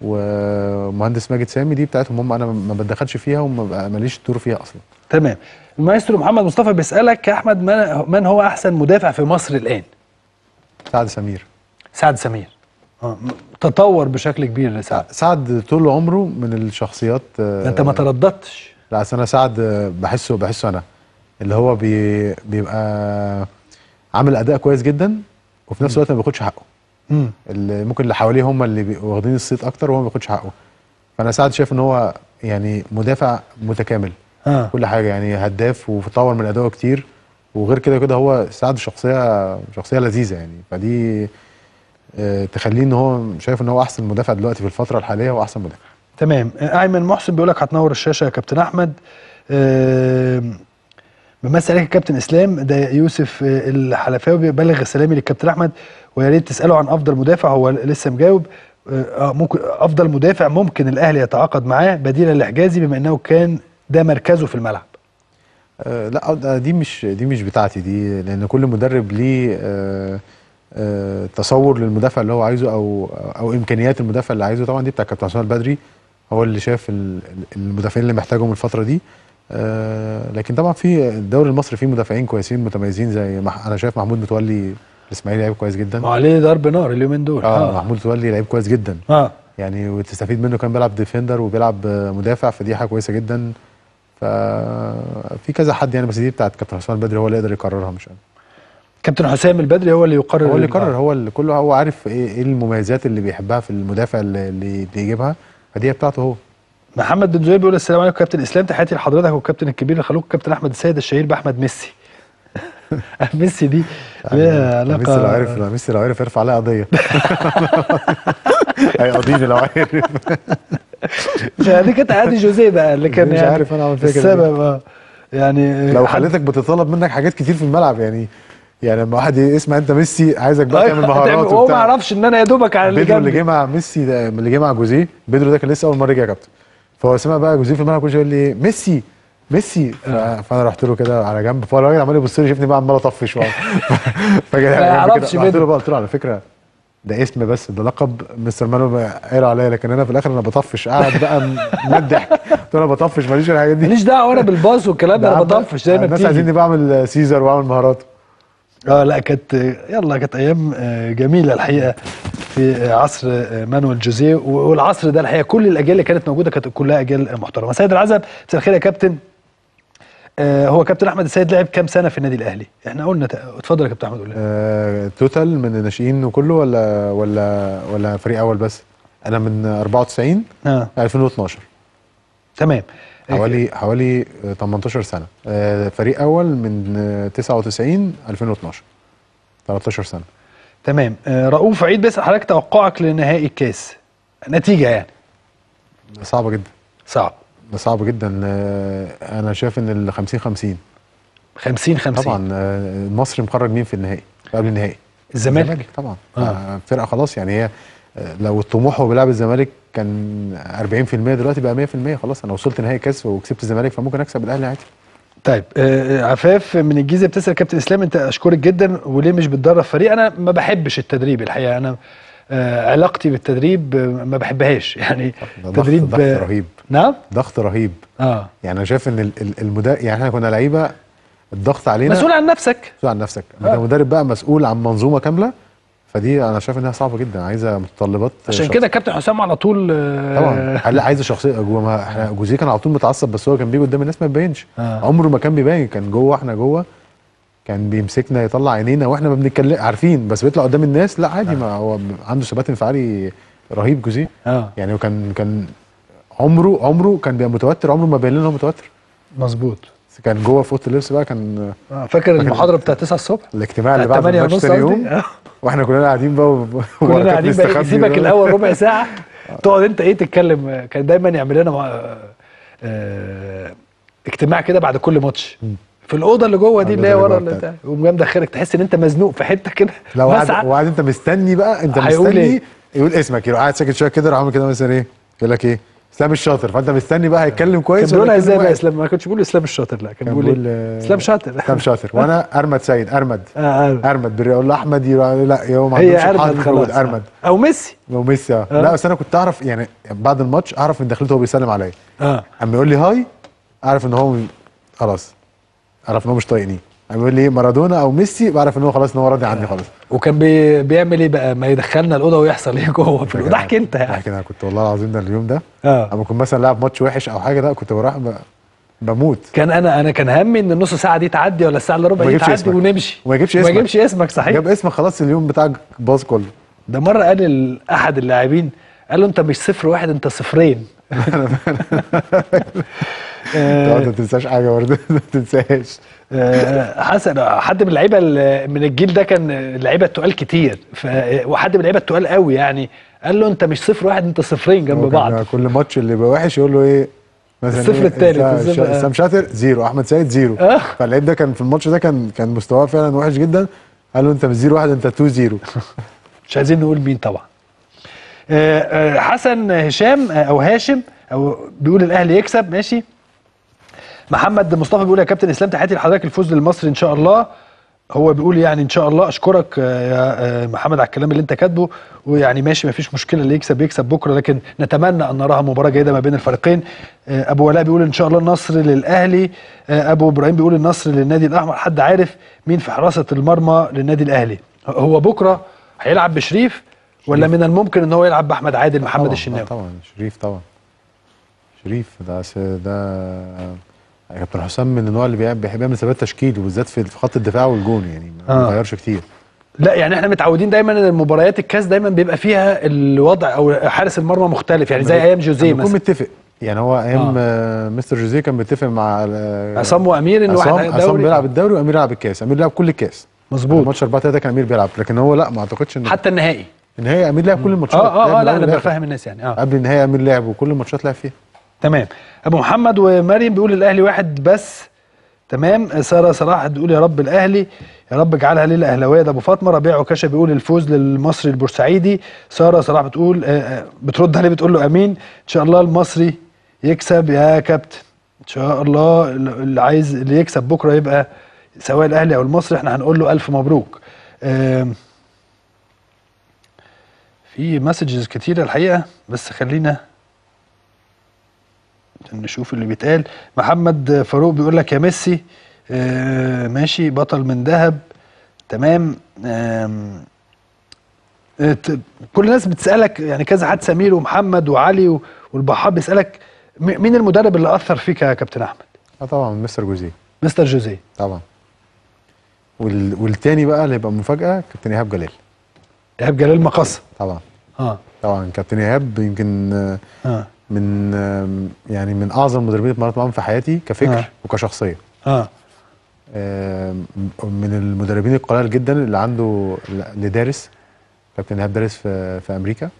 ومهندس ماجد سامي دي بتاعتهم هم انا ما بتدخلش فيها وما ماليش دور فيها اصلا تمام المايسترو محمد مصطفى بيسالك يا احمد من, من هو احسن مدافع في مصر الان سعد سمير سعد سمير اه م- تطور بشكل كبير سعد سعد طول عمره من الشخصيات ده انت ما ترددتش لا اصل انا سعد بحسه بحسه انا اللي هو بي بيبقى عامل اداء كويس جدا وفي نفس الوقت ما بياخدش حقه مم. اللي ممكن اللي حواليه هم اللي بيبقوا واخدين الصيت اكتر وهو ما بياخدش حقه فانا سعد شايف ان هو يعني مدافع متكامل آه. كل حاجه يعني هداف وطور من اداؤه كتير وغير كده كده هو سعد شخصيه شخصيه لذيذه يعني فدي آه، تخليه ان هو شايف ان هو احسن مدافع دلوقتي في الفتره الحاليه واحسن مدافع تمام آه، ايمن محسن بيقول لك هتنور الشاشه يا كابتن احمد آم، بمثل عليك الكابتن اسلام ده يوسف آه، الحلفاوي بيبلغ سلامي للكابتن احمد ويا ريت تساله عن افضل مدافع هو لسه مجاوب آه، آه، ممكن افضل مدافع ممكن الاهلي يتعاقد معاه بديلا لحجازي بما انه كان ده مركزه في الملعب آه لا ده- دي مش دي مش بتاعتي دي لان كل مدرب ليه آه آه تصور للمدافع اللي هو عايزه او او امكانيات المدافع اللي عايزه طبعا دي بتاع كابتن حسام البدري هو اللي شاف ال- ال- المدافعين اللي محتاجهم الفتره دي آه لكن طبعا في الدوري المصري فيه مدافعين كويسين متميزين زي مح انا شايف محمود متولي الاسماعيلي لعيب كويس جدا وعليه ضرب نار اليومين دول اه محمود متولي لعيب كويس جدا اه يعني وتستفيد منه كان بيلعب ديفندر وبيلعب آه، مدافع فدي حاجه كويسه جدا ففي كذا حد يعني بس دي بتاعت كابتن حسام البدري هو اللي يقدر يقررها مش انا كابتن حسام البدري هو اللي يقرر هو اللي ال- يقرر هو اللي كله هو عارف ايه ايه المميزات اللي بيحبها في المدافع اللي, اللي اللي يجيبها فدي بتاعته هو محمد بن زهير بيقول السلام عليكم كابتن اسلام تحياتي لحضرتك والكابتن الكبير الخلوق كابتن احمد السيد الشهير باحمد ميسي ميسي دي ليها ميسي لو علاقه عرف لو ميسي لو عرف يرفع عليها قضيه هيقضيني لو عرف مش دي كانت عادي جوزيه بقى اللي كان مش يعني عارف أنا أعمل فيها كده السبب اه يعني لو حد- خليتك بتطلب منك حاجات كتير في الملعب يعني يعني لما واحد يسمع انت ميسي عايزك بقى أيوة، تعمل مهارات هو ما وبتاع يعرفش ان انا يا دوبك على اللي بيدرو اللي جنبي جه مع ميسي ده اللي جه مع جوزيه بيدرو ده كان لسه اول مره يجي يا كابتن فهو سمع بقى جوزيه في الملعب كل شويه يقول لي ميسي ميسي ف- فانا رحت له كده على جنب فهو الراجل عمال يبص لي شافني بقى عمال اطفش بقى فجأة ما على جنب يعرفش كده. رحت بيدرو. له بقى قلت له على فكره ده اسم بس ده لقب مستر مانو قايل عليا لكن انا في الاخر انا بطفش قاعد بقى من الضحك قلت له انا بطفش ماليش في الحاجات دي ماليش دعوه انا بالباص والكلام ده انا عم- بطفش زي ما الناس بتيجي عايزيني بعمل سيزر واعمل مهارات اه لا كانت يلا كانت ايام آه، جميله الحقيقه في آه، عصر آه، مانويل جوزيه و- والعصر ده الحقيقه كل الاجيال اللي كانت موجوده كانت كلها اجيال محترمه سيد العزب مساء الخير يا كابتن آه، هو كابتن احمد السيد لعب كام سنه في النادي الاهلي احنا قلنا ت- اتفضل يا كابتن احمد قول لنا. آه، توتال من الناشئين وكله ولا ولا ولا فريق اول بس انا من 94 اه 2012 تمام حوالي حوالي آه، 18 سنه آه، فريق اول من آه، 99 2012 13 سنه تمام آه، رؤوف عيد بيسال حضرتك توقعك لنهائي الكاس نتيجه يعني صعبه جدا صعب ده صعب جدا آه، انا شايف ان ال 50 50 50 50 طبعا آه، المصري مخرج مين في النهائي قبل النهائي الزمالك طبعا آه. آه. فرقه خلاص يعني هي آه، لو الطموح هو بيلعب الزمالك كان 40% دلوقتي بقى 100% خلاص انا وصلت نهائي كاس وكسبت الزمالك فممكن اكسب الاهلي عادي طيب آه، عفاف من الجيزه بتسال كابتن اسلام انت اشكرك جدا وليه مش بتدرب فريق انا ما بحبش التدريب الحقيقه انا آه، علاقتي بالتدريب آه، ما بحبهاش يعني ده ضغط تدريب ضغط آه، رهيب نعم ضغط رهيب اه يعني انا شايف ان المدرب يعني احنا كنا لعيبه الضغط علينا مسؤول عن نفسك مسؤول عن نفسك آه. آه. مدرب بقى مسؤول عن منظومه كامله فدي انا شايف انها صعبه جدا عايزه متطلبات عشان شخص- كده كابتن حسام على طول آه، طبعا لا عايزه شخصيه جوه ما احنا جوزيه كان على طول متعصب بس هو كان بيجي قدام الناس ما بيبينش آه. عمره ما كان بيبين كان جوه احنا جوه كان بيمسكنا يطلع عينينا واحنا ما بنتكلم عارفين بس بيطلع قدام الناس لا عادي ما هو عنده ثبات انفعالي رهيب جوزيه اه يعني هو كان كان عمره عمره كان بيبقى متوتر عمره ما بين لنا هو متوتر مظبوط بس كان جوه في اوضه اللبس بقى كان آه، فاكر المحاضره بتاعت 9 الصبح الاجتماع اللي بتاعت بعد 8 الماتش ونص تاني قصدي. يوم آه. واحنا كلنا قاعدين بقى و- كلنا ورا قاعدين كابتن بقى استخبي يسيبك بقى. الاول ربع ساعه تقعد انت ايه تتكلم كان دايما يعمل لنا مع- آه، اجتماع كده بعد كل ماتش في الاوضه اللي جوه دي اللي هي ورا اللي بتاع يقوم جاي مدخلك تحس ان انت مزنوق في حته كده لو قاعد مسعى. وقاعد انت مستني بقى انت هيقول مستني ايه؟ يقول اسمك يروح قاعد ساكت شويه كده يروح عامل كده مثلا ايه يقول لك ايه اسلام الشاطر فانت مستني بقى هيتكلم كان كويس بيقولها ولا ازاي يتكلم بقى وحش؟ اسلام ما كنتش بقول اسلام الشاطر لا كان كان بيقول بيقول ايه آه، اسلام شاطر اسلام شاطر وانا ارمد سيد ارمد آه، ارمد بري اقول له احمد يروح يقول لي لا يوم ما هي عندوش ارمد حد خلاص يقول ارمد او ميسي وميسي اه آه. لا بس انا كنت اعرف يعني بعد الماتش اعرف من دخلته هو بيسلم عليا اه اما يقول لي هاي اعرف ان هو خلاص اعرف ان هو مش طايقني اما يقول لي إيه مارادونا او ميسي بعرف ان هو خلاص ان هو راضي عني خلاص وكان بي بيعمل ايه بقى ما يدخلنا الاوضه ويحصل ايه جوه في الاوضه احكي انت يعني لكن انا كنت والله العظيم ده اليوم ده اه اما كنت مثلا لاعب ماتش وحش او حاجه لا كنت بروح ب... بموت كان انا انا كان همي ان النص ساعه دي تعدي ولا الساعه الا ربع وما دي يجيبش تعدي اسمك. ونمشي وما يجيبش ما اسمك يجيبش اسمك صحيح جاب اسمك خلاص اليوم بتاعك باظ كله ده مره قال ال- احد اللاعبين قال له انت مش صفر واحد انت صفرين آه. ما تنساش حاجه برضه ما تنساش آه، حسن حد من اللعيبه ال- من الجيل ده كان اللعيبه التقال كتير ف- وحد من اللعيبه التقال قوي يعني قال له انت مش صفر واحد انت صفرين جنب هو بعض كان كل ماتش اللي يبقى وحش يقول له ايه مثلا الصفر إيه؟ التالت، أنت الصفر- شا- اسلام شاطر زيرو احمد سيد زيرو آه. فاللعيب ده كان في الماتش ده كان كان مستواه فعلا وحش جدا قال له انت مش زيرو واحد انت تو زيرو مش عايزين نقول مين طبعا آه، آه، حسن هشام آه، او هاشم او بيقول الاهلي يكسب ماشي محمد مصطفى بيقول يا كابتن اسلام تحياتي لحضرتك الفوز للمصري ان شاء الله هو بيقول يعني ان شاء الله اشكرك آه، يا آه، محمد على الكلام اللي انت كاتبه ويعني ماشي ما فيش مشكله اللي يكسب يكسب بكره لكن نتمنى ان نراها مباراه جيده ما بين الفريقين آه، ابو ولاء بيقول ان شاء الله النصر للاهلي آه، ابو ابراهيم بيقول النصر للنادي الاحمر حد عارف مين في حراسه المرمى للنادي الاهلي هو بكره هيلعب بشريف ولا من الممكن ان هو يلعب باحمد عادل محمد طبعاً، الشناوي طبعا شريف طبعا شريف ده س- ده كابتن حسام من النوع اللي بيعمل- بيحب يعمل ثبات تشكيل وبالذات في في خط الدفاع والجون يعني ما آه. بيغيرش كتير لا يعني احنا متعودين دايما ان المباريات الكاس دايما بيبقى فيها الوضع او حارس المرمى مختلف يعني زي ايام جوزيه بيكون مثلا متفق يعني هو ايام آه. مستر جوزيه كان متفق مع آه، عصام وامير ان واحد عصام, عصام بيلعب الدوري وامير يلعب الكاس امير لعب كل الكاس مظبوط ماتش 4 3 كان امير بيلعب لكن هو لا ما اعتقدش ان حتى النهائي النهائي امير لعب كل الماتشات اه اه, لعب آه من لا أول انا لآخر. بفهم الناس يعني اه قبل النهائي امير لعب وكل الماتشات لعب فيها تمام ابو محمد ومريم بيقول الاهلي واحد بس تمام ساره صلاح بتقول يا رب الاهلي يا رب اجعلها ليله اهلاويه ده ابو فاطمه ربيع عكاشه بيقول الفوز للمصري البورسعيدي ساره صلاح بتقول آه، آه، بترد عليه بتقول له امين ان شاء الله المصري يكسب يا كابتن ان شاء الله اللي عايز اللي يكسب بكره يبقى سواء الاهلي او المصري احنا هنقول له الف مبروك آم، في مسجز كتيره الحقيقه بس خلينا نشوف اللي بيتقال محمد فاروق بيقول لك يا ميسي آه ماشي بطل من ذهب تمام آم، آه، ت- كل الناس بتسالك يعني كذا حد سمير ومحمد وعلي و- والبحار بيسالك م- مين المدرب اللي اثر فيك يا كابتن احمد اه طبعا مستر جوزيه مستر جوزيه طبعا وال... والتاني بقى اللي هيبقى مفاجاه كابتن ايهاب جلال ايهاب جلال مقص طبعا اه طبعا كابتن ايهاب يمكن آه، اه من آم، يعني من اعظم المدربين اللي اتمرنت معاهم في حياتي كفكر آه. وكشخصيه اه آم، من المدربين القليل جدا اللي عنده اللي دارس كابتن ايهاب دارس في في امريكا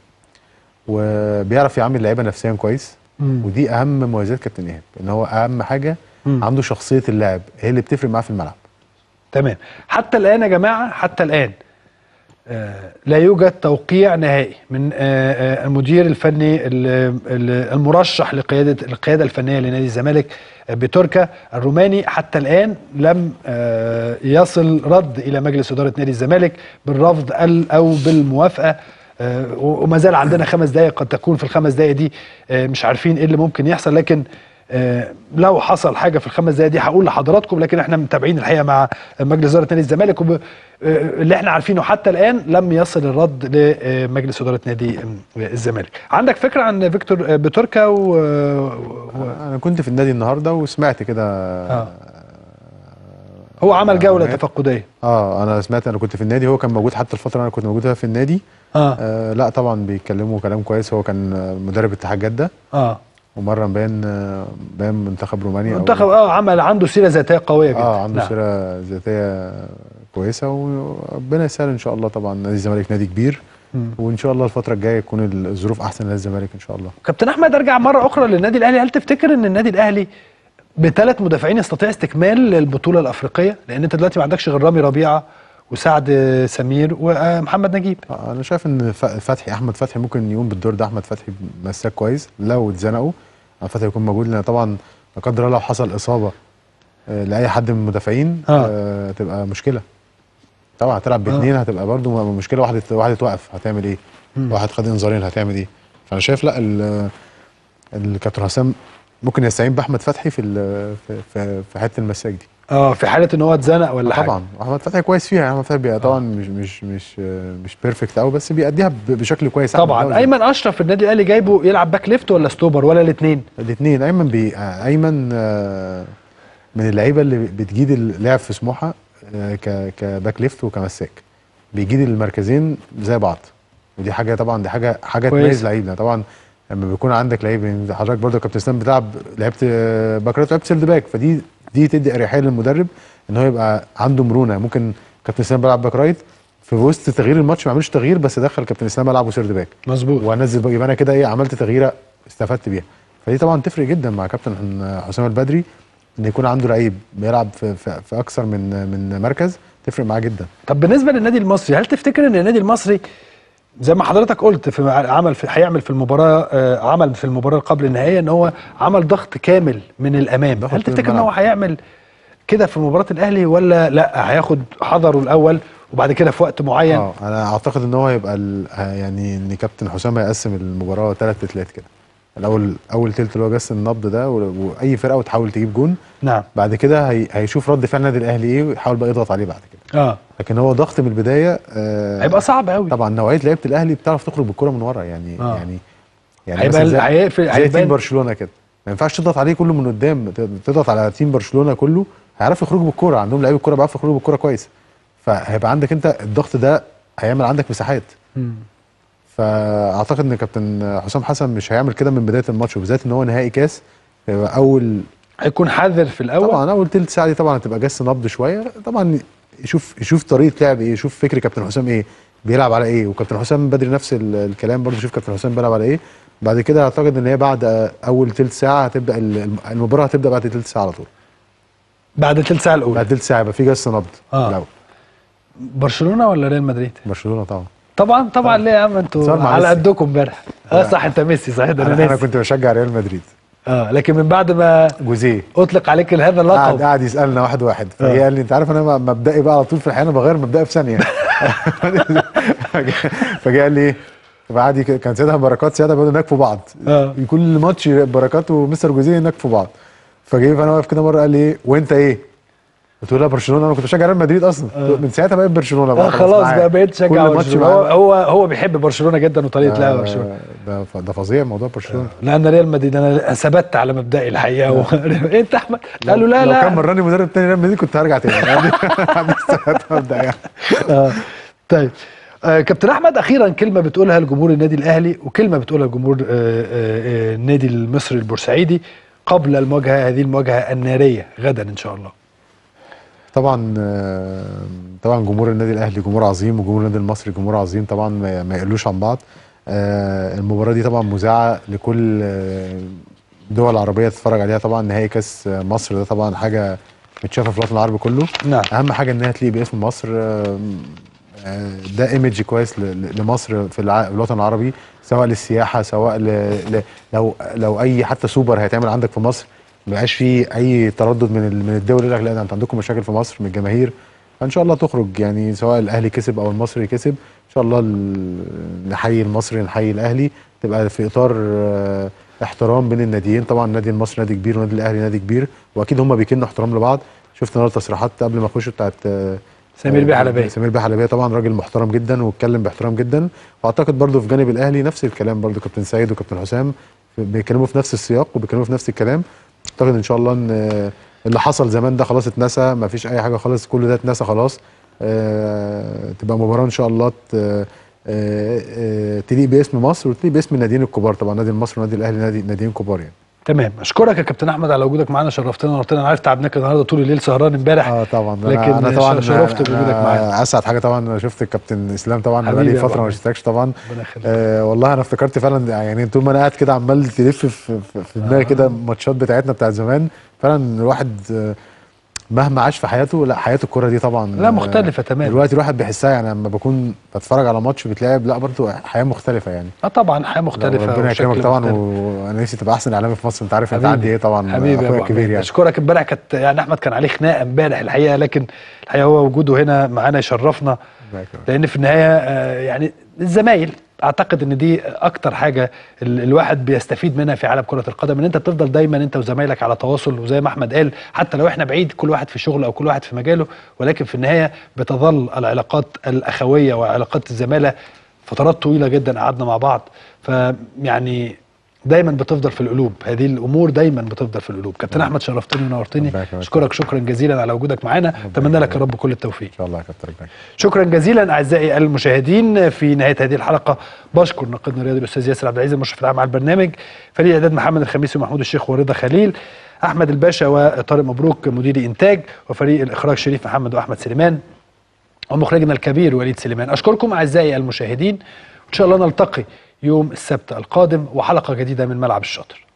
وبيعرف يعامل اللعيبه نفسيا كويس مم. ودي اهم مميزات كابتن ايهاب ان هو اهم حاجه مم. عنده شخصيه اللاعب هي اللي بتفرق معاه في الملعب تمام حتى الآن يا جماعة حتى الآن آه، لا يوجد توقيع نهائي من آه، آه، المدير الفني ال- ال- المرشح لقيادة القيادة الفنية لنادي الزمالك آه، بتركا الروماني حتى الآن لم آه، يصل رد إلى مجلس إدارة نادي الزمالك بالرفض ال- أو بالموافقة آه، وما زال عندنا خمس دقائق قد تكون في الخمس دقائق دي آه، مش عارفين ايه اللي ممكن يحصل لكن آه، لو حصل حاجه في الخمس دقائق دي هقول لحضراتكم لكن احنا متابعين الحقيقه مع مجلس اداره نادي الزمالك وب... آه، اللي احنا عارفينه حتى الان لم يصل الرد لمجلس اداره نادي آه، الزمالك. عندك فكره عن فيكتور آه، بتركا و... و... انا كنت في النادي النهارده وسمعت كده آه. هو عمل جوله معلومات. تفقديه اه انا سمعت انا كنت في النادي هو كان موجود حتى الفتره اللي انا كنت موجود فيها في النادي اه, آه لا طبعا بيتكلموا كلام كويس هو كان آه، مدرب اتحاد جده اه ومرن بين آه، بين منتخب رومانيا أو- منتخب اه عمل عنده سيره ذاتيه قويه جدا اه عنده نعم. سيره ذاتيه كويسه وربنا يسهل ان شاء الله طبعا نادي الزمالك نادي كبير مم. وان شاء الله الفتره الجايه يكون الظروف احسن لنادي الزمالك ان شاء الله كابتن احمد ارجع مره اخرى للنادي الاهلي هل تفتكر ان النادي الاهلي بثلاث مدافعين يستطيع استكمال البطوله الافريقيه لان انت دلوقتي ما عندكش غير رامي ربيعه وسعد سمير ومحمد نجيب آه، انا شايف ان ف- فتحي احمد فتحي ممكن يقوم بالدور ده احمد فتحي مساك كويس لو اتزنقوا أحمد فتحي يكون موجود لان طبعا لا قدر الله لو حصل اصابه آه، لاي حد من المدافعين آه. آه. تبقى مشكله طبعا هتلعب باثنين هتبقى برضو م- مشكله واحده واحده توقف هتعمل ايه مم. واحد خد انذارين هتعمل ايه فانا شايف لا ال- الكابتن حسام ممكن يستعين باحمد فتحي في ال- في في, في حته المساك دي اه في حاله ان هو اتزنق ولا حاجه طبعا احمد فتحي كويس فيها يعني احمد فتحي بيبقى طبعا مش مش مش آه، مش بيرفكت قوي بس بيأديها ب- بشكل كويس أحمد طبعا فوزي. ايمن اشرف في النادي الاهلي جايبه يلعب باك ليفت ولا ستوبر ولا الاثنين الاثنين ايمن بي آه، ايمن آه، من اللعيبه اللي بتجيد اللعب في سموحه آه، ك كباك ليفت وكمساك بيجيد المركزين زي بعض ودي حاجه طبعا دي حاجه حاجه كويس. تميز لعيب لأن طبعا لما بيكون عندك لعيب يعني حضرتك برضه كابتن اسلام بتلعب لعبت آه، باك رايت لعبت سيلد باك فدي دي تدي اريحيه للمدرب ان هو يبقى عنده مرونه ممكن كابتن اسلام بيلعب باك رايت في وسط تغيير الماتش ما عملش تغيير بس دخل كابتن اسلام العبه سيرد باك مظبوط وانزل باك يبقى انا كده ايه عملت تغييره استفدت بيها فدي طبعا تفرق جدا مع كابتن حسام البدري ان يكون عنده لعيب بيلعب في, في, في اكثر من من مركز تفرق معاه جدا طب بالنسبه للنادي المصري هل تفتكر ان النادي المصري زي ما حضرتك قلت في عمل في هيعمل في المباراه آه، عمل في المباراه قبل النهائيه ان هو عمل ضغط كامل من الامام هل طول تفتكر ان هو الملعب. هيعمل كده في مباراه الاهلي ولا لا هياخد حذره الاول وبعد كده في وقت معين اه انا اعتقد ان هو هيبقى ال- آه، يعني ان كابتن حسام هيقسم المباراه ثلاث تلات كده الاول اول تلت اللي هو جس النبض ده و- واي فرقه وتحاول تجيب جون نعم بعد كده هي هيشوف رد فعل النادي الاهلي ايه ويحاول بقى يضغط عليه بعد كده اه لكن هو ضغط من البدايه آه هيبقى صعب قوي طبعا نوعيه لعيبه الاهلي بتعرف تخرج بالكره من ورا يعني آه. يعني يعني هيبقى مثلا زي, هيقفل زي هيبان تيم برشلونه كده ما ينفعش تضغط عليه كله من قدام ت- تضغط على تيم برشلونه كله هيعرفوا يخرجوا بالكوره عندهم لعيبه الكوره بيعرفوا يخرجوا بالكوره كويس فهيبقى عندك انت الضغط ده هيعمل عندك مساحات مم. فاعتقد ان كابتن حسام حسن مش هيعمل كده من بدايه الماتش وبالذات ان هو نهائي كاس هيبقى اول هيكون حذر في الاول طبعا اول تلت ساعه دي طبعا هتبقى جس نبض شويه طبعا يشوف يشوف طريقه لعب ايه يشوف فكر كابتن حسام ايه بيلعب على ايه وكابتن حسام بدري نفس ال- الكلام برضه شوف كابتن حسام بيلعب على ايه بعد كده اعتقد ان هي بعد اول تلت ساعه هتبدا ال- المباراه هتبدا بعد تلت ساعه على طول بعد الثلث ساعه الاولى بعد تلت ساعه يبقى في جس نبض آه. الاول برشلونه ولا ريال مدريد برشلونه طبعا طبعا طبعا ليه يا عم انتوا صار مع على ميسي. قدكم امبارح اه صح انت ميسي صحيح ده انا, انا أنا ناسي كنت بشجع ريال مدريد اه لكن من بعد ما جوزيه اطلق عليك هذا قعد اللقب قعد يسالنا واحد واحد فجه آه. قال لي انت عارف انا م- مبدئي بقى على طول في الحياه انا بغير مبدئي في ثانيه فجه- فجه قال لي ايه فقعد يك- كان ساعتها بركات ساعتها بيقعدوا هناك في بعض اه كل ماتش بركات ومستر جوزيه هناك في بعض فجه فانا واقف كده مره قال لي ايه وانت ايه؟ قلت له لا برشلونه انا كنت بشجع ريال مدريد اصلا من ساعتها بقيت برشلونه بقى آه خلاص معاه. بقى بقيت تشجع كل ماتش برشلونه هو معاه. هو هو بيحب برشلونه جدا وطريقه لعب آه، برشلونه ده ده فظيع موضوع برشلونه لان ريال مدريد انا ثبت على مبدئي الحقيقه و... انت احمد قال له لا لو كان لا مراني مدرب تاني ريال مدريد كنت هرجع تاني عندي عندي استعداد مبدئي يعني آه. طيب آه كابتن احمد اخيرا كلمه بتقولها لجمهور النادي الاهلي وكلمه بتقولها لجمهور آه آه النادي المصري البورسعيدي قبل المواجهه هذه المواجهه الناريه غدا ان شاء الله طبعا طبعا جمهور النادي الاهلي جمهور عظيم وجمهور النادي المصري جمهور عظيم طبعا ما يقلوش عن بعض المباراه دي طبعا مذاعه لكل الدول العربيه تتفرج عليها طبعا نهائي كاس مصر ده طبعا حاجه متشافه في الوطن العربي كله نعم. اهم حاجه انها تليق باسم مصر ده ايمج كويس لمصر في الوطن العربي سواء للسياحه سواء ل... ل... لو لو اي حتى سوبر هيتعمل عندك في مصر ما يبقاش فيه اي تردد من من الدول يقول لك لا انتوا عندكم مشاكل في مصر من الجماهير فان شاء الله تخرج يعني سواء الاهلي كسب او المصري كسب ان شاء الله نحيي المصري نحيي الاهلي تبقى في اطار احترام بين الناديين طبعا النادي المصري نادي كبير والنادي الاهلي نادي كبير واكيد هم بيكنوا احترام لبعض شفت النهارده تصريحات قبل ما اخش بتاعت سمير بيه حلبيه سمير بيه حلبيه طبعا راجل محترم جدا واتكلم باحترام جدا واعتقد برضو في جانب الاهلي نفس الكلام برضو كابتن سيد وكابتن حسام بيتكلموا في نفس السياق وبيتكلموا في نفس الكلام اعتقد ان شاء الله ان اللي حصل زمان ده خلاص اتنسى ما فيش اي حاجه خالص كل ده اتنسى خلاص أه تبقى مباراه ان شاء الله أه أه تليق باسم مصر وتليق باسم الناديين الكبار طبعا نادي المصري والنادي الاهلي نادي ناديين كبار يعني تمام اشكرك يا كابتن احمد على وجودك معانا شرفتنا ونورتنا انا عارف تعبناك النهارده طول الليل سهران امبارح اه طبعا لكن انا طبعا شرفت بوجودك معانا اسعد حاجه طبعا انا شفت الكابتن اسلام طبعا حبيبي بقالي يا فتره أبو ما شفتكش طبعا ربنا يخليك آه والله انا افتكرت فعلا يعني طول ما انا قاعد كده عمال تلف في, في, في دماغي كده الماتشات بتاعتنا بتاعت زمان فعلا الواحد آه مهما عاش في حياته لا حياه الكوره دي طبعا لا مختلفه تماما دلوقتي الواحد بيحسها يعني لما بكون بتفرج على ماتش بيتلعب لا برضه حياه مختلفه يعني اه طبعا حياه مختلفه ربنا يكرمك طبعا وانا نفسي تبقى احسن اعلامي في مصر انت عارف انت عندي ايه طبعا حبيبي اخويا كبير يعني اشكرك امبارح كانت يعني احمد كان عليه خناقه امبارح الحقيقه لكن الحقيقه هو وجوده هنا معانا يشرفنا لان في النهايه آه يعني الزمايل اعتقد ان دي اكتر حاجه الواحد بيستفيد منها في عالم كره القدم ان انت بتفضل دايما انت وزمايلك على تواصل وزي ما احمد قال حتى لو احنا بعيد كل واحد في شغله او كل واحد في مجاله ولكن في النهايه بتظل العلاقات الاخويه وعلاقات الزماله فترات طويله جدا قعدنا مع بعض فيعني دايما بتفضل في القلوب هذه الامور دايما بتفضل في القلوب كابتن احمد شرفتني ونورتني اشكرك شكرا جزيلا على وجودك معانا اتمنى لك يا رب كل التوفيق ان شاء الله يا كابتن شكرا جزيلا اعزائي المشاهدين في نهايه هذه الحلقه بشكر ناقدنا الرياضي الاستاذ ياسر عبد العزيز المشرف العام على البرنامج فريق اعداد محمد الخميسي ومحمود الشيخ ورضا خليل احمد الباشا وطارق مبروك مديري انتاج وفريق الاخراج شريف محمد واحمد سليمان ومخرجنا الكبير وليد سليمان اشكركم اعزائي المشاهدين وان شاء الله نلتقي يوم السبت القادم وحلقه جديده من ملعب الشاطر